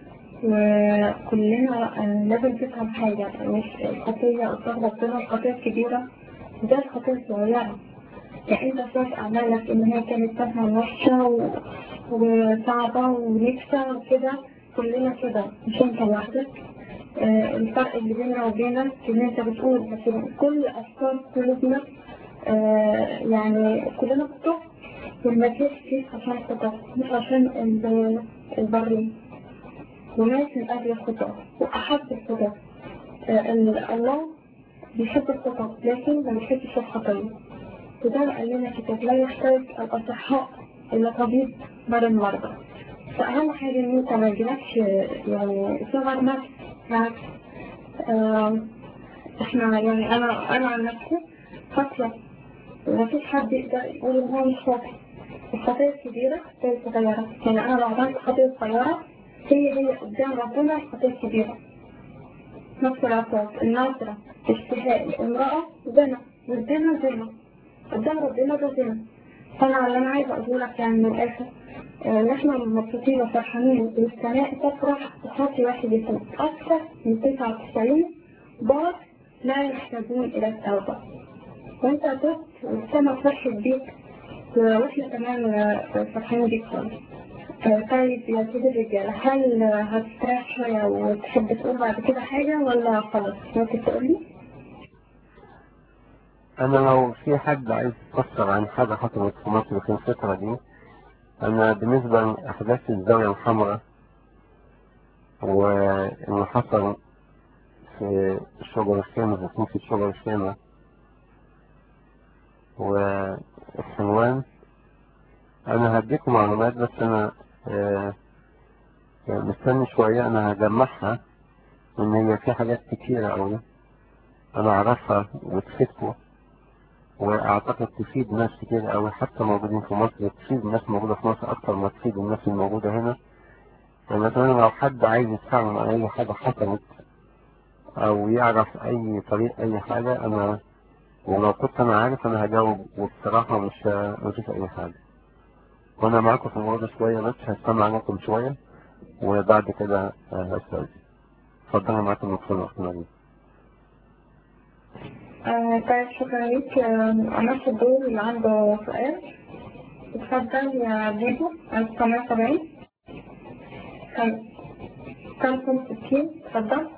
وكلنا آه، لازم تفهم حاجة مش الخطية قصاد ربنا الخطية الكبيرة ده الخطية الصغيرة يعني أنت شايف أعمالك إن هي كانت مثلا وحشة و... وصعبة ونكسة وكده كلنا كده مش أنت لوحدك آه، الفرق اللي بيننا وبينك إن أنت بتقول لكن كل أفكار قلوبنا آه، يعني كلنا خطأ والمسيح فيه عشان خطأ مش عشان ال- البرين ومات من أجل الخطأ وأحب الخطأ آه، ال- الله بيحب الخطأ لكن ما بيحبش الخطية وده اللي قال لنا كتاب لا يحتاج الأصحاء إلا طبيب بل المرضى فأهم حاجة إن أنت ما يجيلكش يعني صغر نفس بالعكس آه، إحنا يعني أنا أنا عن نفسي فاكرة مفيش حد يقدر يقول إن هو مش فاكر الخطية الكبيرة هي الصغيرة يعني أنا لو عملت خطية صغيرة هي هي قدام ربنا الخطية الكبيرة نفس العقاب النظرة اشتهاء الامرأة زنا والزنا زنا قدام ربنا ده زنا فأنا اللي أنا عايزة أقوله لك يعني من الآخر آه، إن إحنا مبسوطين وفرحانين والسماء تفرح بخطي واحد يفوت أكثر من 99 بار لا يحتاجون إلى التوبة وأنت تبت والسماء فرحت بيك وإحنا كمان آه، فرحانين بيك خالص آه، طيب يا سيدي الرجالة هل هتستريح شوية وتحب تقول بعد كده حاجة ولا خلاص ممكن تقولي؟ انا لو في حد عايز يفسر عن حاجة حصلت في مصر في الفترة دي انا بالنسبة لاحداث الزاوية الحمراء واللي حصل في شجر الخيمة في كنيسة شجر الخيمة والحلوان انا هديكم معلومات بس انا آه، يعني مستني شوية انا هجمعها ان هي في حاجات كتيرة اوي انا اعرفها وتفيدكم واعتقد تفيد ناس كتير اوي حتى موجودين في مصر تفيد الناس موجودة في مصر اكتر ما تفيد الناس الموجودة هنا فمثلا لو حد عايز يتفاعل عن اي حاجة حصلت او يعرف اي طريق اي حاجة انا ولو كنت انا عارف انا هجاوب وبصراحة مش مفيش اي حاجة وانا معاكم في الموضوع ده شوية بس هستمع لكم شوية وبعد كده هستاذن اتفضلوا معاكم المكتوب الاحتمالي آه، طيب شكرا ليك آه، أنا في الدور اللي عنده سؤال اتفضل يا بيبو 1970 طيب 65 اتفضل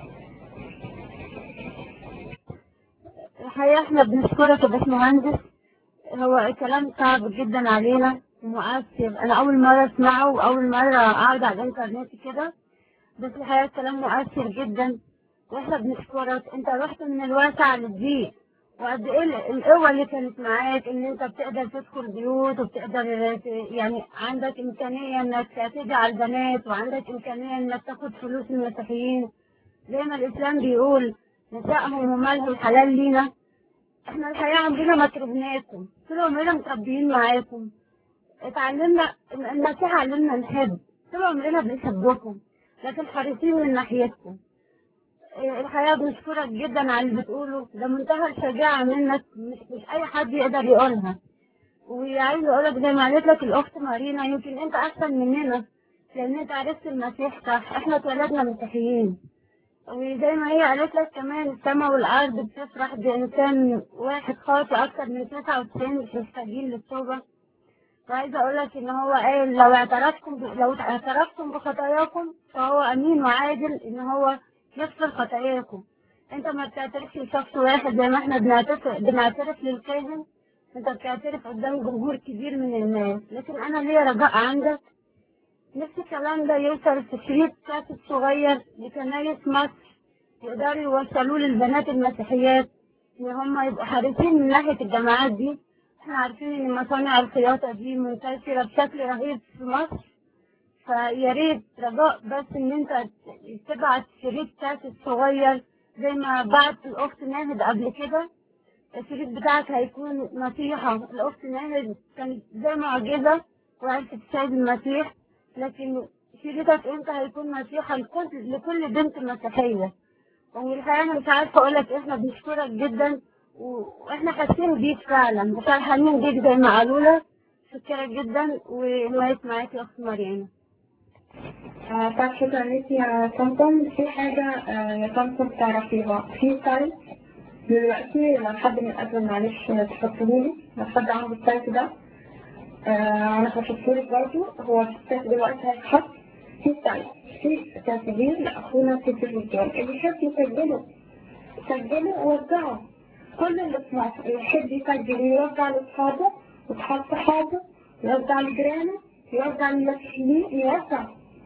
الحقيقة احنا بنشكرك يا باشمهندس هو كلام صعب جدا علينا ومؤثر انا اول مرة اسمعه واول مرة اقعد على الانترنت كده بس الحقيقة كلام مؤثر جدا واحنا بنشكرك انت رحت من الواسع للضيق وقد ايه ال- القوة اللي كانت معاك ان انت بتقدر تدخل بيوت وبتقدر ت- يعني عندك امكانية انك تدعي البنات وعندك امكانية انك تاخد فلوس المسيحيين زي ما الاسلام بيقول نسائهم ومالهم حلال لينا احنا الحقيقة عندنا مطربناكم طول عمرنا متربيين معاكم اتعلمنا المسيح علمنا نحب طول عمرنا بنحبكم لكن حريصين من ناحيتكم الحقيقة بنشكرك جدا على اللي بتقوله ده منتهى الشجاعة منك مش, مش أي حد يقدر يقولها وعايز أقولك زي ما قالت لك الأخت مارينا يمكن أنت أحسن مننا لأن أنت عرفت المسيح صح إحنا اتولدنا مسيحيين وزي ما هي قالت لك كمان السماء والأرض بتفرح بإنسان واحد خاطئ أكتر من 99 مش محتاجين للتوبة وعايزة أقول لك إن هو قال لو اعترفتم ب... لو اعترفتم بخطاياكم فهو أمين وعادل إن هو يغفر خطاياكم أنت ما بتعترفش لشخص واحد زي ما إحنا بنعترف بنعترف للكاهن أنت بتعترف قدام جمهور كبير من الناس لكن أنا ليا رجاء عندك نفس الكلام ده يوصل في شريط كاسيت صغير لكنايس مصر يقدروا يوصلوه للبنات المسيحيات إن هم يبقوا حريصين من ناحية الجامعات دي احنا عارفين ان مصانع الخياطة دي منتشرة بشكل رهيب في مصر فيا ريت رجاء بس ان انت تبعت شريط كاسيت صغير زي ما بعت الاخت ناهد قبل كده الشريط بتاعك هيكون نصيحة الاخت ناهد كانت زي معجزة وعرفت تساعد المسيح لكن شريطك انت هيكون نصيحة لكل لكل بنت مسيحية والحقيقة انا مش عارفة اقولك احنا بنشكرك جدا واحنا حاسين بيك فعلا وفرحانين بيك زي ما قالوا لك شكرا جدا والمايك معاك يا اخت مريم آه، طيب شكرا لك يا طمطم في حاجة آه، يا طمطم تعرفيها في سايت دلوقتي لو حد من قبل معلش تحطهولي لو حد عنده السايت ده آه، انا هشوفهولك برضه هو السايت دلوقتي هيتحط في سايت في تسجيل لاخونا في التلفزيون اللي يحب يسجله سجله ووزعه كل اللي في مصر اللي يحب يسجل يوزع لاصحابه واصحاب صحابه يوزع لجيرانه يوزع للمسيحيين يوزع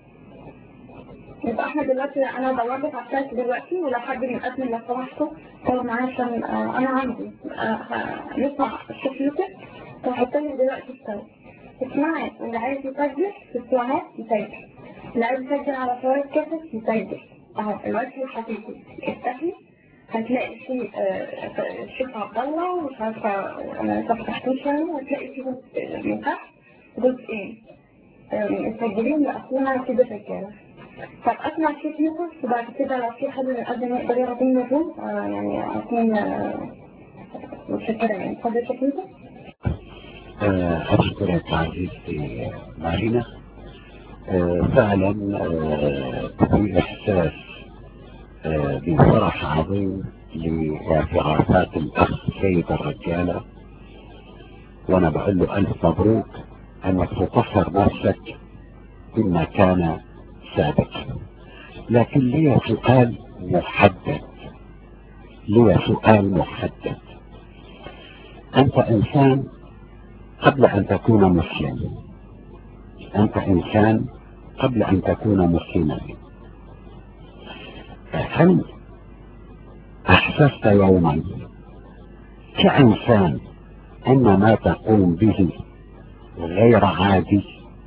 يبقى احنا دلوقتي انا بدور على السايت دلوقتي ولو حد من قبل لو سمحتوا طب معايا عشان آه، انا عندي آه، ه- نسمع الشيخ يوسف فحط لي دلوقتي السايت اسمعي اللي عايز يسجل في السوانات يسجل اللي عايز يسجل على فوائد كاسس يسجل اهو الوجه الحقيقي افتحي هتلاقي فيه آه، الشيخ عبد الله ومش عارفه انا فتحتوش يعني هتلاقي فيه آه، من تحت جزئين آه، مسجلين لاخونا كده رجاله طب اسمع الشيخ يوسف وبعد كده لو في حد من قبل ما يقدر ياخد مني الروم آه، يعني اكون آه، متشكره يعني اتفضل يا شيخ يوسف آه، أشكرك عزيزتي مارينا آه، فعلا آه، في إحساس آه، بفرح عظيم لاعترافات الأخ سيد الرجالة وأنا بقول له ألف مبروك أنك تطهر نفسك مما كان سابقا لكن لي سؤال محدد لي سؤال محدد أنت إنسان قبل أن تكون مسلم أنت إنسان قبل أن تكون مسلما هل أحسست يوما كإنسان أن ما تقوم به غير عادي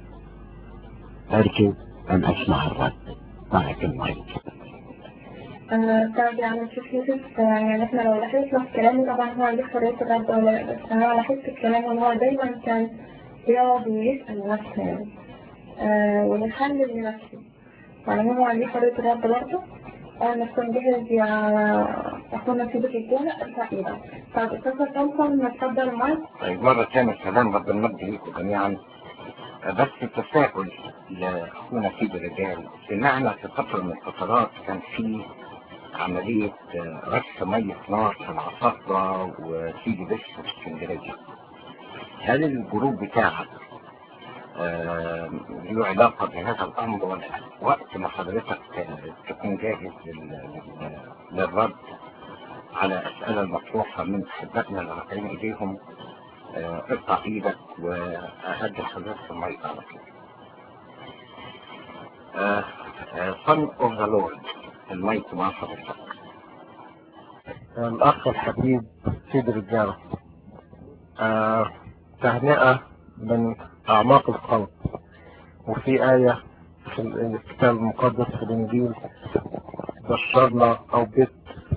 أرجو أن أسمع الرد معك المايك آه، طيب يعني شوف يوسف آه، يعني احنا لو لاحظنا في كلامه طبعا هو عنده حرية الرد ولا لا بس انا لاحظت في كلامه ان هو دايما كان يقعد ويسأل نفسه يعني آه ويحلل لنفسه يعني هو عنده حرية الرد برضه أول ما تكون جاهز يا أخونا سيدك الجولة ارفع إيدك طيب أستاذ توصل اتفضل المايك طيب مرة ثانية سلام رب المجد ليكم جميعا بس تساؤل لأخونا سيد الرجال سمعنا في فترة من الفترات كان في عملية آه، رش مية نار في العصافرة وسيدي بس في اسكندرية هل الجروب بتاعك آه، له علاقة بهذا الأمر ولا لا؟ وقت ما حضرتك آه، تكون جاهز لل- لل- للرد على الأسئلة المطروحة من أحبائنا اللي رافعين إيديهم آه، ارفع إيدك وأهدي حضرتك المايك على طول. آه، آه، Son of the Lord المايك مع حضرتك. الأخ الحبيب سيد الرجالة آه تهنئة من أعماق القلب وفي آية في الكتاب المقدس في الإنجيل بشرنا أو بيت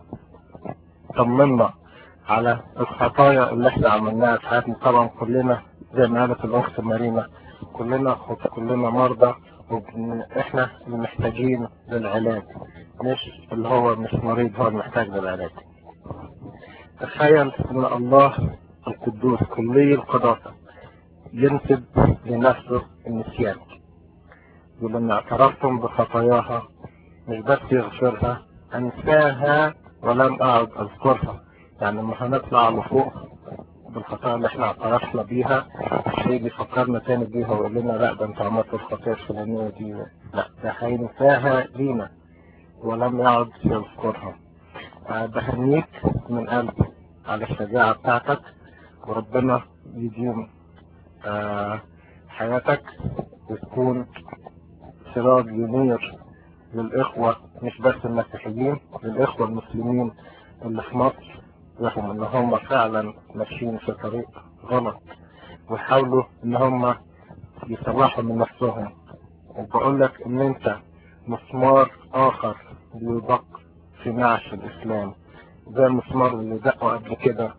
طمنا على الخطايا اللي احنا عملناها في حياتنا طبعا كلنا زي ما قالت الأخت مارينا كلنا خط كلنا مرضى وبن... احنا اللي محتاجين للعلاج مش اللي هو مش مريض هو المحتاج للعلاج تخيل ان الله القدوس كلي القداسة ينسب لنفسه النسيان ولما اعترفتم بخطاياها مش بس يغفرها انساها ولم اعد اذكرها يعني لما هنطلع لفوق بالخطايا اللي احنا اعترفنا بيها الشيء بيفكرنا تاني بيها ويقول لنا لا ده انت عملت الخطايا الفلانية دي لا ده هينساها لينا ولم يعد يذكرها آه، بهنيك من قلبي على الشجاعة بتاعتك وربنا يديم آه، حياتك وتكون سراج ينير للإخوة مش بس المسيحيين للإخوة المسلمين اللي في مصر رغم إن هم فعلا ماشيين في طريق غلط ويحاولوا إن هم يصلحوا من نفسهم وبقول لك إن أنت مسمار آخر بيدق في نعش الإسلام زي المسمار اللي دقوا قبل كده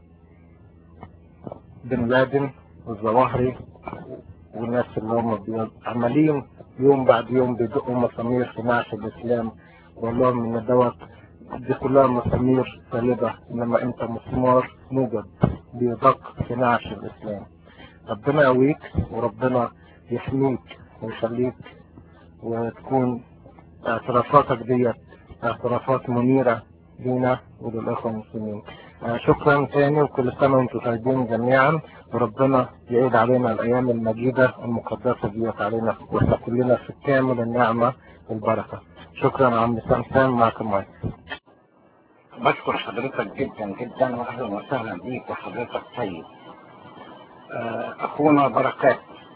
بن لادن والظواهري والناس اللي هم بي- عمالين يوم بعد يوم بيدقوا مسامير في نعش الإسلام وأقول لهم إن دوت دي كلها مسامير سالبة إنما أنت مسمار موجب بيدق في نعش الإسلام ربنا يقويك وربنا يحميك ويخليك وتكون اعترافاتك ديت اعترافات منيرة لينا وللإخوة المسلمين آه، شكرا تاني وكل سنة وانتم طيبين جميعا وربنا يعيد علينا الأيام المجيدة المقدسة ديت علينا واحنا كلنا في كامل النعمة والبركة شكرا يا عم سامسون معكم مايك بشكر حضرتك جدا جدا واهلا وسهلا بيك وحضرتك طيب آه، اخونا بركات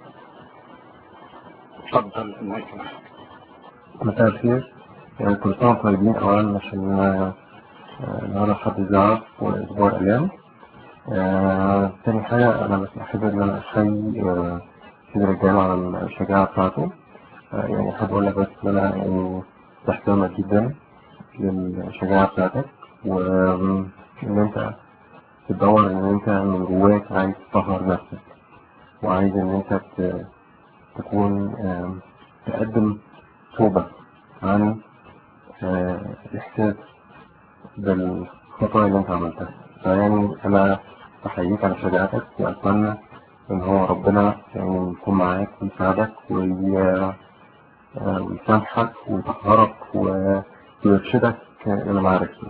اتفضل المايك معك مساء الخير يعني كل سنة وانتم طيبين أولا عشان آه، آه، النهاردة حد زعف وأسبوع الأيام آه، تاني حاجة أنا بس أحب إن أنا أحيي آه، سيد الرجال على الشجاعة بتاعته آه، يعني أحب أقول لك بس إن أنا يعني بحترمك جدا للشجاعة بتاعتك وإن أنت تدور إن أنت من جواك عايز تطهر نفسك وعايز إن أنت ت- تكون آم، تقدم توبة عن آه، الإحساس بالخطأ اللي أنت عملتها فيعني أنا بحييك على شجاعتك وأتمنى إن هو ربنا يعني يكون معاك ويساعدك وي- آه، ويسامحك ويطهرك ويرشدك إلى معرفته.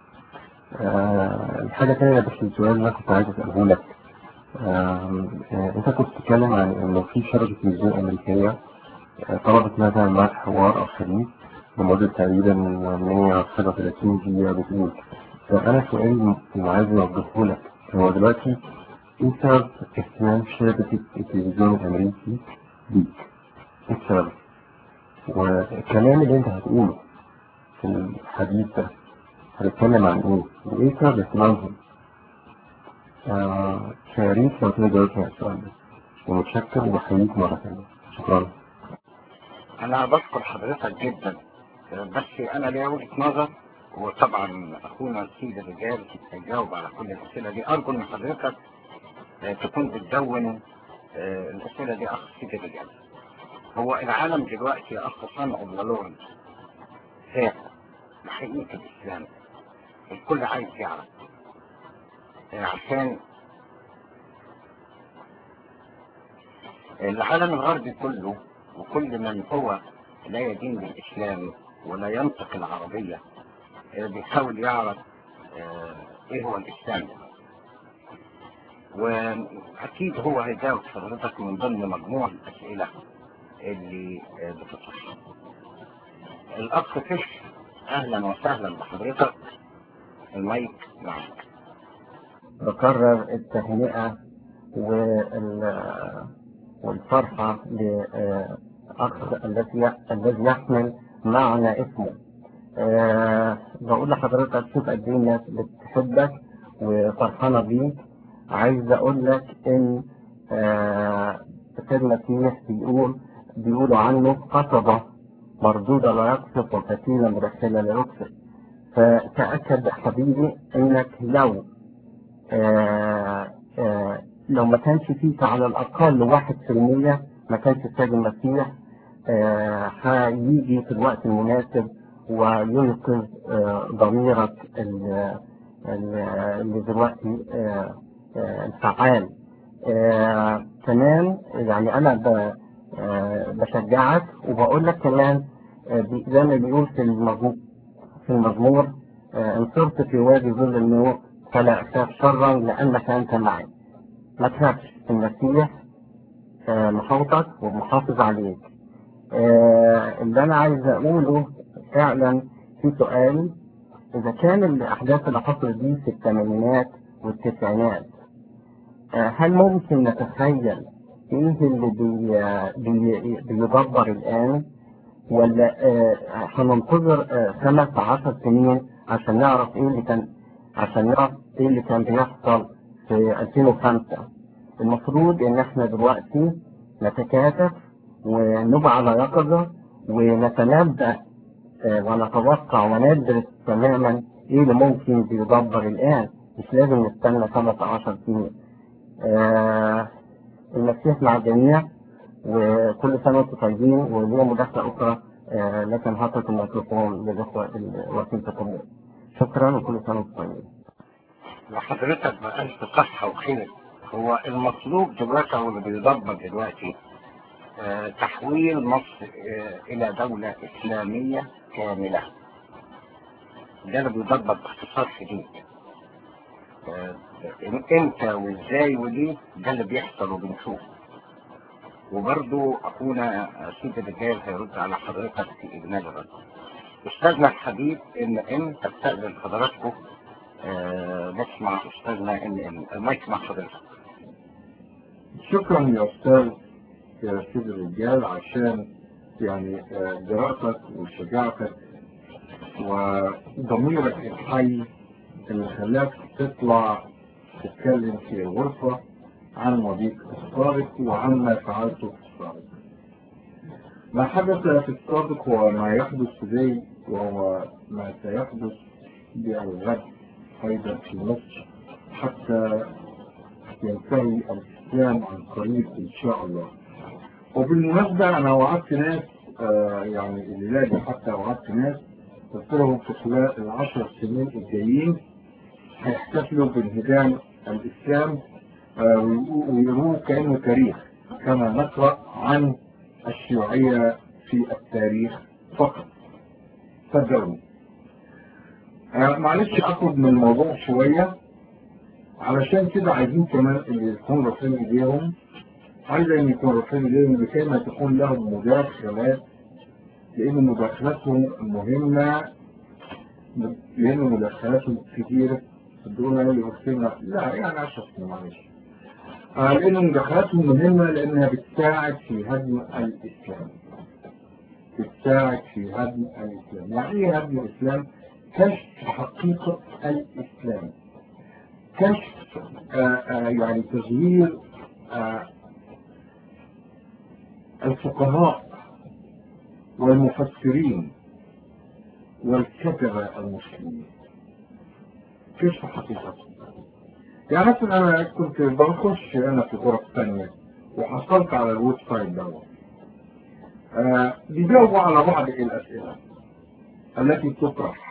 آه، الحاجة التانية بس السؤال اللي أنا كنت عايز أسأله لك آم، آه، أنت كنت بتتكلم عن إنه في شبكة تلفزيون أمريكية آه، طلبت مثلا معاك حوار أو حديث لمدة تقريبا 137 دقيقة بتقول فأنا سؤالي اللي عايز أوجهه لك هو دلوقتي إيه سبب اهتمام شبكة التلفزيون الأمريكي بيك؟ إيه السبب؟ والكلام اللي أنت هتقوله في الحديث ده هتتكلم عن إيه؟ وإيه سبب اهتمامهم؟ آه، فيا ريت لو تقدر تجاوبني على السؤال ده ومتشكر وبحييك مرة ثانية شكرا انا بشكر حضرتك جدا آه، بس انا ليا وجهة نظر وطبعا اخونا سيد الرجال هيجاوب على كل الاسئله دي ارجو ان حضرتك آه، تكون بتدون آه، الاسئله دي اخ سيد الرجال هو العالم دلوقتي يا اخ صنع ولون فاهم بحقيقه الاسلام الكل عايز يعرف آه، عشان العالم الغربي كله وكل من هو لا يدين بالإسلام ولا ينطق العربية آه، بيحاول يعرف آه، إيه هو الإسلام وأكيد هو هيجاوب حضرتك من ضمن مجموعة الأسئلة اللي آه، بتطرح الأخ فش أهلا وسهلا بحضرتك المايك معك بكرر التهنئة وال- والفرحة لأخ الذي الذي يحمل معنى اسمه آه، بقول لحضرتك شوف قد ايه الناس بتحبك وفرحانة بيك عايز اقول لك ان آه، سيدنا المسيح بيقول بيقولوا عنه قصبة مردودة لا يقصف وفتيلة مرسلة لا يقصف فتأكد حبيبي انك لو آه، آه، لو ما كانش فيك على الأقل واحد في المية ما كانش السيد المسيح آه، هيجي في الوقت المناسب وينقذ آه، ضميرك ال- ال- اللي دلوقتي آه، آه، الفعال آه، كمان يعني أنا ب- آه، بشجعك وبقول لك كمان آه، بي- زي ما بيقول في المزمور في المزمور آه، إن صرت في وادي ظل الموت فلا أخاف شرا لأنك أنت معي ما تخافش المسيح آه، محوطك ومحافظ عليك آه، اللي أنا عايز أقوله فعلا في سؤال إذا كان الأحداث اللي حصلت دي في الثمانينات والتسعينات آه، هل ممكن نتخيل إيه اللي بي بي بيدبر الآن ولا آه، هننتظر آه، خمس عشر سنين عشان نعرف إيه اللي كان عشان نعرف إيه اللي كان بيحصل في 2005 المفروض إن إحنا دلوقتي نتكاتف ونبقى على يقظة ونتنبأ آه، ونتوقع وندرس تماما ايه اللي ممكن بيدبر الان مش لازم نستنى 15 سنين آه المسيح مع الجميع وكل سنة وانتم طيبين وليا مداخلة أخرى آه لكن هترك الميكروفون للإخوة الواقفين في القبور شكرا وكل سنة وانتم طيبين وحضرتك بألف صحة وخير هو المطلوب دلوقتي او اللي بيدبر دلوقتي آه، تحويل مصر آه، إلى دولة إسلامية كاملة ده اللي بيدبر باختصار شديد آه، امتى وازاي وليه ده اللي بيحصل وبنشوفه وبرضو اخونا سيد الرجال هيرد على حضرتك في اجمال الرد استاذنا الحبيب ان ام تستاذن حضراتكم آه، نسمع استاذنا ان ام المايك مع حضرتك شكرا يا استاذ يا سيد الرجال عشان يعني آه، جرأتك وشجاعتك وضميرك الحي اللي خلاك تطلع تتكلم في الغرفة عن مضيق السابق وعما فعلته في السابق ما حدث في السابق هو ما يحدث today وهو ما سيحدث بالغد أيضا في مصر حتى ينتهي الإسلام عن قريب إن شاء الله وبالمناسبة أنا وعدت ناس آه يعني الليلة دي حتى وعدت ناس قلت لهم في خلال العشر سنين الجايين هيحتفلوا بانهدام الإسلام آه ويقو- ويروه كأنه تاريخ كما نقرأ عن الشيوعية في التاريخ فقط صدقوني آه معلش أخرج من الموضوع شوية علشان كده عايزين كمان اللي يكون رافعين ايديهم عايز ان يكون رافعين ايديهم لكي ما تكون لهم مداخلات لان مداخلاتهم مهمة لان مداخلاتهم كتير تدونا اللي بكتبنا لا يعني 10 سنين معلش آه لان مداخلاتهم مهمة لانها بتساعد في هدم الاسلام بتساعد في هدم الاسلام يعني ايه هدم الاسلام كشف حقيقة الاسلام كشف آه آه يعني تغيير آه الفقهاء والمفسرين والكتبة المسلمين كشف حقيقتهم يعني مثلا انا كنت بخش انا في غرف ثانية وحصلت على الويب سايت دوت آه بيجاوبوا على بعض الاسئلة التي تطرح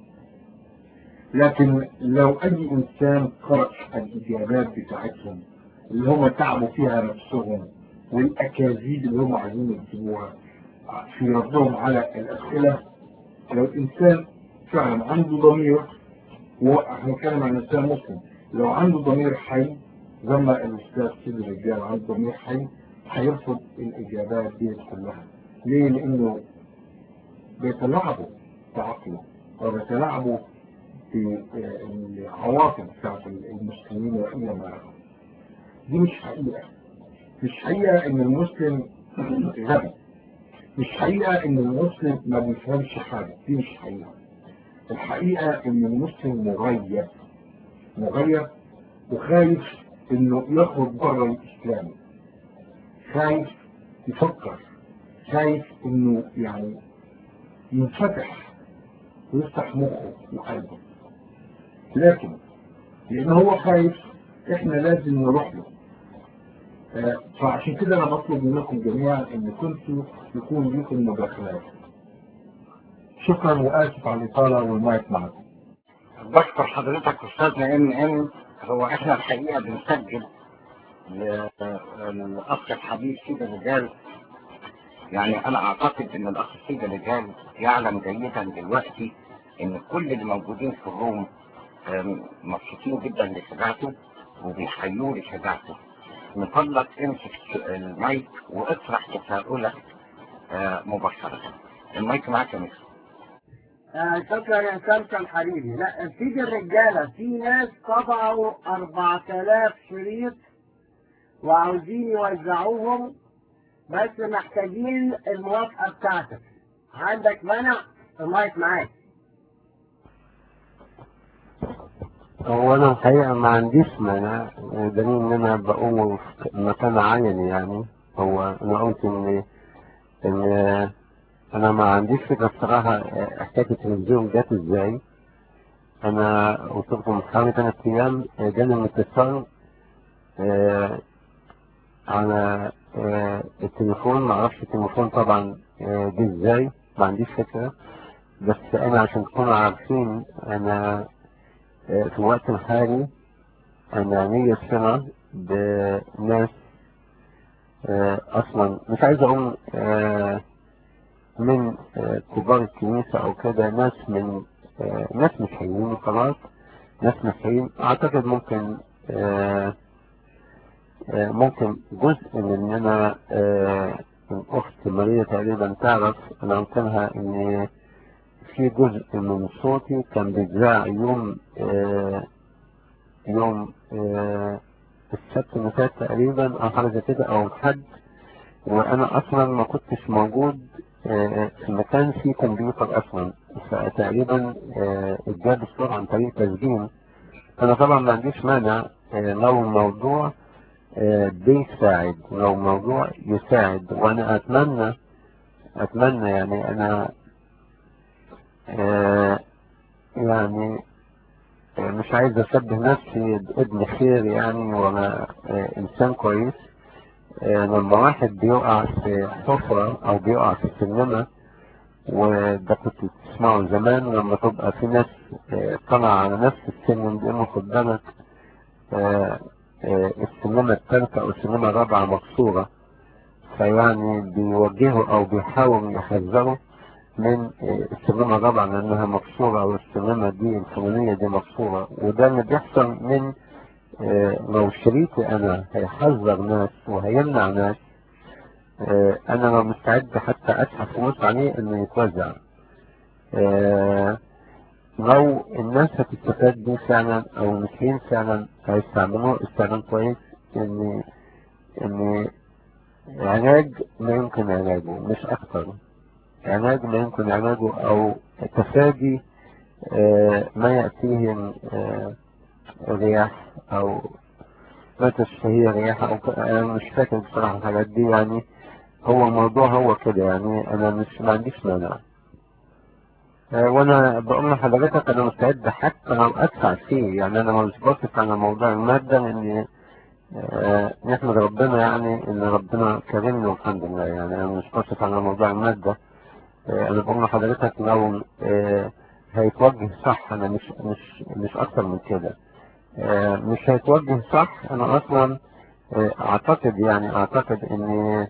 لكن لو اي انسان قرأ الاجابات بتاعتهم اللي هم تعبوا فيها نفسهم والاكاذيب اللي هم عايزين يكتبوها في ردهم على الاسئله لو الانسان فعلا عنده ضمير واحنا بنتكلم عن انسان مسلم لو عنده ضمير حي زي ما الاستاذ سيد الرجال عنده ضمير حي هيرفض الاجابات دي كلها ليه؟ لانه بيتلاعبوا بعقله وبيتلاعبوا في العواطف بتاعت المسلمين وإلى ما دي مش حقيقة مش حقيقة إن المسلم غبي مش حقيقة إن المسلم ما بيفهمش حاجة دي مش حقيقة الحقيقة إن المسلم مغيب مغيب وخايف إنه يخرج بره الإسلام خايف يفكر خايف إنه يعني ينفتح ويفتح مخه وقلبه لكن لان هو خايف احنا لازم نروح له آه، فعشان كده انا بطلب منكم جميعا ان كنتوا يكون لكم مداخلات شكرا واسف على الاطاله والمايك معكم بشكر حضرتك استاذنا ام ام هو احنا الحقيقه بنسجل للاخ الحبيب سيد الرجال يعني انا اعتقد ان الاخ سيد الرجال يعلم جيدا دلوقتي ان كل اللي موجودين في الروم آم، مبسوطين جدا لشجاعته وبيحيوه لشجاعته من فضلك امسك المايك واطرح تساؤلك آه، مباشرة المايك معاك يا مستر آه شكرا يا سمسم حبيبي لا سيدي الرجالة في ناس طبعوا 4000 شريط وعاوزين يوزعوهم بس محتاجين الموافقة بتاعتك عندك مانع المايك معاك هو انا الحقيقة ما عنديش مانع دليل ان انا بقوم في مكان عين يعني هو انا قلت ان ان انا ما عنديش فكرة الصراحة حكاية التلفزيون جت ازاي انا قلت لكم من حوالي ثلاث ايام جاني من اتصال آه، على آه، التليفون ما اعرفش التليفون طبعا آه، جه ازاي ما عنديش فكرة بس انا عشان تكونوا عارفين انا آه، في الوقت الحالي انا ليا صلة بناس آه، اصلا مش عايز اقول آه، من آه، كبار الكنيسة او كده ناس من آه، ناس مسيحيين خلاص ناس مسيحيين اعتقد ممكن آه، آه، ممكن جزء من ان انا آه، الاخت ماريا تقريبا تعرف انا قلت لها ان في جزء من صوتي كان بيتذاع يوم آه، يوم آه، السبت اللي فات تقريبا او حاجه زي كده او الحد وانا اصلا ما كنتش موجود آه، في مكان فيه كمبيوتر اصلا فتقريبا آه، اتجاب الصوت عن طريق تسجيل انا طبعا ما عنديش مانع آه، لو الموضوع آه، بيساعد لو الموضوع يساعد وانا اتمنى اتمنى يعني انا آه، يعني آه، مش عايز اشبه نفسي بابن خير يعني وانا آه، انسان كويس آه، لما واحد بيقع في حفرة او بيقع في السلمة وده كنت تسمعه زمان لما تبقى في ناس آه، طالعة على نفس السلم بيقولوا خد بالك آه، آه، السلمة الثالثة او السلمة الرابعة مكسورة فيعني بيوجهوا او بيحاولوا يحذروا من آه، السلمة الرابعة لانها مكسورة او السلمة دي الفلانية دي مكسورة وده اللي بيحصل من آه، لو شريكي انا هيحذر ناس وهيمنع ناس آه، انا لو مستعد حتى ادفع فلوس عليه انه يتوزع آه، لو الناس هتستفاد بيه فعلا او المسلمين فعلا هيستعملوه استعمال كويس ان ان علاج ما يمكن علاجه مش اكتر علاج ما يمكن علاجه او تفادي آه، ما يأتيه من، آه، رياح او ما تشتهي رياح او ك- انا مش فاكر بصراحة الحاجات دي يعني هو الموضوع هو كده يعني انا مش ما عنديش مانع آه، وانا بقول لحضرتك انا مستعد حتى لو ادفع فيه يعني انا مش باصص على موضوع المادة لان آه، نحمد ربنا يعني ان ربنا كرمني والحمد لله يعني انا مش باصص على موضوع المادة آه، انا بقول لحضرتك لو آه، هيتوجه صح انا مش مش مش اكتر من كده آه، مش هيتوجه صح انا اصلا آه، اعتقد يعني اعتقد ان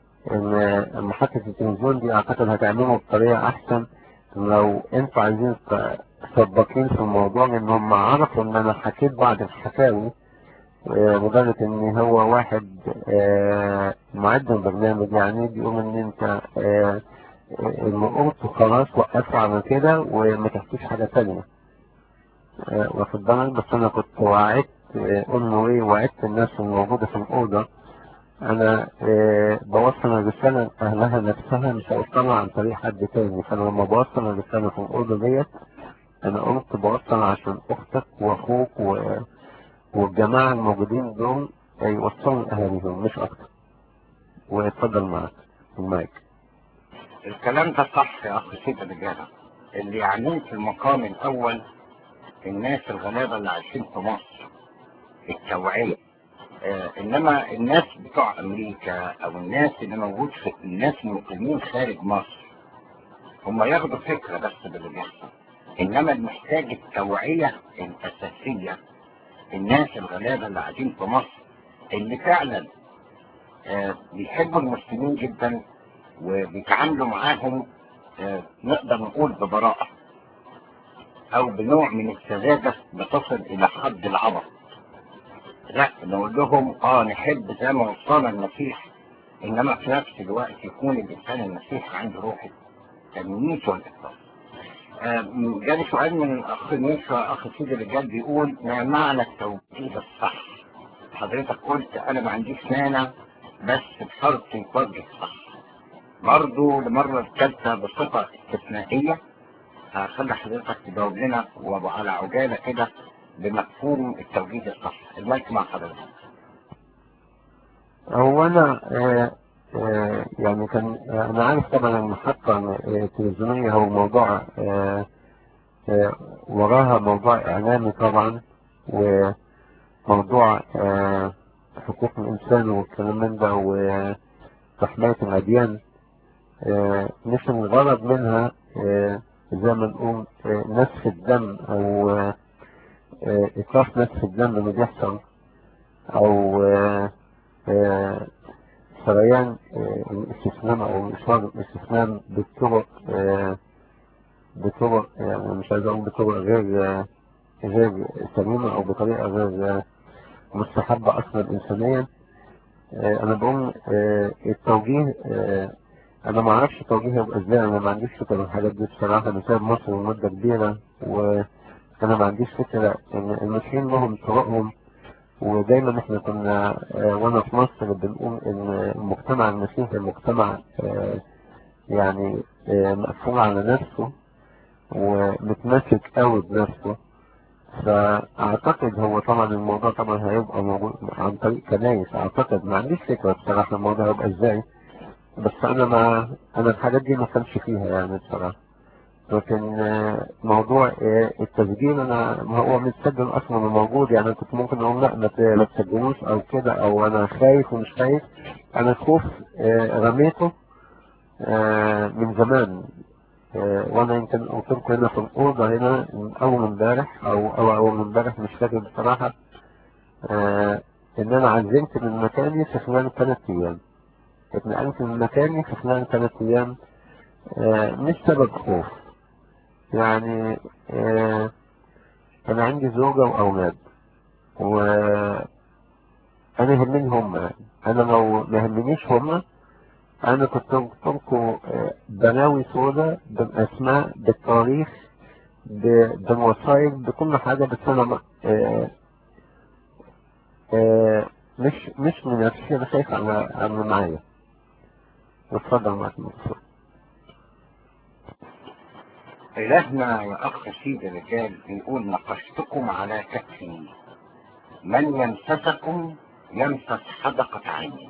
ان محطة التلفزيون دي اعتقد هتعمله بطريقة احسن لو انتوا عايزين ت- سباقين في الموضوع لان هم عرفوا ان انا حكيت بعض الحكاوي آه، لدرجة ان هو واحد آه، معد البرنامج يعني بيقول ان انت آه، اللي قلته خلاص وقفوا على كده وما تحكيش حاجة تانية آه، واخد بالك بس انا كنت وعدت آه، انه ايه وعدت الناس الموجودة في الأوضة انا آه، بوصل الرسالة لأهلها نفسها مش هوصلها عن طريق حد تاني فانا لما بوصل الرسالة في الأوضة ديت انا قلت بوصل عشان اختك واخوك و... والجماعة الموجودين دول يوصلوا لأهاليهم مش اكتر واتفضل معاك المايك الكلام ده صح يا اخ سيد الرجالة اللي يعنيه في المقام الاول الناس الغلابة اللي عايشين في مصر التوعية آه انما الناس بتوع امريكا او الناس اللي موجود في الناس المقيمين خارج مصر هم ياخدوا فكرة بس باللي بيحصل انما المحتاج التوعية الاساسية الناس الغلابة اللي قاعدين في مصر اللي فعلا آه بيحبوا المسلمين جدا وبيتعاملوا معاهم آه نقدر نقول ببراءة او بنوع من السذاجة بتصل الى حد العبط لا نقول لهم اه نحب زي ما وصانا المسيح انما في نفس الوقت يكون الانسان المسيح عنده روح التمييز والاخلاص آه جالي سؤال من الاخ نيسا اخ سيدي الرجال بيقول ما معنى التوجيه الصح حضرتك قلت انا ما عنديش مانع بس بشرط يتوجه صح برضه المرة الثالثة بصفة استثنائية هخلي حضرتك تجاوب لنا وعلى عجالة كده بمفهوم التوجيه الصح المايك مع حضرتك هو انا آه آه يعني كان آه انا عارف طبعا المحطة التلفزيونية هو موضوع وراها موضوع اعلامي طبعا وموضوع حقوق الانسان والكلام من ده وتحماية الاديان مش الغرض منها زي ما نقول نسف الدم او إطلاق نسف الدم اللي بيحصل أو سريان الاستسلام أو إشراق الاستسلام بالطرق بطرق يعني مش عايز أقول بطرق غير غير سليمة أو بطريقة غير مستحبة أصلا إنسانيا أنا بقول التوجيه أنا ما أعرفش التوجيه يبقى إزاي أنا ما عنديش فكرة عن الحاجات دي بصراحة أنا سايب مصر لمدة كبيرة و انا ما عنديش فكرة ان المسيحيين لهم طرقهم ودايما احنا كنا اه وانا في مصر بنقول ان المجتمع المسيحي مجتمع اه يعني اه مقفول على نفسه ومتمسك قوي بنفسه فاعتقد هو طبعا الموضوع طبعا هيبقى موجود عن طريق كنايس اعتقد ما عنديش فكرة بصراحة الموضوع هيبقى ازاي بس انا ما انا الحاجات دي ما كانش فيها يعني بصراحة لكن موضوع التسجيل انا ما هو متسجل اصلا موجود يعني كنت ممكن اقول لا ما تسجلوش او كده او انا خايف ومش خايف انا خوف رميته من زمان وانا يمكن قلت لكم هنا في الاوضه هنا من اول امبارح او او اول امبارح مش فاكر بصراحه ان انا عزمت من مكاني في خلال ثلاث ايام اتنقلت من مكاني في خلال ثلاث ايام مش سبب خوف يعني آه انا عندي زوجة واولاد و انا يهمني هم انا لو ما يهمنيش هم انا كنت قلت لكم بلاوي سودة بالاسماء بالتاريخ بالوسائل بكل حاجة بس انا آه آه مش مش من نفسي انا خايف على على اللي معايا اتفضل معاك المقصود إلهنا يا أخ سيد الرجال بيقول نقشتكم على كتفي من يمسسكم يمسس حدقة عيني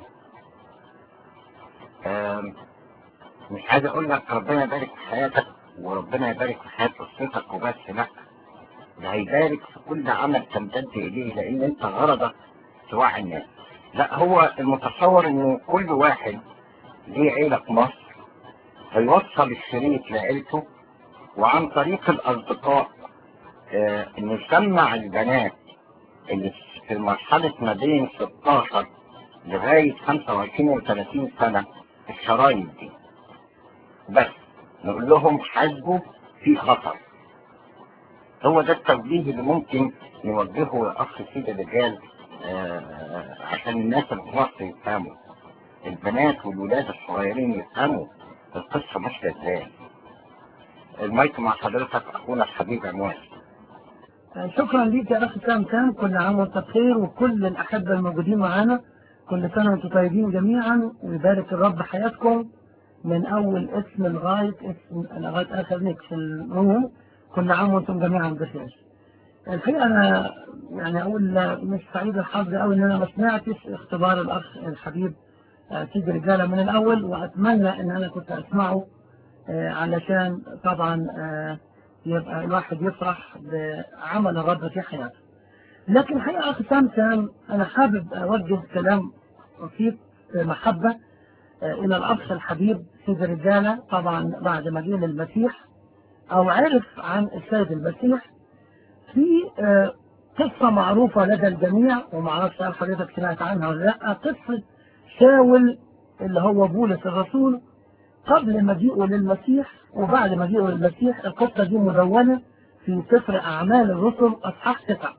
مش عايز أقول لك ربنا يبارك في حياتك وربنا يبارك في حياة أسرتك وبس لا ده هيبارك في كل عمل تمتد إليه لأن أنت غرضك توعي الناس لا هو المتصور إنه كل واحد ليه عيلة في مصر هيوصل الشريط لعيلته وعن طريق الأصدقاء آه إنه يسمع البنات اللي في مرحلة ما بين 16 لغاية 25 و 30 سنة الشرايط دي بس نقول لهم حاسبوا في خطر هو ده التوجيه اللي ممكن نوجهه يا أخ سيد الرجال آه عشان الناس اللي في مصر يفهموا البنات والولاد الصغيرين يفهموا القصة ماشية ازاي المايك مع حضرتك اخونا الحبيب عنوان شكرا ليك يا اخي سام سام كل عام وانت بخير وكل الاحبه الموجودين معانا كل سنه وانتم طيبين جميعا ويبارك الرب حياتكم من اول اسم لغايه اسم لغايه اخر نيك في الروم كل عام وانتم جميعا بخير. الحقيقه انا يعني اقول مش سعيد الحظ قوي ان انا ما سمعتش اختبار الاخ الحبيب سيد رجاله من الاول واتمنى ان انا كنت اسمعه علشان طبعا يبقى الواحد يفرح بعمل الرب في حياته لكن الحقيقة أخي سامسون أنا حابب أوجه كلام بسيط محبة إلى الأخ الحبيب سيد الرجالة طبعا بعد ما جه للمسيح أو عرف عن السيد المسيح في قصة معروفة لدى الجميع وما اعرفش هل حضرتك سمعت عنها ولا لا قصة شاول اللي هو بولس الرسول قبل مجيئه للمسيح وبعد مجيئه للمسيح القصة دي مدونة في سفر أعمال الرسل أصحاح تسعة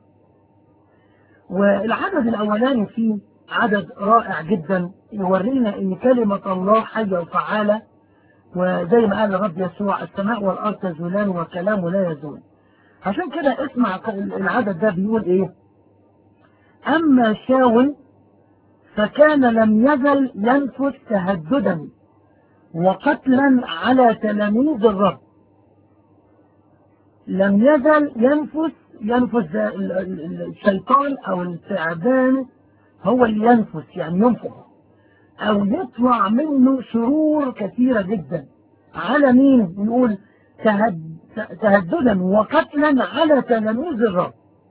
والعدد الأولاني فيه عدد رائع جدا يورينا ان كلمة الله حية وفعالة وزي ما قال الرب يسوع السماء والارض تزولان وكلامه لا يزول عشان كده اسمع العدد ده بيقول ايه اما شاول فكان لم يزل ينفس تهددا وقتلا على تلاميذ الرب لم يزل ينفس ينفس الشيطان او التعبان هو اللي ينفس يعني ينفخ او يطلع منه شرور كثيرة جدا على مين نقول تهد... تهددا وقتلا على تلاميذ الرب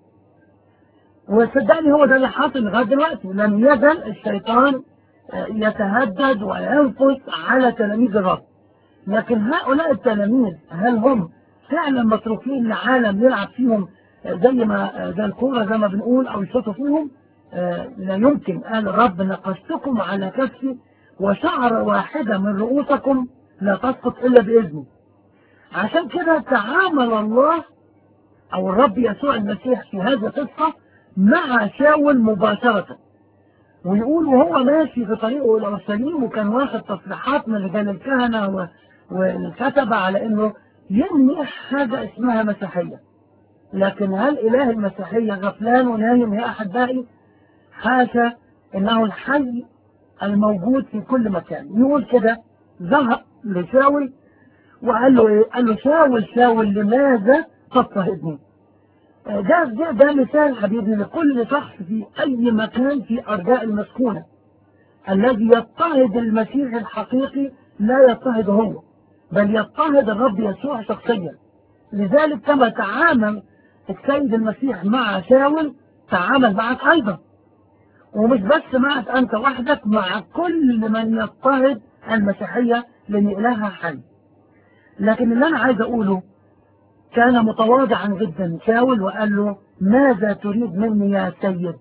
وصدقني هو ده اللي حاصل لغايه دلوقتي لم يزل الشيطان يتهدد وينفس على تلاميذ الرب لكن هؤلاء التلاميذ هل هم فعلا متروكين لعالم يلعب فيهم زي ما زي الكوره زي ما بنقول او يشوطوا فيهم لا يمكن قال الرب نقشتكم على كفي وشعر واحدة من رؤوسكم لا تسقط إلا بإذني عشان كده تعامل الله أو الرب يسوع المسيح في هذه القصة مع شاول مباشرة ويقول وهو ماشي في طريقه إلى أورشليم وكان واخد تصريحات من رجال الكهنة والكتبة على إنه ينهي حاجة اسمها مسيحية لكن هل إله المسيحية غفلان ونايم يا أحبائي حاشا انه الحي الموجود في كل مكان يقول كده ذهب لشاول وقال له ايه قال له شاول شاول لماذا تضطهدني ده, ده ده مثال حبيبي لكل شخص في اي مكان في ارجاء المسكونه الذي يضطهد المسيح الحقيقي لا يضطهد هو بل يضطهد الرب يسوع شخصيا لذلك كما تعامل السيد المسيح مع شاول تعامل معك ايضا ومش بس معك أنت وحدك مع كل من يضطهد المسيحية لأن إلهها حي لكن اللي أنا عايز أقوله كان متواضعا جدا شاول وقال له ماذا تريد مني يا سيد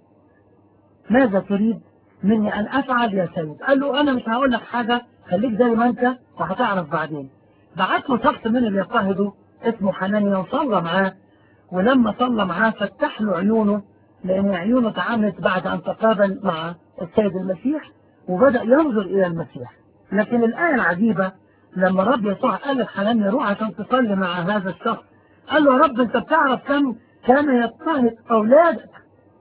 ماذا تريد مني أن أفعل يا سيد قال له أنا مش هقول لك حاجة خليك زي ما أنت وهتعرف بعدين بعت له شخص من اللي يضطهده اسمه حنانيا وصلى معاه ولما صلى معاه فتح له عيونه لأن عيونه تعاملت بعد أن تقابل مع السيد المسيح وبدأ ينظر إلى المسيح لكن الآية العجيبة لما الرب يسوع قال لحنانيا روح عشان تصلي مع هذا الشخص قال له يا رب أنت بتعرف كم كان يضطهد أولادك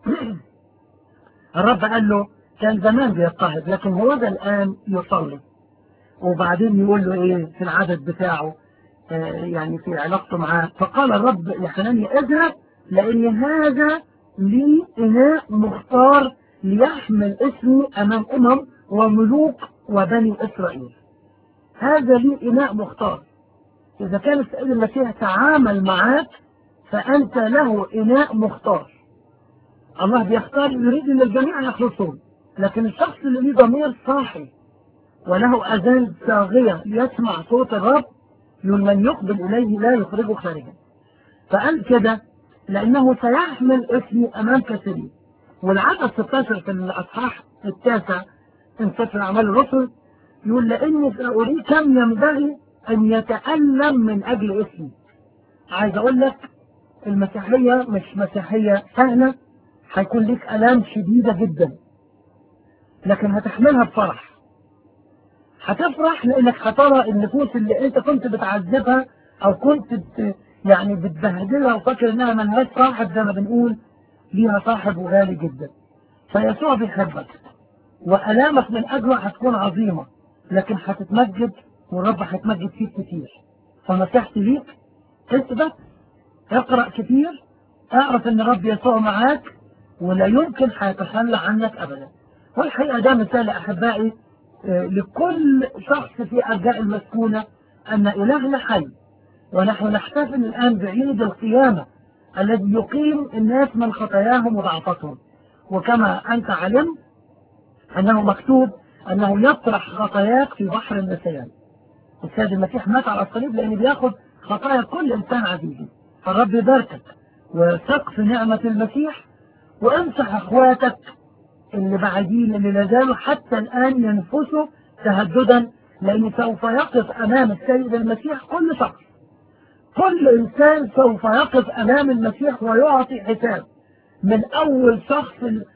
الرب قال له كان زمان بيضطهد لكن هو ده الآن يصلي وبعدين يقول له إيه في العدد بتاعه آه يعني في علاقته معاه فقال الرب لحنانيا اذهب لأن هذا لي إناء مختار ليحمل اسمي أمام أمم وملوك وبني إسرائيل هذا لي إناء مختار إذا كان السيد المسيح تعامل معك فأنت له إناء مختار الله بيختار يريد أن الجميع يخلصون لكن الشخص اللي ليه ضمير صاحي وله أذان صاغية يسمع صوت الرب يقول من يقبل إليه لا يخرجه خارجا فقال كده لأنه سيحمل اسمي أمام كثيرين والعدد 16 في الأصحاح التاسع من سفر أعمال الرسل يقول لأني سأريد كم ينبغي أن يتألم من أجل اسمي عايز أقول لك المسيحية مش مسيحية سهلة هيكون لك آلام شديدة جدا لكن هتحملها بفرح هتفرح لأنك هترى النفوس اللي أنت كنت بتعذبها أو كنت بت يعني بتبهدلها وفاكر إنها ملهاش صاحب زي ما بنقول ليها صاحب غالي جدا فيسوع بيحبك وآلامك من أجله هتكون عظيمة لكن هتتمجد والرب هيتمجد فيك كتير فنصيحتي ليك اثبت اقرأ كتير اعرف ان الرب يسوع معاك ولا يمكن هيتخلى عنك ابدا والحقيقة ده مثال احبائي لكل شخص في ارجاء المسكونة ان الهنا حي ونحن نحتفل الان بعيد القيامة الذي يقيم الناس من خطاياهم وضعفتهم وكما أنت علمت أنه مكتوب أنه يطرح خطاياك في بحر النسيان السيد المسيح مات على الصليب لأنه بياخد خطايا كل إنسان عزيزي فالرب يباركك وثق في نعمة المسيح وامسح أخواتك اللي بعدين اللي لازالوا حتى الآن ينفسوا تهددا لأن سوف يقف أمام السيد المسيح كل شخص كل إنسان سوف يقف أمام المسيح ويعطي حساب من أول شخص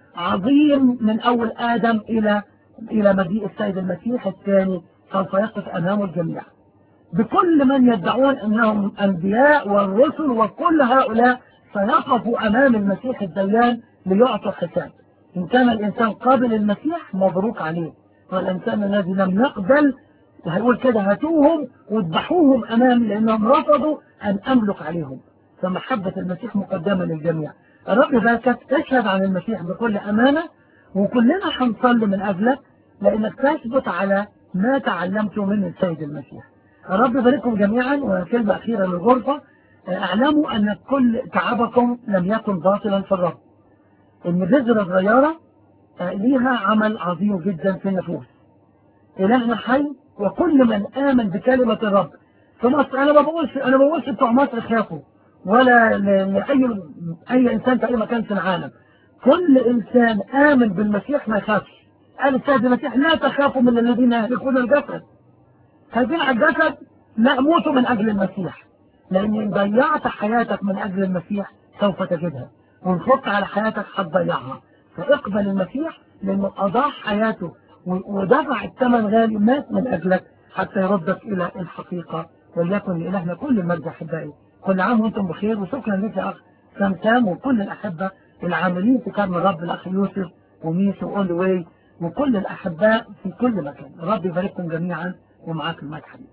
عظيم من أول آدم إلى إلى مجيء السيد المسيح الثاني سوف يقف أمامه الجميع بكل من يدعون أنهم أنبياء والرسل وكل هؤلاء سيقفوا أمام المسيح الديان ليعطوا حساب إن كان الإنسان قابل المسيح مبروك عليه والإنسان الذي لم يقبل هيقول كده هاتوهم واذبحوهم أمامي لأنهم رفضوا أن أملك عليهم فمحبة المسيح مقدمة للجميع الرب ذاك تشهد عن المسيح بكل أمانة وكلنا هنصلي من أجلك لأنك تثبت على ما تعلمته من السيد المسيح الرب يبارككم جميعا وكلمة أخيرة للغرفة اعلموا أن كل تعبكم لم يكن باطلا في الرب إن بذرة صغيرة ليها عمل عظيم جدا في النفوس إلهنا حي وكل من آمن بكلمة الرب في مصر أنا ما بقولش أنا ما بقولش بتوع مصر خافوا ولا لأي أي إنسان في أي مكان في العالم كل إنسان آمن بالمسيح ما يخافش قال السيد المسيح لا تخافوا من الذين يهلكون الجسد خايفين على الجسد لا موتوا من أجل المسيح لأن إن ضيعت حياتك من أجل المسيح سوف تجدها وإن خفت على حياتك هتضيعها فاقبل المسيح لأنه أضاع حياته ودفع الثمن غالي مات من أجلك حتى يردك إلى الحقيقة وليكن لإلهنا كل المجد أحبائي كل عام وأنتم بخير وشكرا لك يا أخ سمسام وكل الأحبة العاملين في كرم الرب الأخ يوسف وميس وأول واي وكل الأحباء في كل مكان الرب يبارككم جميعا ومعاك المجد حبيبي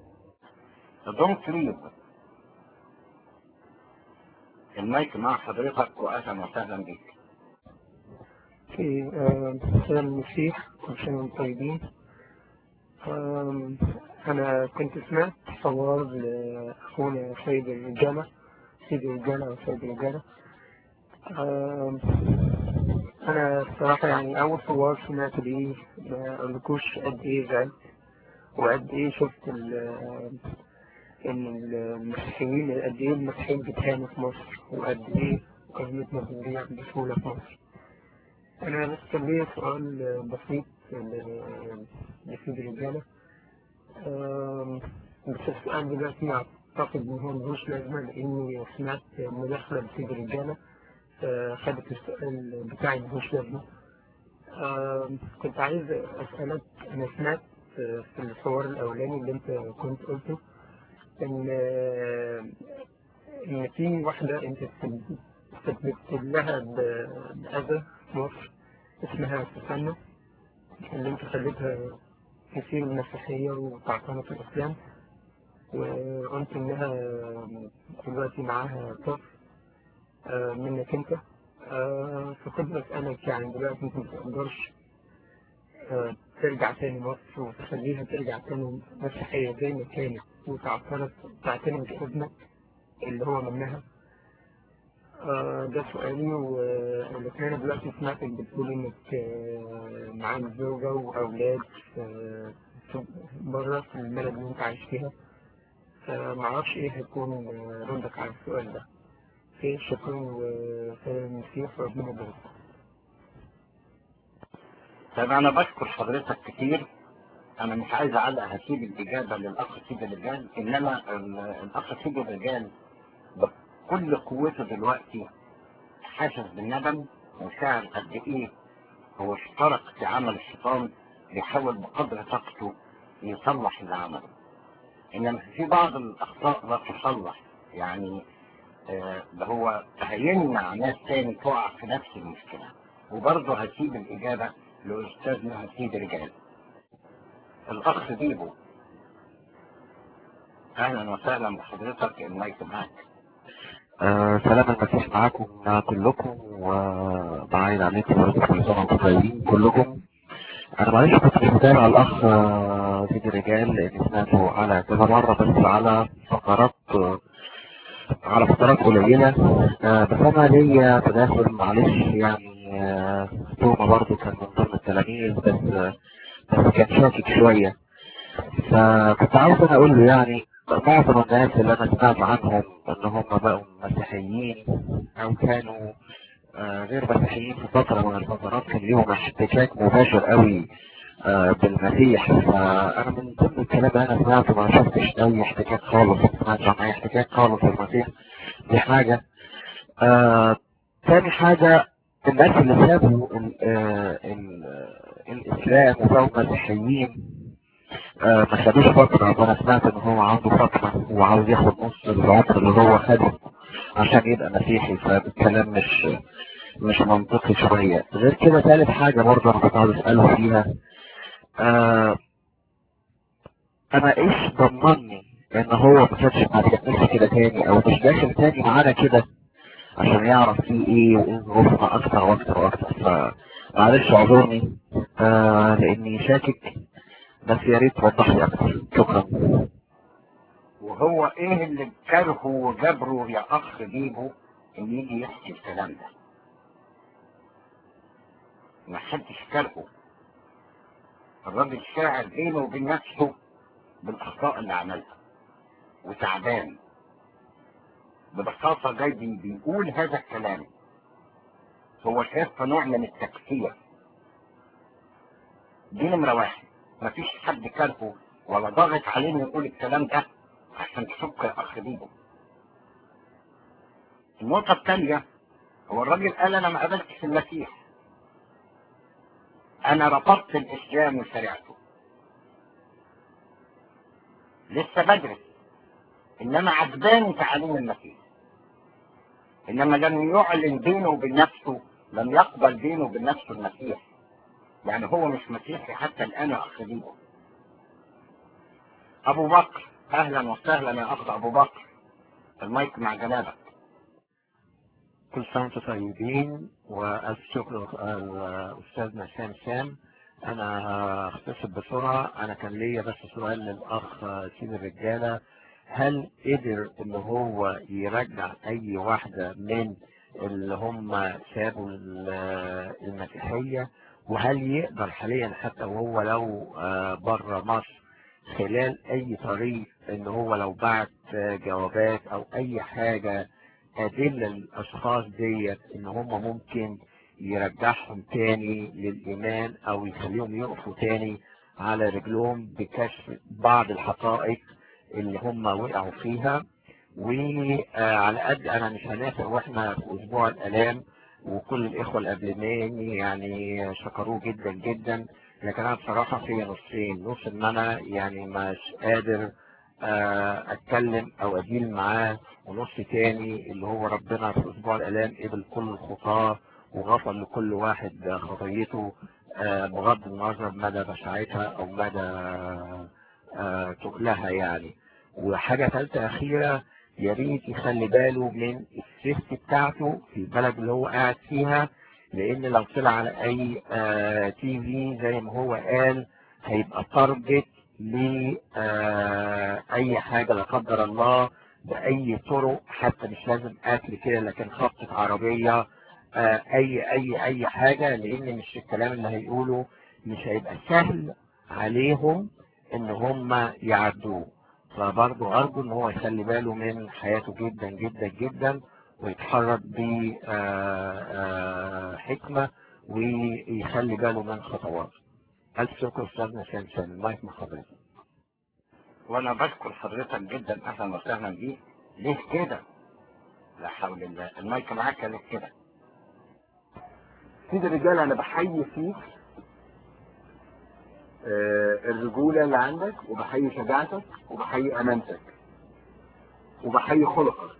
دون كريم المايك مع حضرتك واهلا وسهلا بك في سلام المسيح كل سنة وانتم طيبين أنا كنت سمعت حوار لأخونا سيد الرجالة سيد الرجالة وسيد الرجالة أنا الصراحة يعني أول حوار سمعت ليه ما أقولكوش قد إيه زعلت وقد إيه شفت إن المسيحيين قد إيه المسيحيين بيتهانوا في مصر وقد إيه كرامتنا بتضيع بسهولة في مصر أنا بس كان ليا سؤال بسيط لسيد الرجالة بس السؤال دلوقتي أعتقد إن هو ملوش لازمة لأني سمعت مداخلة لسيد الرجالة خدت السؤال بتاعي ملوش لازمة كنت عايز أسألك أنا سمعت في الحوار الأولاني اللي أنت كنت قلته إن إن في واحدة أنت استثبت لها بأذى في مصر اسمها سوسنة اللي انت خليتها تسير المسيحية وتعتنق في الإسلام وقلت إنها دلوقتي معاها طفل منك أنت فكنت بسألك يعني دلوقتي أنت متقدرش ترجع تاني مصر وتخليها ترجع تاني مسيحية زي ما كانت وتعترف تعتني بابنك اللي هو منها آه ده سؤالي ولكن أنا دلوقتي سمعتك بتقول إنك آه معاك زوجة وأولاد بره في البلد اللي أنت عايش فيها فمعرفش إيه هيكون ردك على السؤال ده في شكرا وسلام المسيح وربنا يبارك طيب أنا بشكر حضرتك كتير أنا مش عايز أعلق هسيب الإجابة للأخ سيد الرجال إنما الأخ سيد الرجال بكل قوته دلوقتي حاسس بالندم وشاعر قد إيه هو اشترك في عمل الشيطان بيحاول بقدر طاقته يصلح اللي عمله إنما في بعض الأخطاء لا تصلح يعني آه ده هو هيمنع ناس تاني تقع في نفس المشكلة وبرضه هسيب الإجابة لأستاذنا سيد رجال الأخ ديبو أهلا وسهلا بحضرتك المايك معاك آه سلام المسيح معاكم مع كلكم وبعين عليكم برضه كل سنة وانتم طيبين كلكم أنا معلش كنت مش متابع الأخ آه سيد الرجال لأني سمعته على كذا مرة بس على فقرات آه على فترات قليلة آه، بس انا ليا تداخل معلش يعني آه، توما برضو كان من ضمن التلاميذ بس آه، بس كان شاكك شوية فكنت عاوز انا اقول له يعني معظم الناس اللي انا سمعت عنهم ان هم بقوا مسيحيين او كانوا آه، غير مسيحيين في فترة من الفترات كان ليهم احتكاك مباشر قوي آه، بالمسيح فانا من ضمن الكلام اللي انا سمعته ما شفتش اي احتكاك خالص ما سمعتش عن اي احتكاك خالص بالمسيح دي حاجة آه، تاني حاجة الناس اللي سابوا ال- آه، ال- آه، الاسلام وبقوا مسيحيين آه، ما خدوش فترة وانا سمعت ان هو عنده فترة وعاوز ياخد نص العمر اللي هو خده عشان يبقى مسيحي فالكلام مش مش منطقي شوية غير كده ثالث حاجة برضه انا كنت عاوز اسأله فيها آه انا ايش ضمني ان هو ما كانش ما بيعملش كده تاني او مش داخل تاني معانا كده عشان يعرف فيه ايه وايه ظروفنا اكتر واكتر واكتر فمعلش اعذرني آه لاني شاكك بس يا ريت توضح لي اكتر شكرا وهو ايه اللي كرهه وجبره يا اخ بيبو ان يجي يحكي الكلام ده ما حدش كرهه الراجل شاعر بينه وبين نفسه بالاخطاء اللي عملها وتعبان ببساطة جاي بي- بيقول هذا الكلام هو شايف نوع من التكفير دي نمرة واحد مفيش حد كرهه ولا ضاغط عليه انه يقول الكلام ده عشان تشك يا اخ بيبو النقطة الثانية هو الراجل قال انا ما قبلتش المسيح انا رفضت الاسلام وشريعته لسه بدرس انما عجباني تعاليم المسيح انما لم يعلن بينه وبين نفسه لم يقبل بينه وبين نفسه المسيح يعني هو مش مسيحي حتى الان يا اخ بيبو ابو بكر اهلا وسهلا يا اخ ابو بكر المايك مع جنابك كل سنة وانتم طيبين وألف شكر الأستاذنا سام سام أنا هختصر بسرعة أنا كان ليا بس سؤال للأخ سيد الرجالة هل قدر إن هو يرجع أي واحدة من اللي هم سابوا ال- المسيحية وهل يقدر حاليا حتى وهو لو آه، بره مصر خلال أي طريق إن هو لو بعت آه، جوابات أو أي حاجة أدلة الأشخاص ديت إن هم ممكن يرجعهم تاني للإيمان أو يخليهم يقفوا تاني على رجلهم بكشف بعض الحقائق اللي هم وقعوا فيها وعلى قد أنا مش هنافق وإحنا في أسبوع الآلام وكل الإخوة اللي قبل مني يعني شكروه جدا جدا لكن أنا بصراحة في نصين نص إن أنا يعني مش قادر آه، أتكلم أو أديل معاه ونص تاني اللي هو ربنا في أسبوع الآلام قبل كل الخطاة وغفر لكل واحد خطيته آه، بغض النظر مدى بشاعتها أو مدى آه، تقلها يعني وحاجة ثالثة أخيرة يا ريت يخلي باله من السيفتي بتاعته في البلد اللي هو قاعد فيها لأن لو طلع على أي آه، تي في زي ما هو قال هيبقى تارجت لأي حاجة لا قدر الله بأي طرق حتى مش لازم قتل كده لكن خبطة عربية آه، أي أي أي حاجة لأن مش الكلام اللي هيقوله مش هيبقى سهل عليهم إن هم يعدوه فبرضه أرجو إن هو يخلي باله من حياته جدا جدا جدا ويتحرك بحكمة ويخلي باله من خطواته. ألف شكر أستاذنا سامسون المايك مع حضرتك. وانا بشكر حضرتك جدا اهلا وسهلا بيك ليه كده لا حول الله المايك معاك كانت كده سيد الرجال انا بحيي فيك آه، الرجولة اللي عندك وبحيي شجاعتك وبحيي امانتك وبحيي خلقك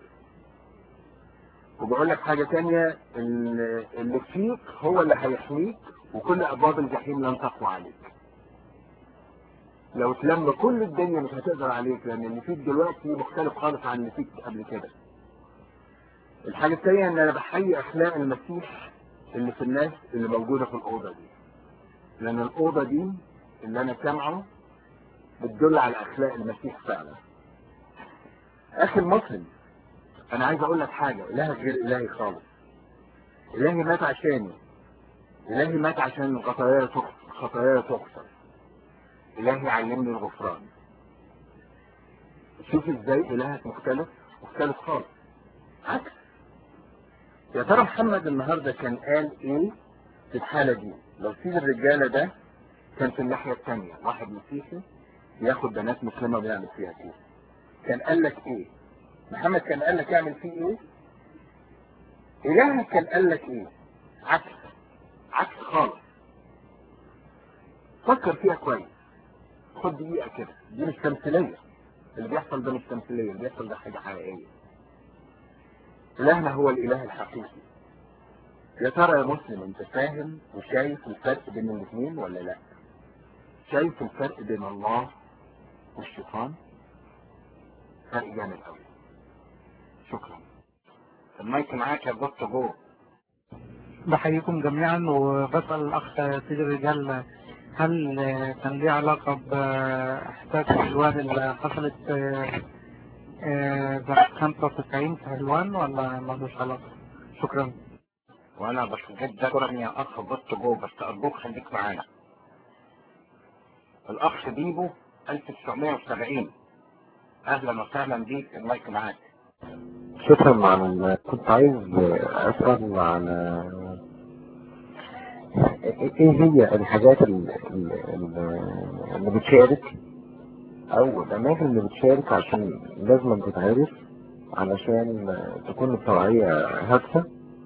وبقول لك حاجة تانية ان اللي فيك هو اللي هيحميك وكل ابواب الجحيم لن تقوى عليك لو تلم كل الدنيا مش هتقدر عليك لان اللي فيك دلوقتي مختلف خالص عن اللي فيك قبل كده الحاجة التانية ان انا بحيي اخلاق المسيح اللي في الناس اللي موجودة في الأوضة دي لأن الأوضة دي اللي أنا سامعه بتدل على أخلاق المسيح فعلا أخي المسلم انا عايز اقول لك حاجة الهك غير الهي خالص الهي مات عشاني الهي مات عشان خطاياي تغفر خطاياي تغفر الهي علمني الغفران شوف ازاي الهك مختلف مختلف خالص عكس يا ترى محمد النهاردة كان قال ايه في الحالة دي لو سيد الرجالة ده كان في الناحية التانية واحد مسيحي ياخد بنات مسلمة ويعمل فيها كده كان قال لك ايه محمد كان قال لك اعمل فيه ايه الهك كان قال لك ايه عكس عكس خالص فكر فيها كويس خد دقيقة كده دي مش تمثيلية اللي بيحصل ده مش تمثيلية اللي بيحصل ده حاجة حقيقية إلهنا هو الإله الحقيقي يا ترى يا مسلم انت فاهم وشايف الفرق بين الاثنين ولا لا شايف الفرق بين الله والشيطان فرق جامد قوي شكرا المايك معاك يا دكتور جو بحييكم جميعا وبسأل الأخ سيد الرجال هل كان ليه علاقة بإحساس الألوان اللي حصلت سنة 95 في حلوان ولا ملوش علاقة؟ شكرا. وانا بشجد شكرا يا اخ بط جو بس ارجوك خليك معانا الاخ بيبو 1970 اهلا وسهلا بيك المايك معاك شكرا عن كنت عايز اسأل عن ايه هي الحاجات ال- ال- ال- اللي بتشارك او الاماكن اللي بتشارك عشان لازم تتعرف علشان تكون التوعية هادفة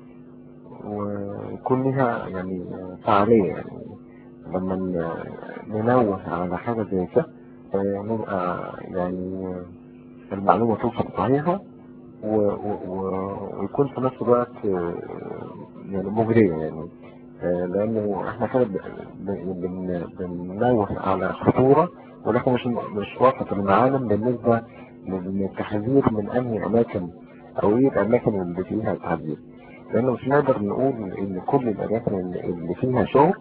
ويكون لها يعني فعالية يعني لما ن- ننوه على حاجة زي كده آه، نبقى يعني المعلومة توصل صحيحة و- و- و- ويكون في نفس الوقت آه، يعني مجرية يعني آه، لأنه احنا كده ب- ب- بن- بننوه على خطورة ولكن مش مش واقف المعالم بالنسبة للتحذير من أنهي أماكن أو إيه الأماكن اللي فيها تحذير لأنه مش نقدر نقول إن كل الأماكن اللي اللي فيها شغل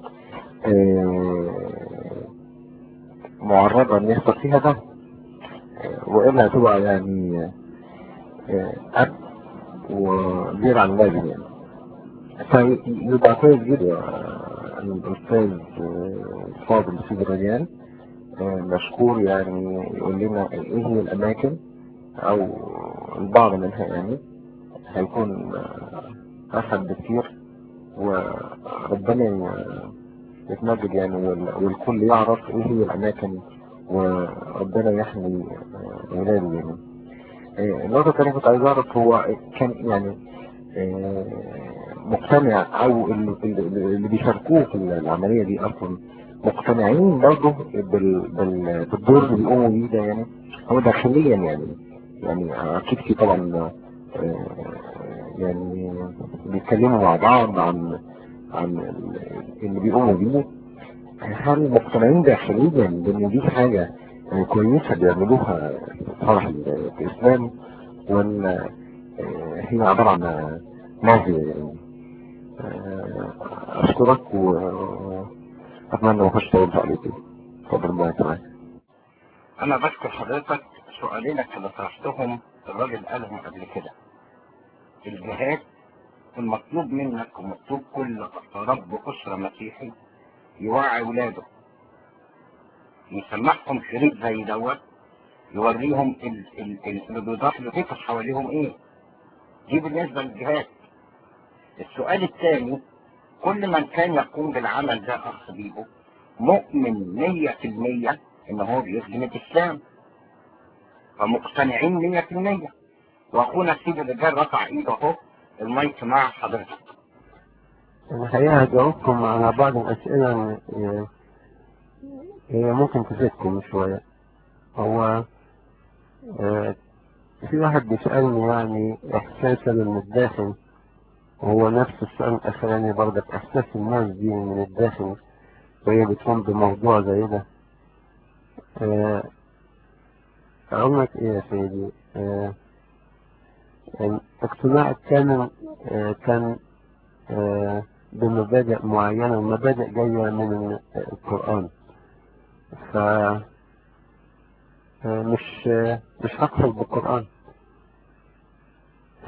آه، معرضة إن يحصل فيها ده آه، وإلا هتبقى يعني آه، أب وغير عن لازم يعني فيبقى كويس جدا آه، الأستاذ آه، فاضل سيد الرجال آه، مشكور يعني يقول لنا إيه هي الأماكن أو البعض منها يعني هيكون آه، أسهل بكتير وربنا ي- يتمجد يعني وال- والكل يعرف إيه هي الأماكن وربنا يحمي آه، ولاده يعني آه، النقطة الثانية كنت عايز أعرف هو كان يعني آه، مقتنع أو اللي, اللي اللي بيشاركوه في العملية دي أصلا مقتنعين برضه بال... بال... بالدور اللي بيقوموا بيه ده يعني هو داخليا يعني يعني أكيد في طبعا آه، يعني بيتكلموا مع بعض عن عن اللي بيقوموا بيه هل مقتنعين داخليا بان دي حاجة آه، كويسة بيعملوها في صالح ال- الإسلام ولا آه، هي عبارة عن آه، نازية يعني آه، أشكرك وأتمنى ما أخش طولت عليك اتفضل معاك معاك انا بشكر حضرتك سؤالينك اللي طرحتهم الراجل قالهم قبل كده الجهاد المطلوب منك ومطلوب كل رب اسره مسيحي يوعي ولاده يسمعهم شريط زي دوت يوريهم ال- ال- ال- اللي بيضاف لطيفة حواليهم ايه دي بالنسبة للجهاد السؤال الثاني كل من كان يقوم بالعمل ده اخ بيبو مؤمن مية في المية ان هو بيخدم الاسلام فمقتنعين مية في المية واخونا سيد الرجال رفع ايده اهو المايك مع حضرتك الحقيقة هجاوبكم على بعض الأسئلة آه، هي ممكن تفيدكم شوية هو آه، في واحد بيسألني يعني إحساسا من الداخل وهو نفس السؤال الأخراني برضك إحساس الناس دي من الداخل وهي بتقوم بموضوع زي ده آه، أقول لك إيه يا سيدي آه، الاقتناع الكامل آه، كان آه، بمبادئ معينة المبادئ جاية من القرآن ف آه، مش آه، مش هقفل بالقرآن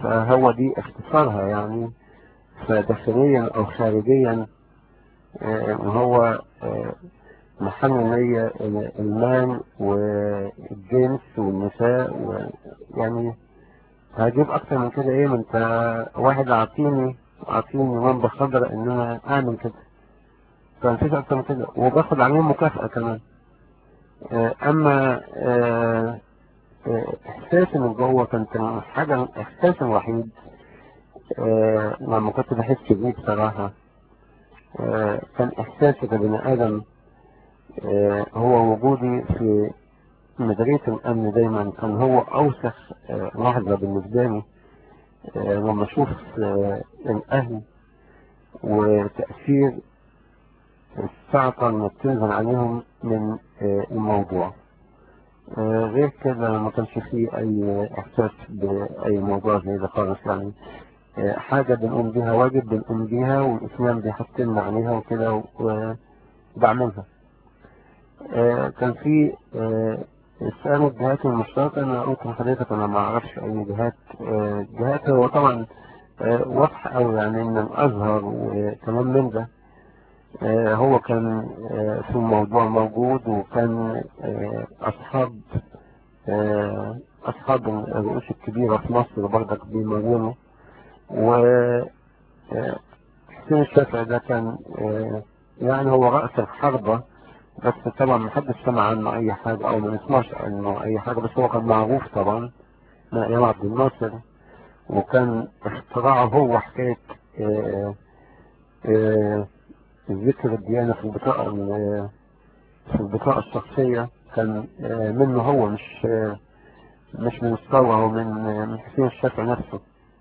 فهو دي اختصارها يعني فداخليا او خارجيا آه، ان هو آه، محل ليا المال والجنس والنساء و- يعني هجيب اكتر من كده ايه ما انت واحد عاطيني عاطيني منبه خضراء ان انا اعمل كده فمفيش اكتر من كده وباخد عليهم مكافأة كمان آه، اما آه، آه، احساسي من جوه كانت حاجة احساسي الوحيد آه، لما كنت بحس بيه بصراحة آه، كان احساسي كبني ادم آه، هو وجودي في مديرية الامن دايما كان هو اوسخ آه، لحظة بالنسبة لي آه، لما اشوف آه، الاهل وتأثير الصعقة اللي بتنزل عليهم من آه، الموضوع آه، غير كده ما كانش فيه أي إحساس بأي موضوع زي ده خالص يعني آه، حاجة بنقوم بيها واجب بنقوم بيها والإسلام بيحكمنا عليها وكده وبعملها آه، كان في آه، السؤال الجهات المشتركة أنا قلت لحضرتك أنا ما أعرفش أي جهات آه، جهات هو طبعا آه، واضح أوي يعني من الأزهر وكمان من ده آه، هو كان آه، في الموضوع موجود وكان آه، أصحاب آه، أصحاب الرؤوس الكبيرة في مصر برضك بيمولوا و آه، حسين الشافعي ده كان آه، يعني هو رأس الحربة بس طبعا محدش سمع عنه أي حاجة أو ما نسمعش عنه أي حاجة بس هو كان معروف طبعا من أيام عبد الناصر وكان اختراعه هو حكاية آه، آه، ذكر الديانة في البطاقة ال- في البطاقة الشخصية كان آه، منه هو مش آه، مش من الثورة هو من آه، من حسين الشافعي نفسه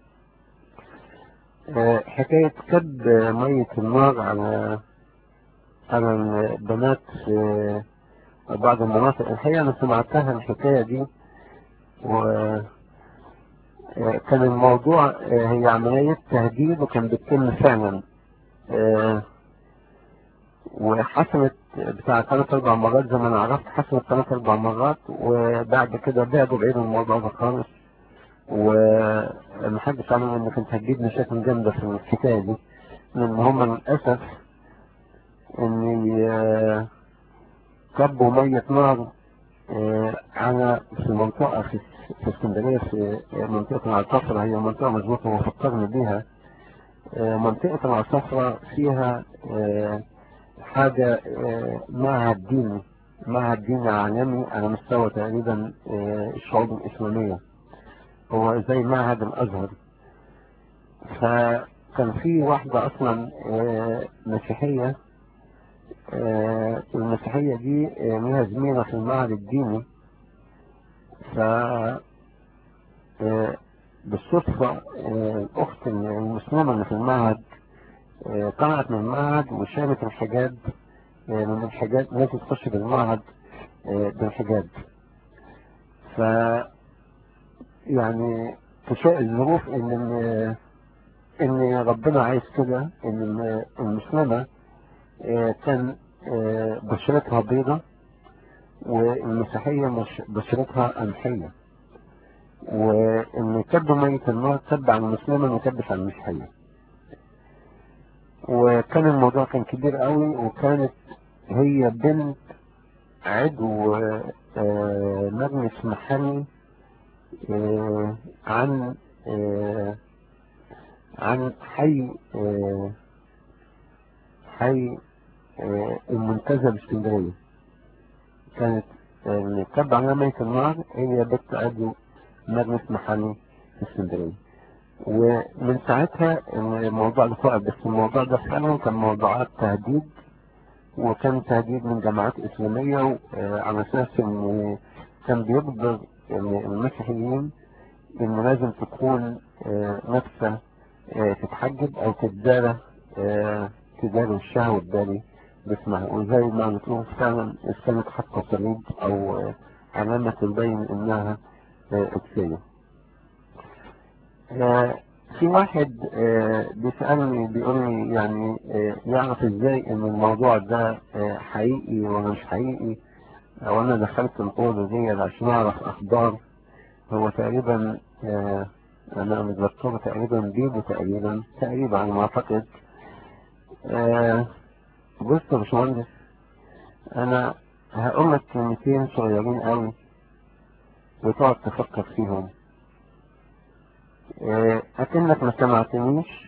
آه، حكاية كب مية النار على على البنات في بعض المناطق الحقيقة أنا سمعتها الحكاية دي و آه، كان الموضوع آه، هي عملية تهديد وكان بيتم فعلا آه، وحصلت بتاع ثلاث أربع مرات زي ما أنا عرفت حصلت ثلاث أربع مرات وبعد كده بعدوا بعيد عن الموضوع ده خالص ومحدش عمل إن كانت هتجيب مشاكل جامدة في الحكاية دي لأن هما للأسف إن آه، كبوا مية نار آه، على في منطقة في في اسكندرية في منطقة العصافرة هي منطقة مظبوطة وفكرنا بيها آه، منطقة العصافرة فيها آه، حاجة آه، معهد ديني معهد ديني عالمي على مستوى تقريبا آه، الشعوب الإسلامية هو زي معهد الأزهر فكان في واحدة أصلا آه، مسيحية آه، المسيحية دي آه، ليها زميلة في المعهد الديني ف آه، بالصدفة آه، الأخت المسلمة اللي في المعهد آه، طلعت من المعهد وشالت الحجاب آه، من الحجاب لازم تخش بالمعهد آه، بالحجاب ف يعني تشاء الظروف ان ان ان ربنا عايز كده ان المسلمة آه، كان آه، بشرتها بيضة والمسيحية مش بشرتها قمحية وان كب ميت النار كب على المسلمة ما كبش على المسيحية وكان الموضوع كان كبير قوي وكانت هي بنت عضو آه، مجلس محلي آه، عن آه، عن حي آه، حي آه، المنتزه باسكندرية كانت آه، كب على ميت النار هي بنت عضو مجلس محلي في اسكندرية ومن ساعتها الموضوع ده وقف بس الموضوع ده فعلا كان موضوعات تهديد وكان تهديد من جماعات إسلامية آه، على أساس إن كان بيقدر إن المسيحيين إن لازم تكون آه، نفسها آه، تتحجب أو تتدارى آه، تداري الشهوة الداري باسمها وزي ما بتقول فعلا كانت حتى صليب أو آه، علامة تبين إنها آه، قدسية. آه، في واحد آه، بيسألني بيقول لي يعني آه، يعرف ازاي ان الموضوع ده آه، حقيقي ولا مش حقيقي او انا دخلت الأوضة دي عشان اعرف اخبار هو تقريبا آه، انا متذكره تقريبا بيبو تقريبا تقريبا على ما اعتقد آه بص يا باشمهندس انا هقول لك كلمتين صغيرين قوي وتقعد تفكر فيهم آه، اكنك ما سمعتنيش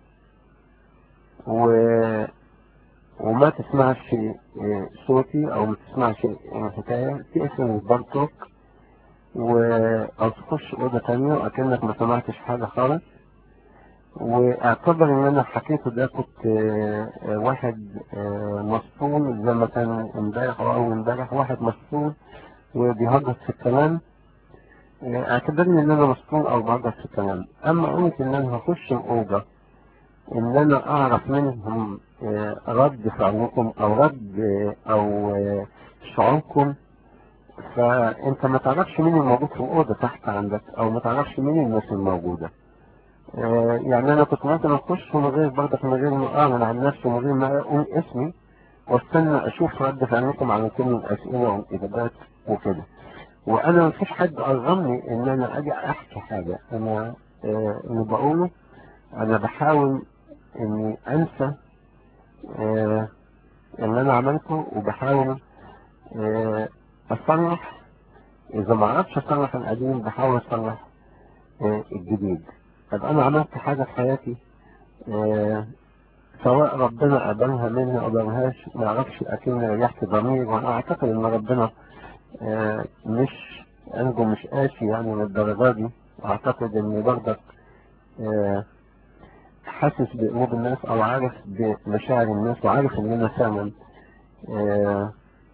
و... وما تسمعش آه، صوتي او ما تسمعش الحكاية تقفل البارتوك و... او تخش اوضة تانية واكنك ما سمعتش حاجة خالص واعتبر ان انا حكيته ده كنت آه، آه، واحد آه، مسطول زي ما كان امبارح او اول امبارح واحد مسطول وبيهجس في الكلام آه، اعتبرني ان انا مسطول او بهجس في الكلام اما قلت ان انا هخش الاوضة ان انا اعرف منهم آه، رد فعلكم او رد آه، او آه، شعوركم فانت ما تعرفش مين الموجود في الاوضه تحت عندك او ما تعرفش مين الناس الموجوده آه، يعني انا كنت ممكن اخش من غير برضك من غير ما اعلن عن نفسي من غير ما اقول اسمي واستنى اشوف رد فعلكم على كل الاسئله والاجابات وكده وانا ما فيش حد ارغمني ان انا اجي احكي حاجه انا آه، اللي بقوله انا بحاول اني انسى آه، اللي انا عملته وبحاول آه، اصلح اذا ما عرفتش اصلح القديم بحاول اصلح آه، الجديد طب انا عملت حاجة في حياتي آه، سواء ربنا قبلها مني او قبلهاش ما اعرفش اكن ريحت ضمير وانا اعتقد ان ربنا آه، مش عنده مش قاسي يعني للدرجة دي اعتقد ان برضك آه، حاسس بقلوب الناس او عارف بمشاعر الناس وعارف ان انا فعلا آه،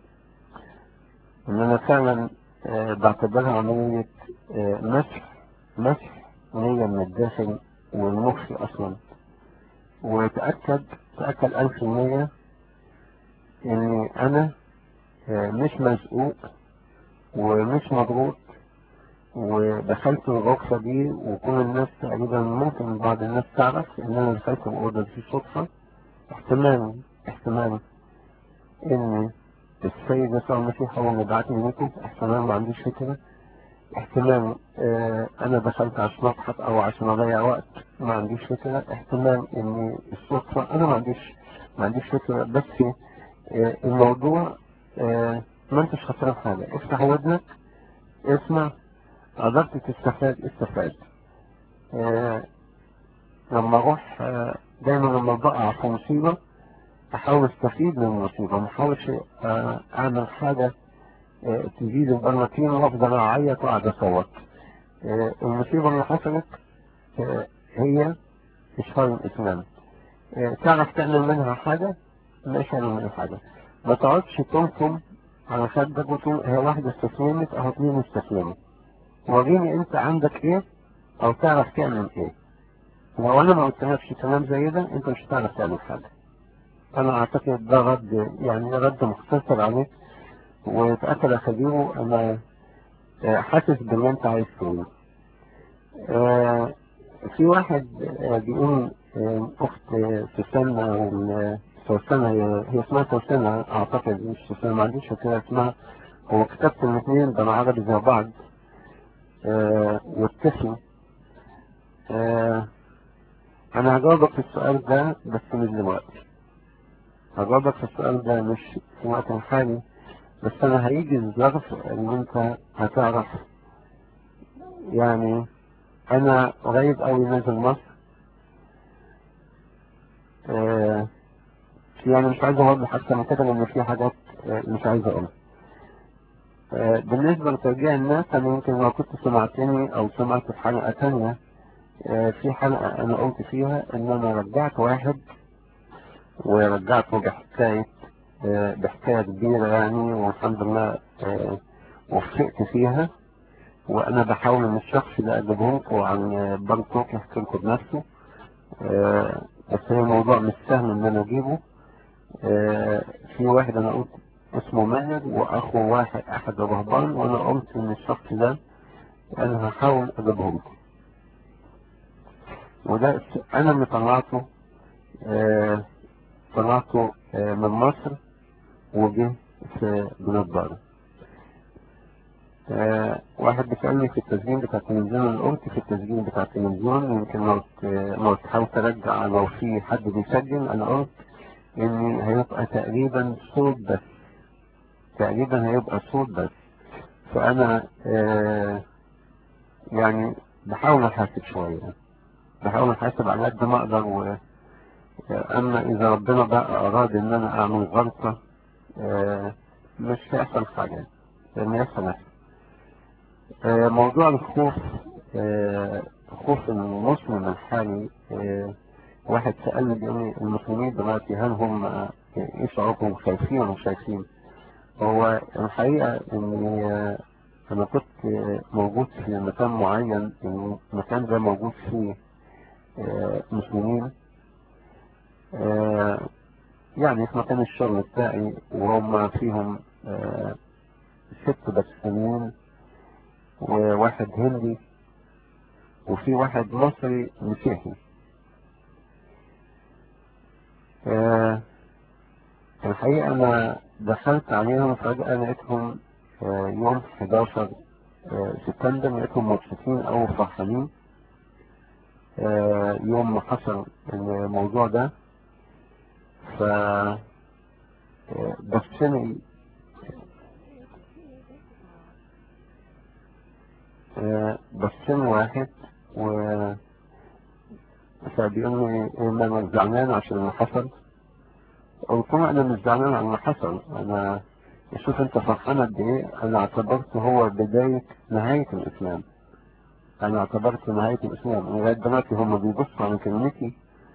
ان انا فعلا آه، بعتبرها عملية آه، مسح مسح نية من الداخل والمخ اصلا وتأكد تأكد ألف المية إني أنا آه، مش مزقوق ومش مضغوط ودخلت الغرفة دي وكل الناس تقريبا ممكن بعض الناس تعرف إن أنا دخلت الأوضة دي صدفة احتمال احتمال إن السيد يسوع المسيح هو اللي بعتني لكم احتمال ما عنديش فكرة احتمال اه انا دخلت عشان اضحك او عشان اضيع وقت ما عنديش فكرة احتمال ان الصدفة انا ما عنديش ما عنديش فكرة بس اه الموضوع اه ما انتش خسران حاجة افتح ودنك اسمع قدرت تستفاد استفاد اه لما اروح اه دايما لما بقع في مصيبة احاول استفيد من المصيبة ما احاولش اه اعمل حاجة اه تزيد البرمتين وافضل اعيط واقعد اصوت اه المصيبة اللي حصلت اه هي اشهار الاسلام تعرف تعمل منها حاجة مش هعمل منها حاجة ما تقعدش تنكم على خدك وتقول هي واحدة استسلمت او اتنين استسلموا وريني انت عندك ايه او تعرف تعمل ايه لو انا ما قلتلكش كلام زي ده انت مش هتعرف تعمل حاجة انا اعتقد ده رد يعني رد مختصر عليك وتأكد يا خبيره انا حاسس باللي انت عايز تقوله آه في واحد آه بيقول آه اخت سوسنة سوسنة هي اسمها سوسنة اعتقد مش سوسنة ما عنديش فكرة اسمها هو كتبت الاثنين ده عربي زي بعض واتفقوا انا هجاوبك في السؤال ده بس مش دلوقتي هجاوبك في السؤال ده مش في الوقت الحالي بس انا هيجي الظرف ان انت هتعرف يعني انا قريب قوي نازل مصر آه يعني مش عايز اوضح اكتر من كده لان في حاجات آه مش عايز اقولها آه بالنسبة لترجيع الناس انا يمكن لو كنت سمعتني او سمعت في حلقة تانية في حلقة انا قلت فيها ان انا رجعت واحد ورجعته بحكاية بحكاية كبيرة يعني والحمد لله وفقت فيها وانا بحاول ان الشخص ده اجيبه لكم عن بارتوك يحكي لكم بنفسه بس هي الموضوع مش سهل ان انا اجيبه في واحد انا قلت اسمه ماهر واخو واحد احد الرهبان وانا قلت ان الشخص ده انا هحاول اجيبه لكم وده انا اللي طلعته طلعته من مصر وجه في بلاد بره آه واحد بيسألني في التسجيل بتاع التلفزيون أنا قلت في التسجيل بتاع التلفزيون يمكن لو ت- لو تحاول ترجع لو في حد بيسجل أنا قلت إن هيبقى تقريبا صوت بس تقريبا هيبقى صوت بس فأنا آه يعني بحاول أحاسب شوية بحاول أحاسب على قد ما أقدر و أما إذا ربنا بقى أراد إن أنا أعمل غلطة آه مش هيحصل حاجة لأن يحصل نفسي آه، موضوع الخوف آه، خوف المسلم الحالي آه، واحد سألني بيقول لي المسلمين دلوقتي هل هم آه، ايه شعورهم خايفين ولا مش خايفين هو الحقيقة اني آه، انا كنت آه، موجود في مكان معين المكان ده موجود فيه آه، مسلمين آه، يعني في مكان الشغل بتاعي وهم فيهم آه، ست باكستانيين وواحد هندي وفي واحد مصري مسيحي آه الحقيقة أنا دخلت عليهم فجأة لقيتهم آه يوم 11 آه سبتمبر لقيتهم مبسوطين أو فرحانين آه يوم ما حصل الموضوع ده ف آه بصني آه، بصين واحد و فبيقول لي ان انا زعلان عشان اللي حصل قلت له انا مش زعلان على اللي حصل انا شوف انت فرحان قد ايه انا اعتبرته هو بداية نهاية الاسلام انا اعتبرته نهاية الاسلام لغاية دلوقتي هم بيبصوا على كلمتي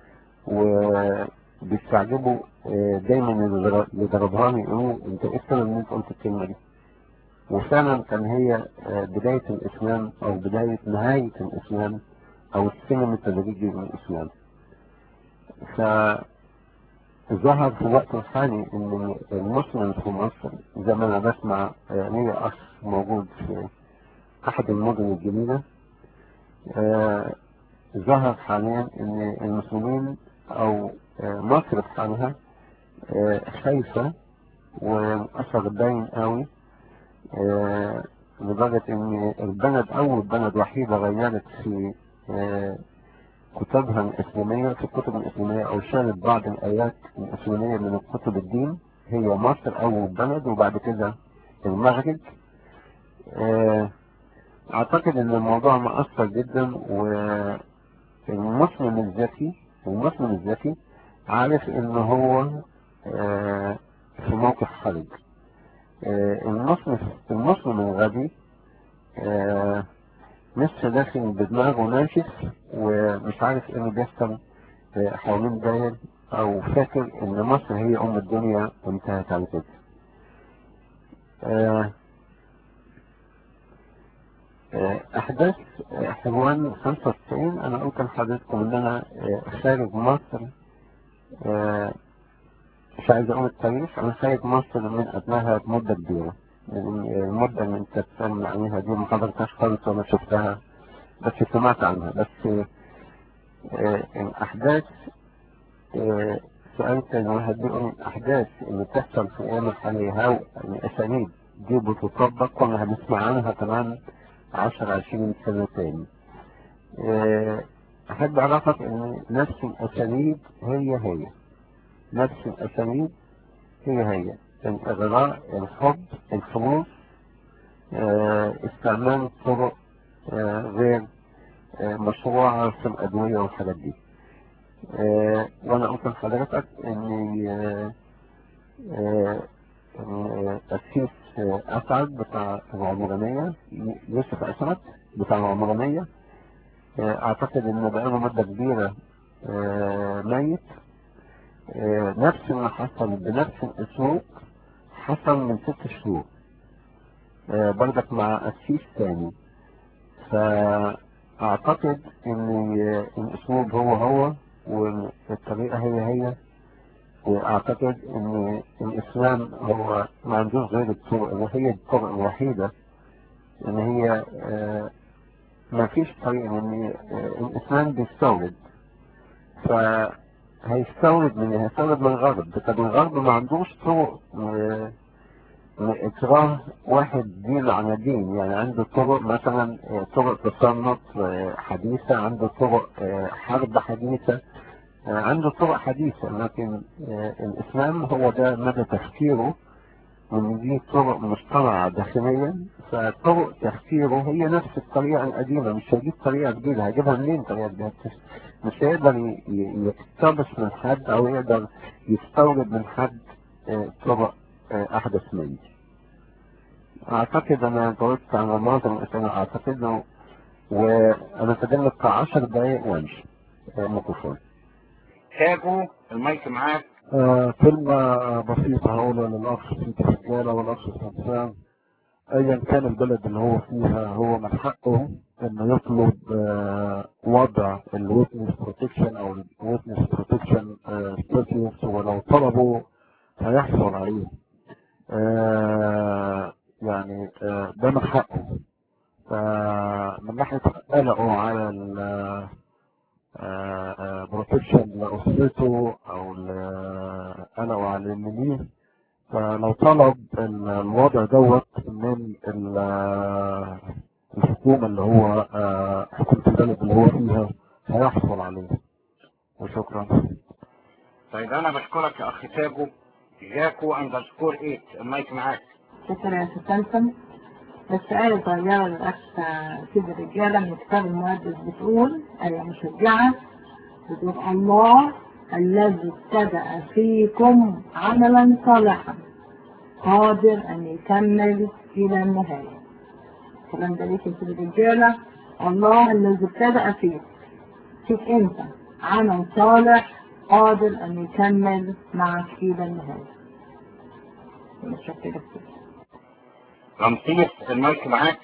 وبيستعجبوا آه، دايما اللي ضربها لي يقولوا انت ايه السبب ان انت قلت الكلمة دي وفعلا كان هي آه، بداية الإسلام أو بداية نهاية الإسلام أو السلم التدريجي للإسلام فظهر في الوقت الحالي إن المسلم في مصر زي ما أنا بسمع آه، ليا أخ موجود في أحد المدن الجديدة آه، ظهر حاليا إن المسلمين أو آه، مصر بحالها آه، خايفة وأثر باين قوي آه، لدرجة ان البلد اول بلد وحيدة غيرت في آه، كتبها الاسلامية في الكتب الاسلامية او شالت بعض الايات الاسلامية من الكتب الدين هي مصر اول بلد وبعد كده المغرب آه، اعتقد ان الموضوع مؤثر جدا والمسلم الذكي المسلم الذكي عارف ان هو آه، في موقف حرج آه، المسلم المسلم الغبي آه، لسه داخل بدماغه ناشف ومش عارف ايه اللي بيحصل آه، حوالين داير او فاكر ان مصر هي ام الدنيا وانتهت على كده آه، آه، احداث آه، حلوان 95 انا قلت لحضرتكم ان انا آه، خارج مصر آه، مش عايز اقول التاريخ انا خارج مصر من قبلها بمدة كبيرة يعني المدة اللي انت بتتكلم عليها دي ما حضرتهاش خالص ولا شفتها بس سمعت عنها بس آه، الأحداث آه، سألت الواحد بيقول الأحداث اللي بتحصل في الأيام الحالية هاو الأسانيد دي بتطبق ولا هنسمع عنها كمان عشر عشرين سنة تاني آه، أحب أعرفك إن نفس الأسانيد هي هي نفس الأسانيد هي هي الإغراء الحب الفلوس آه، استعمال طرق آه، غير آه، مشروعة في الأدوية والحاجات دي آه، وأنا قلت لحضرتك إني آه، آه، إن تأسيس آه، أسعد بتاع العمرانية يوسف أسعد بتاع العمرانية آه، أعتقد إن بقاله مدة كبيرة آه، ميت آه، نفس اللي حصل بنفس الأسلوب حصل من ست شهور آه، برضك مع أسيس تاني فأعتقد إن الأسلوب هو هو والطريقة هي هي وأعتقد إن الإسلام هو ما عندوش غير الطرق وهي الطرق الوحيدة إن هي آه، ما فيش طريقة إن آه، الإسلام بيستورد فهيستورد من هيستورد من الغرب طب الغرب ما عندوش طرق آه، إكراه واحد دين عن دين يعني عنده طرق مثلا آه، طرق تصنف آه، حديثة عنده طرق آه، حرب حديثة آه، عنده طرق حديثة لكن آه، الإسلام هو ده مدى تفكيره وإن دي طرق مصطنعة داخليا فطرق تفكيره هي نفس الطريقة القديمة مش هيجيب طريقة جديدة هيجيبها منين طريقة جديدة مش هيقدر ي- ي- يقتبس من حد أو يقدر يستورد من حد آه، طرق آه، أحدث منه أعتقد أنا جاوبت على معظم الأسئلة أعتقد لو وأنا فاضل بتاع 10 دقايق وأمشي آه، ميكروفون تاجو المايك معاك آه كلمة بسيطة هقولها للأخ سيدي رجالة والأخ سمسام أيا كان البلد اللي هو فيها هو من حقه إنه يطلب آه وضع الويتنس بروتكشن أو الويتنس بروتكشن ستاتيوس ولو طلبوا هيحصل عليه آه يعني آه ده من حقه فمن ناحية قلقه على ال بروتكشن لأسرته أو قلقه على المنيه فلو طلب ال- الوضع دوت من ال- الحكومة اللي هو آه، حكومة البلد اللي هو فيها هيحصل عليه وشكرا طيب انا بشكرك يا اخ تاجو جاكو اندرسكور 8 المايك معاك شكرا يا أستاذ سمسم بس آية صغيرة للأخ سيد الرجالة من كتاب المقدس بتقول آية مشجعة بتقول الله الذي ابتدأ فيكم عملا صالحا قادر أن يكمل إلى النهاية الكلام ده ليك يا سيد الرجالة الله الذي ابتدأ فيك فيك أنت عمل صالح قادر أن يكمل معك إلى النهاية متشكرة كتير رمسيس المايك معاك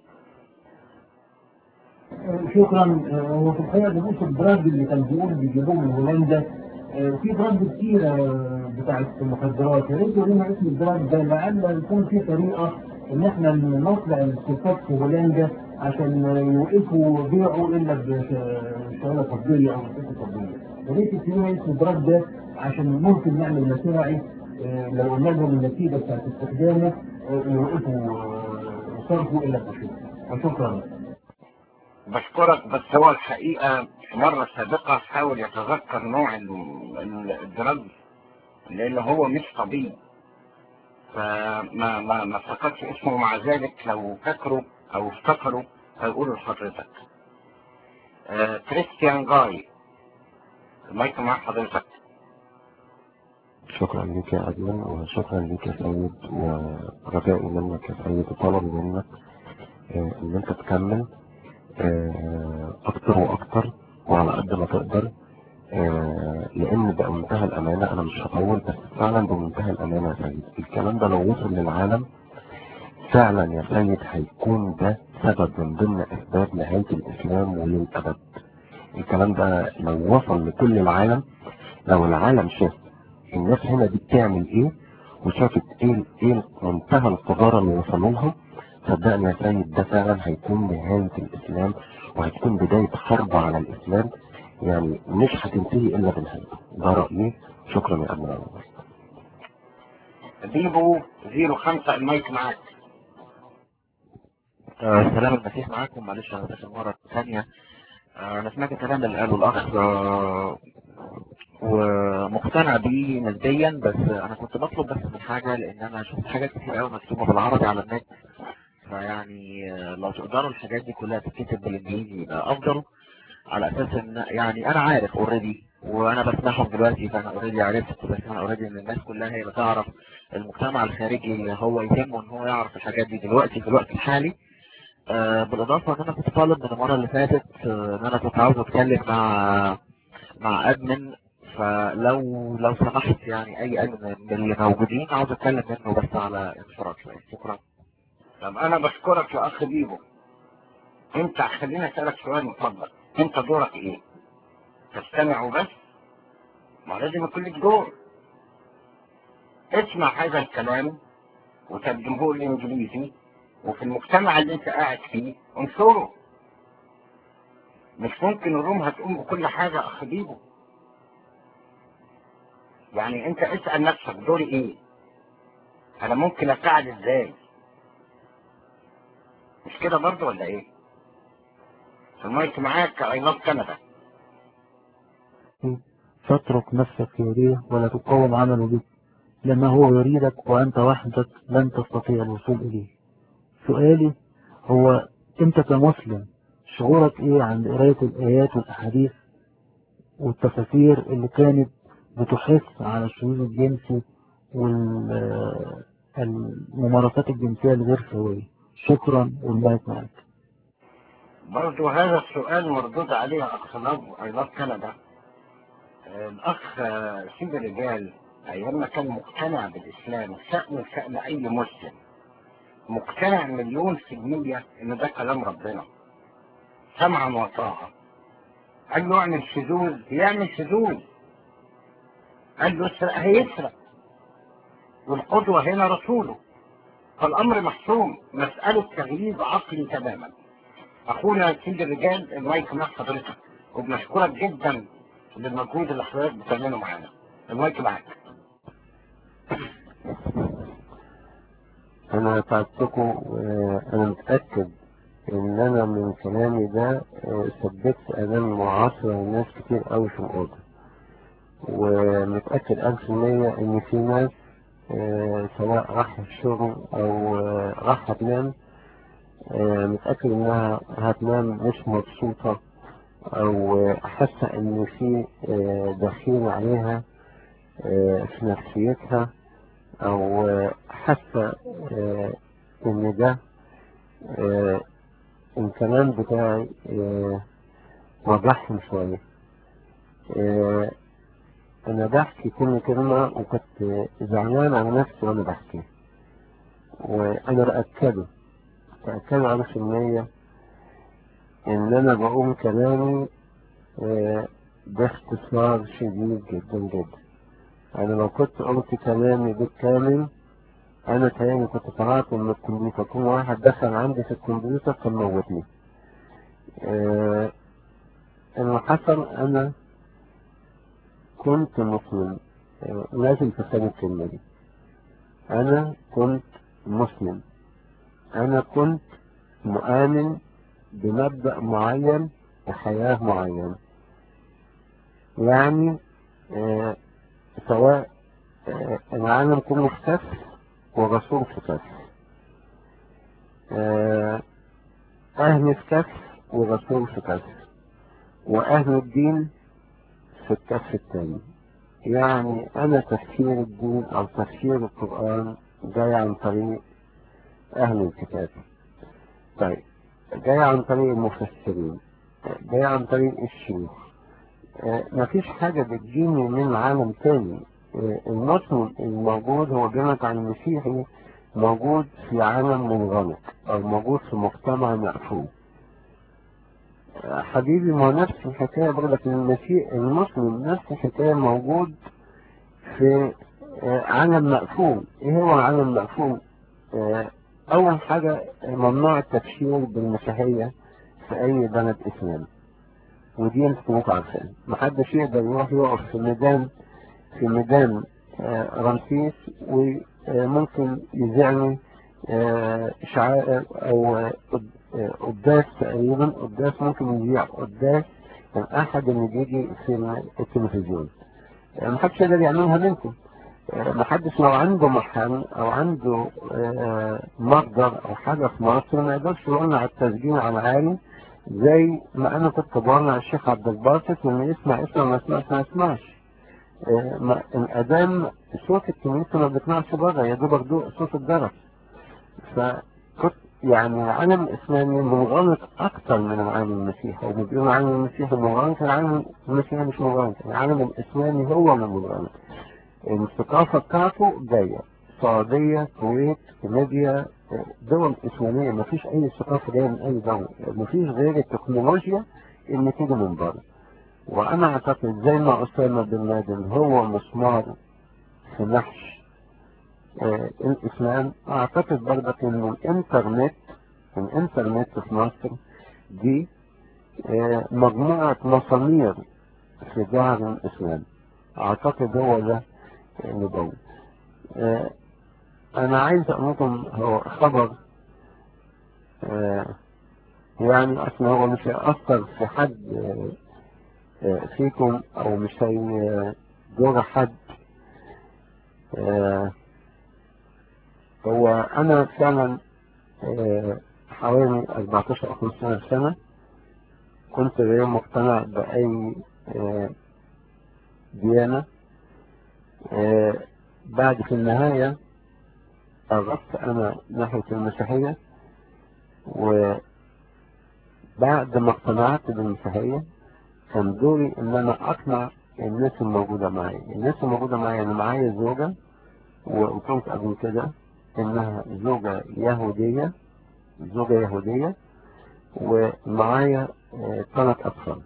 شكرا آه، هو في الحقيقه دروس الدراج اللي كان بيقول بيجيبوه من هولندا آه، في دراج كتير آه، بتاعت مخدرات يا ريت يقول لنا اسم الدراج ده لعل يكون في طريقه ان احنا نطلع الستات في هولندا عشان يوقفوا بيعه الا بشهاده طبيه او رخصه طبيه يا ريت يكتبوا لنا اسم الدراج ده عشان ممكن نعمل مشاريع آه، لو قلنا لهم النتيجه بتاعت استخدامه آه، يوقفوا آه، صرفه الا بشهاده وشكرا بشكرك بس هو الحقيقة في مرة سابقة حاول يتذكر نوع ال- ال- الدرج لأن هو مش طبيب فما ما ما افتكرش اسمه مع ذلك لو فاكره أو افتكره هيقوله لحضرتك آه، كريستيان جاي المايك مع حضرتك شكرا لك يا أدمن وشكرا لك يا سيد ورجائي منك يا سيد وطلبي منك آه، إن أنت تكمل آه، أكتر وأكتر وعلى قد ما تقدر آه، لأن بمنتهى الأمانة أنا مش هطول بس فعلا بمنتهى الأمانة يا سيد الكلام ده لو وصل للعالم فعلا يا سيد هيكون ده سبب من ضمن أسباب نهاية الإسلام وللأبد الكلام ده لو وصل لكل العالم لو العالم شاف الناس هنا دي بتعمل ايه وشافت ايه ايه منتهى القذارة اللي وصلوا لها صدقني يا سيد ده فعلا هيكون نهاية الاسلام وهتكون بداية حرب على الاسلام يعني مش هتنتهي الا بالهدم ده رأيي شكرا يا ابن الله بيبو 05 المايك معاك آه، سلام المسيح معاكم معلش انا داخل مرة ثانية آه، انا سمعت الكلام اللي قاله الاخ آه، ومقتنع بيه نسبيا بس انا كنت بطلب بس من حاجة لان انا شفت حاجات كتير قوي مكتوبة بالعربي على النت فيعني آه، لو تقدروا الحاجات دي كلها تتكتب بالانجليزي يبقى افضل على اساس ان يعني انا عارف اوريدي وانا بسمعهم دلوقتي فانا اوريدي عرفت بسمع اوريدي ان الناس كلها هي بتعرف المجتمع الخارجي هو يهمه ان هو يعرف الحاجات دي دلوقتي في الوقت الحالي آه، بالاضافه ان انا كنت طالب من المره اللي فاتت آه، ان انا كنت عاوز اتكلم مع مع ادمن فلو لو سمحت يعني اي ادمن من اللي موجودين عاوز اتكلم منه بس على انفراد شويه شكرا طب انا بشكرك يا اخ بيبو انت خليني اسالك سؤال مفضل انت دورك ايه تستمع وبس ما لازم يكون لك دور اسمع هذا الكلام وترجمه الانجليزي وفي المجتمع اللي انت قاعد فيه انشره مش ممكن الروم هتقوم بكل حاجة يا اخ بيبو يعني انت اسأل نفسك دوري ايه انا ممكن اساعد ازاي مش كده برضه ولا ايه المايك معاك اي لاف كندا تترك نفسك يريه ولا تقاوم عمله بك لما هو يريدك وأنت وحدك لن تستطيع الوصول إليه سؤالي هو أنت كمسلم شعورك إيه عند قراية الآيات والأحاديث والتفاسير اللي كانت بتحث على الشذوذ الجنسي والممارسات الجنسية الغير سوية شكرا والمايك معاك برضه هذا السؤال مردود عليه اخ لاف اي لاف كندا الاخ سيد الرجال ايام ما كان مقتنع بالاسلام شأن شأن اي مسلم مقتنع مليون في المية ان ده كلام ربنا سمعا وطاعة قال له اعمل شذوذ يعمل شذوذ قال له اسرق هيسرق والقدوة هنا رسوله فالامر محسوم مسألة تغييب عقلي تماما اخونا سيد الرجال المايك مع حضرتك وبنشكرك جدا للمجهود اللي حضرتك بتعمله معانا المايك معاك انا تعبتكم وانا متأكد ان انا من كلامي ده آه، سببت اذان معاصرة لناس كتير قوي في الاوضة ومتأكد الف في المية ان في ناس آه، سواء راح الشغل او آه، راح تنام آه، متأكد انها هتنام مش مبسوطة او آه، حاسة ان في آه، دخيل عليها آه، في نفسيتها او آه، حاسة آه، ان ده آه، الكلام بتاعي آه، وضحهم شوية آه، انا بحكي كل كلمة وكنت زعلان على نفسي وانا بحكي وانا بأكده بأكده على في المية ان انا بقوم كلامي آه، باختصار شديد جدا جدا انا لو كنت قلت كلامي بالكامل انا تاني كنت طلعت من الكمبيوتر كل واحد دخل عندي في الكمبيوتر كان موتني آه، اللي حصل انا كنت مسلم آه، لازم تفهم الكلمة دي انا كنت مسلم انا كنت مؤمن بمبدأ معين وحياة معينة يعني آه سواء آه العالم كله في كف والرسول في كف آه أهل في كف والرسول في كف وأهل الدين في الكف الثاني يعني أنا تفسير الدين أو تفسير القرآن جاي عن طريق أهل الكتاب طيب جاي عن طريق المفسرين جاي عن طريق الشيوخ آه، مفيش حاجة بتجيني من عالم تاني آه، المسلم الموجود هو بينك عن المسيحي موجود في عالم منغلق أو موجود في مجتمع مقفول آه، حبيبي ما هو نفس الحكاية بقولك المسيح المسلم نفس الحكاية موجود في آه، عالم مقفول ايه هو العالم المقفول آه، أول حاجة ممنوع التبشير بالمسيحية في أي بلد إسلامي ودي انتوا عارفين محدش يقدر يروح يقف في ميدان في ميدان آه، رمسيس وممكن يذيعني آه، شعائر أو آه، آه، قداس تقريبا قداس ممكن يذيع قداس من أحد اللي بيجي في التلفزيون آه، محدش يقدر يعملها منكم آه، محدش لو عنده محل او عنده آه، مصدر او حاجة في مصر ما يقدرش يقولنا على التسجيل على عالي زي ما انا كنت بقول على الشيخ عبد الباسط لما يسمع اسمه ما يسمعش ما يسمعش آه، ما- الادام صوت الكنيسة ما بيطلعش بره يا دوبك دو- صوت الجرس فكنت يعني العالم الاسلامي منغلق اكتر من العالم المسيحي وبيقولوا العالم المسيحي منغلق العالم المسيحي مش منغلق العالم الاسلامي هو اللي منغلق الثقافة بتاعته جاية السعودية الكويت ليبيا دول إسلامية مفيش أي ثقافة جاية من أي دولة مفيش غير التكنولوجيا اللي تيجي من بره وأنا أعتقد زي ما أسامة بن لادن هو مسمار في نحش آه الإسلام أعتقد برضك إن الإنترنت الإنترنت في مصر دي آه مجموعة مسامير في ظهر الإسلام أعتقد هو ده اللي جوه آه، أنا عايز أقول لكم هو خبر آه يعني أصلا هو مش هيأثر في حد آه آه فيكم أو مش هيضر حد آه هو أنا فعلا آه حوالي 14 أو 15 سنة كنت غير مقتنع بأي آه ديانة آه بعد في النهاية قربت أنا ناحية المسيحية وبعد ما اقتنعت بالمسيحية كان دوري إن أنا أقنع الناس الموجودة معايا الناس الموجودة معايا أنا معايا زوجة وقلت قبل كده إنها زوجة يهودية زوجة يهودية ومعايا ثلاث أطفال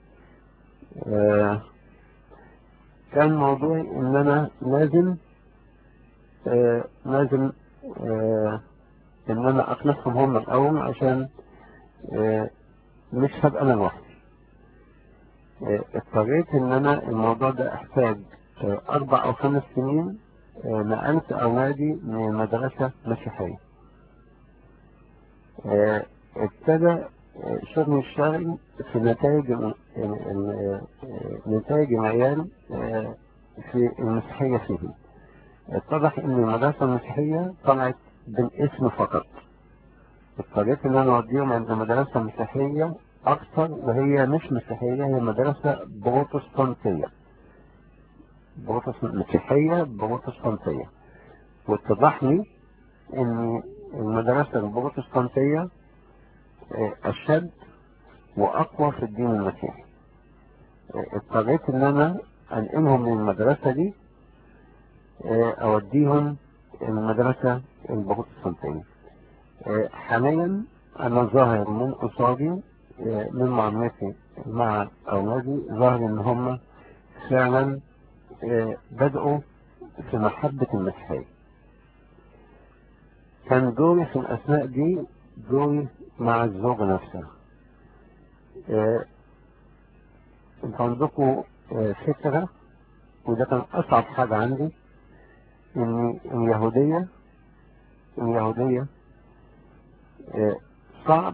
آه كان موضوعي إن أنا لازم آه لازم آه إن أنا أقنعهم هم الأول عشان مش هبقى أنا لوحدي اضطريت إن أنا الموضوع ده أحتاج أربع أو خمس سنين نقلت أولادي من مدرسة مسيحية ابتدى شغل الشغل في نتائج نتائج العيال في المسيحية فيه اتضح ان المدرسة المسيحية طلعت بالاسم فقط اضطريت ان انا اوديهم عند مدرسة مسيحية اكثر وهي مش مسيحية هي مدرسة بروتستانتية بروتستانت مسيحية بروتستانتية واتضح لي ان المدرسة البروتستانتية أشد وأقوى في الدين المسيحي اضطريت إن أنا أنقلهم من المدرسة دي أوديهم المدرسة البروتستانتية حاليا أنا ظاهر من قصادي من معاملتي مع أولادي ظاهر إن هم فعلا بدأوا في محبة المسيحية كان دوري في الأثناء دي دوري مع الزوجة نفسها آه، انت عندكم آه، فكرة وده كان أصعب حاجة عندي إن اليهودية اليهودية آه، صعب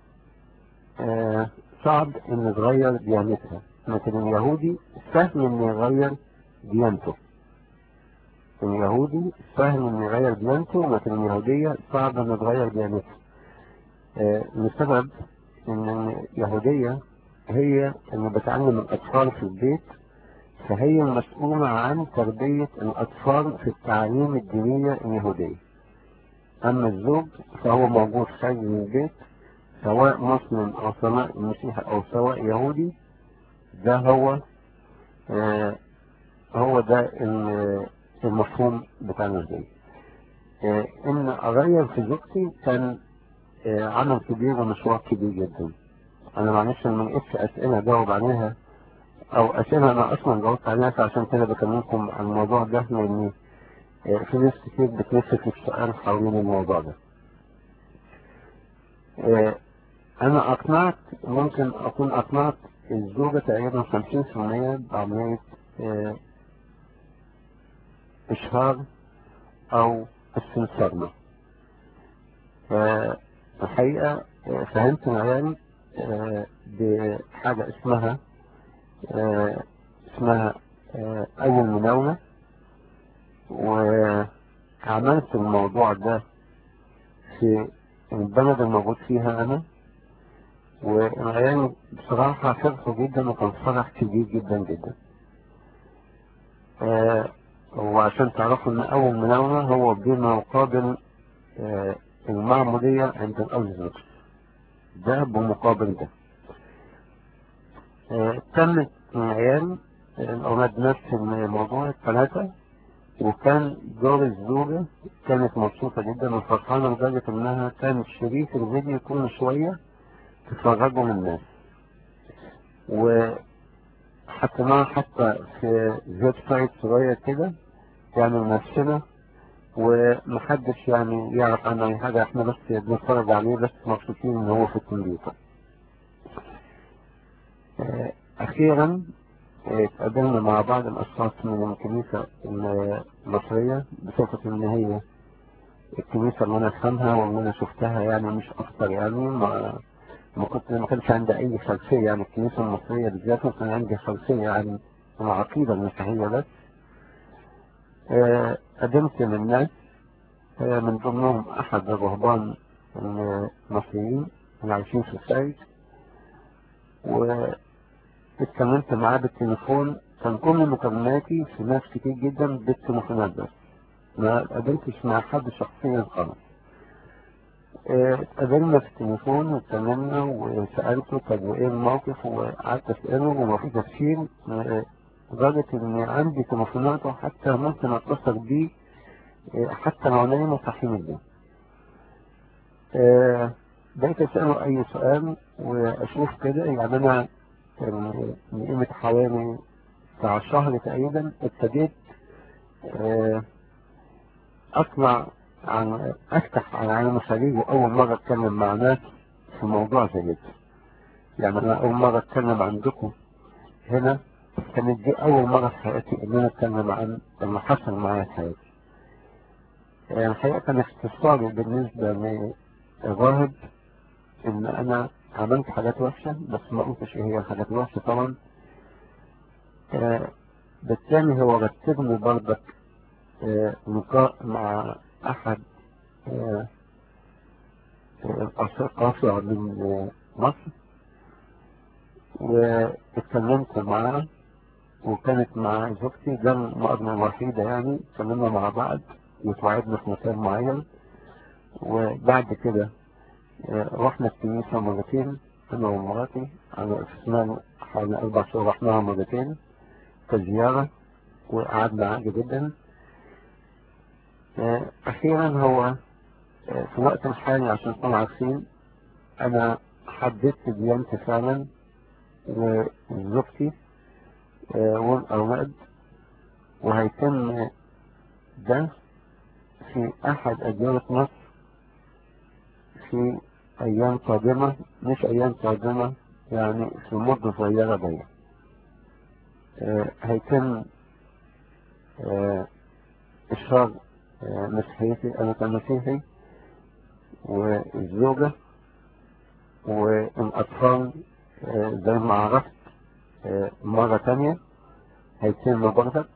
صعب إن تغير ديانتها لكن اليهودي سهل إن يغير ديانته اليهودي سهل إن يغير ديانته لكن اليهودية صعب إن تغير ديانتها لسبب ان اليهودية هي اللي بتعلم الاطفال في البيت فهي المسؤولة عن تربية الاطفال في التعليم الدينية اليهودية اما الزوج فهو موجود خارج البيت سواء مسلم او سواء مسيحي او سواء يهودي ده هو آه هو ده المفهوم بتاع اليهودية آه ان اغير في زوجتي كان عمل كبير ومشروع كبير جدا انا معلش ما لقيتش اسئله اجاوب عليها او اسئله انا اصلا جاوبت عليها فعشان كده بكلمكم عن الموضوع ده لان في ناس كتير بتلف في السؤال حوالين الموضوع ده انا اقنعت ممكن اكون اقنعت الزوجة تقريبا 50% بعملية اشهار او استنصارنا الحقيقة فهمت العيال بحاجة اسمها اسمها أي المناولة وعملت الموضوع ده في البلد الموجود فيها أنا والعيال بصراحة فرحوا جدا وكان فرح كبير جدا جدا وعشان تعرفوا ان أول مناولة هو بما يقابل المعمودية عند الأزهر ده بمقابل ده آه تمت العيال الأولاد نفس الموضوع الثلاثة وكان دور الزوجة كانت مبسوطة جدا وفرحانة لدرجة إنها كانت شريك الفيديو كل شوية تفرجوا للناس وحطيناها حتى في زيت سايت صغير كده يعني نفسنا ومحدش يعني يعرف عنه اي حاجة احنا بس بنتفرج عليه بس مبسوطين ان هو في الكمبيوتر اخيرا اتقابلنا مع بعض الاشخاص من الكنيسة المصرية بصفة ان هي الكنيسة اللي أنا أفهمها واللي أنا شفتها يعني مش أكتر يعني ما ما كنت ما كانش عندي أي خلفية يعني الكنيسة المصرية بالذات ما كان عندي خلفية عن العقيدة المسيحية بس آه، قدمت من ناس آه، من ضمنهم أحد الرهبان المصريين اللي عايشين في الخارج واتكلمت معاه بالتليفون كان كل مكالماتي في ناس كتير جدا بالتليفونات بس ما قابلتش مع حد شخصيا خالص اه، اتقابلنا في التليفون واتكلمنا وسألته طب وايه الموقف وقعدت اسأله وما في تفسير اه، لدرجة ان عندي تليفوناته حتى ممكن اتصل بيه اه، حتى لو نايم وصاحي من الليل اه، بقيت اسأله اي سؤال واشوف كده يعني انا كان من قيمة حوالي بتاع شهر تقريبا ابتديت اه، اطلع عن افتح على عالم خليجي اول مرة اتكلم مع ناس في موضوع زي ده يعني انا اول مرة اتكلم عندكم هنا كانت دي اول مرة في حياتي ان انا اتكلم عن اللي حصل معايا في حياتي يعني الحقيقة كان استفساري بالنسبة للراهب ان انا عملت حاجات وحشة بس ما قلتش ايه هي الحاجات الوحشة طبعا آه، بالتالي هو رتب لي برضك آه، لقاء مع أحد آه، آه، القاصرة من آه، مصر واتكلمت معاه وكانت مع زوجتي ده المقابلة الوحيدة يعني اتكلمنا مع بعض وتوعدنا في مكان معين وبعد كده آه، رحنا الكنيسة مرتين أنا ومراتي على اسمها حوالي أربع شهور رحناها مرتين كزيارة وقعدنا عادي جدا آه، أخيرا هو آه، في الوقت الحالي عشان تكونوا عارفين أنا حددت ديانتي فعلا وزوجتي آه، والأولاد وهيتم ده في أحد أديرة مصر في أيام قادمة مش أيام قادمة يعني في مدة صغيرة ضيقة آه، هيتم آه، إشهار آه، مسيحيتي أنا كمسيحي والزوجة والأطفال آه، زي ما عرفت آه، مرة تانية هيتم برضك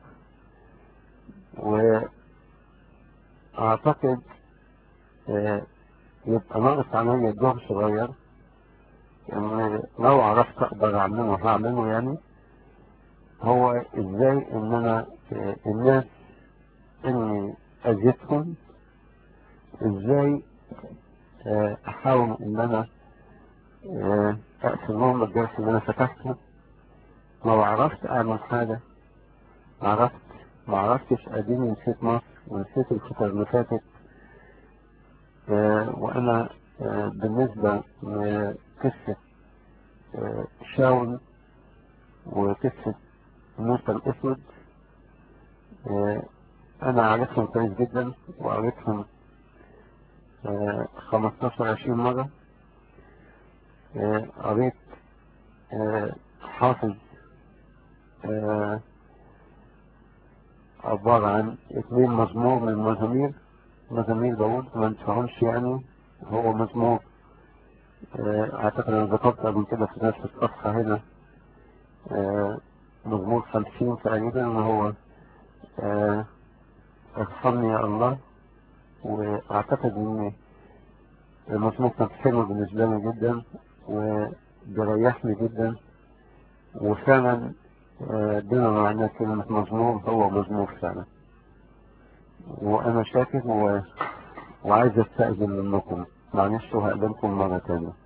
وأعتقد آه، يبقى ناقص عليا دور صغير إن لو عرفت أقدر أعمله هعمله يعني هو إزاي إن أنا آه، الناس إني أذيتهم إزاي آه، أحاول إن أنا آه، أقفل لهم الدرس اللي أنا فتحته لو عرفت أعمل حاجة عرفت ما عرفتش أديني نسيت مصر ونسيت الفترة اللي فاتت آه، وأنا آه، بالنسبة لقصة آه، شاول وقصة موسى الأسود آه، أنا عارفهم كويس جدا وعارفهم آه، 15 20 مرة آه، قريت آه، حافظ آه، عبارة عن اثنين مزمور من المزامير مزامير داود ما نفهمش يعني هو مزمور آه، اعتقد انا ذكرت قبل كده في نفس الصفحة هنا آه، مزمور خمسين تقريبا وهو آه، ارحمني يا الله واعتقد ان المزمور كان حلو بالنسبة لي جدا وبيريحني جدا وفعلا آه، بما معنى كلمة مزمور هو مزمور فعلا وأنا شاكر و... وعايز أستأذن منكم معلش وهقابلكم مرة تانية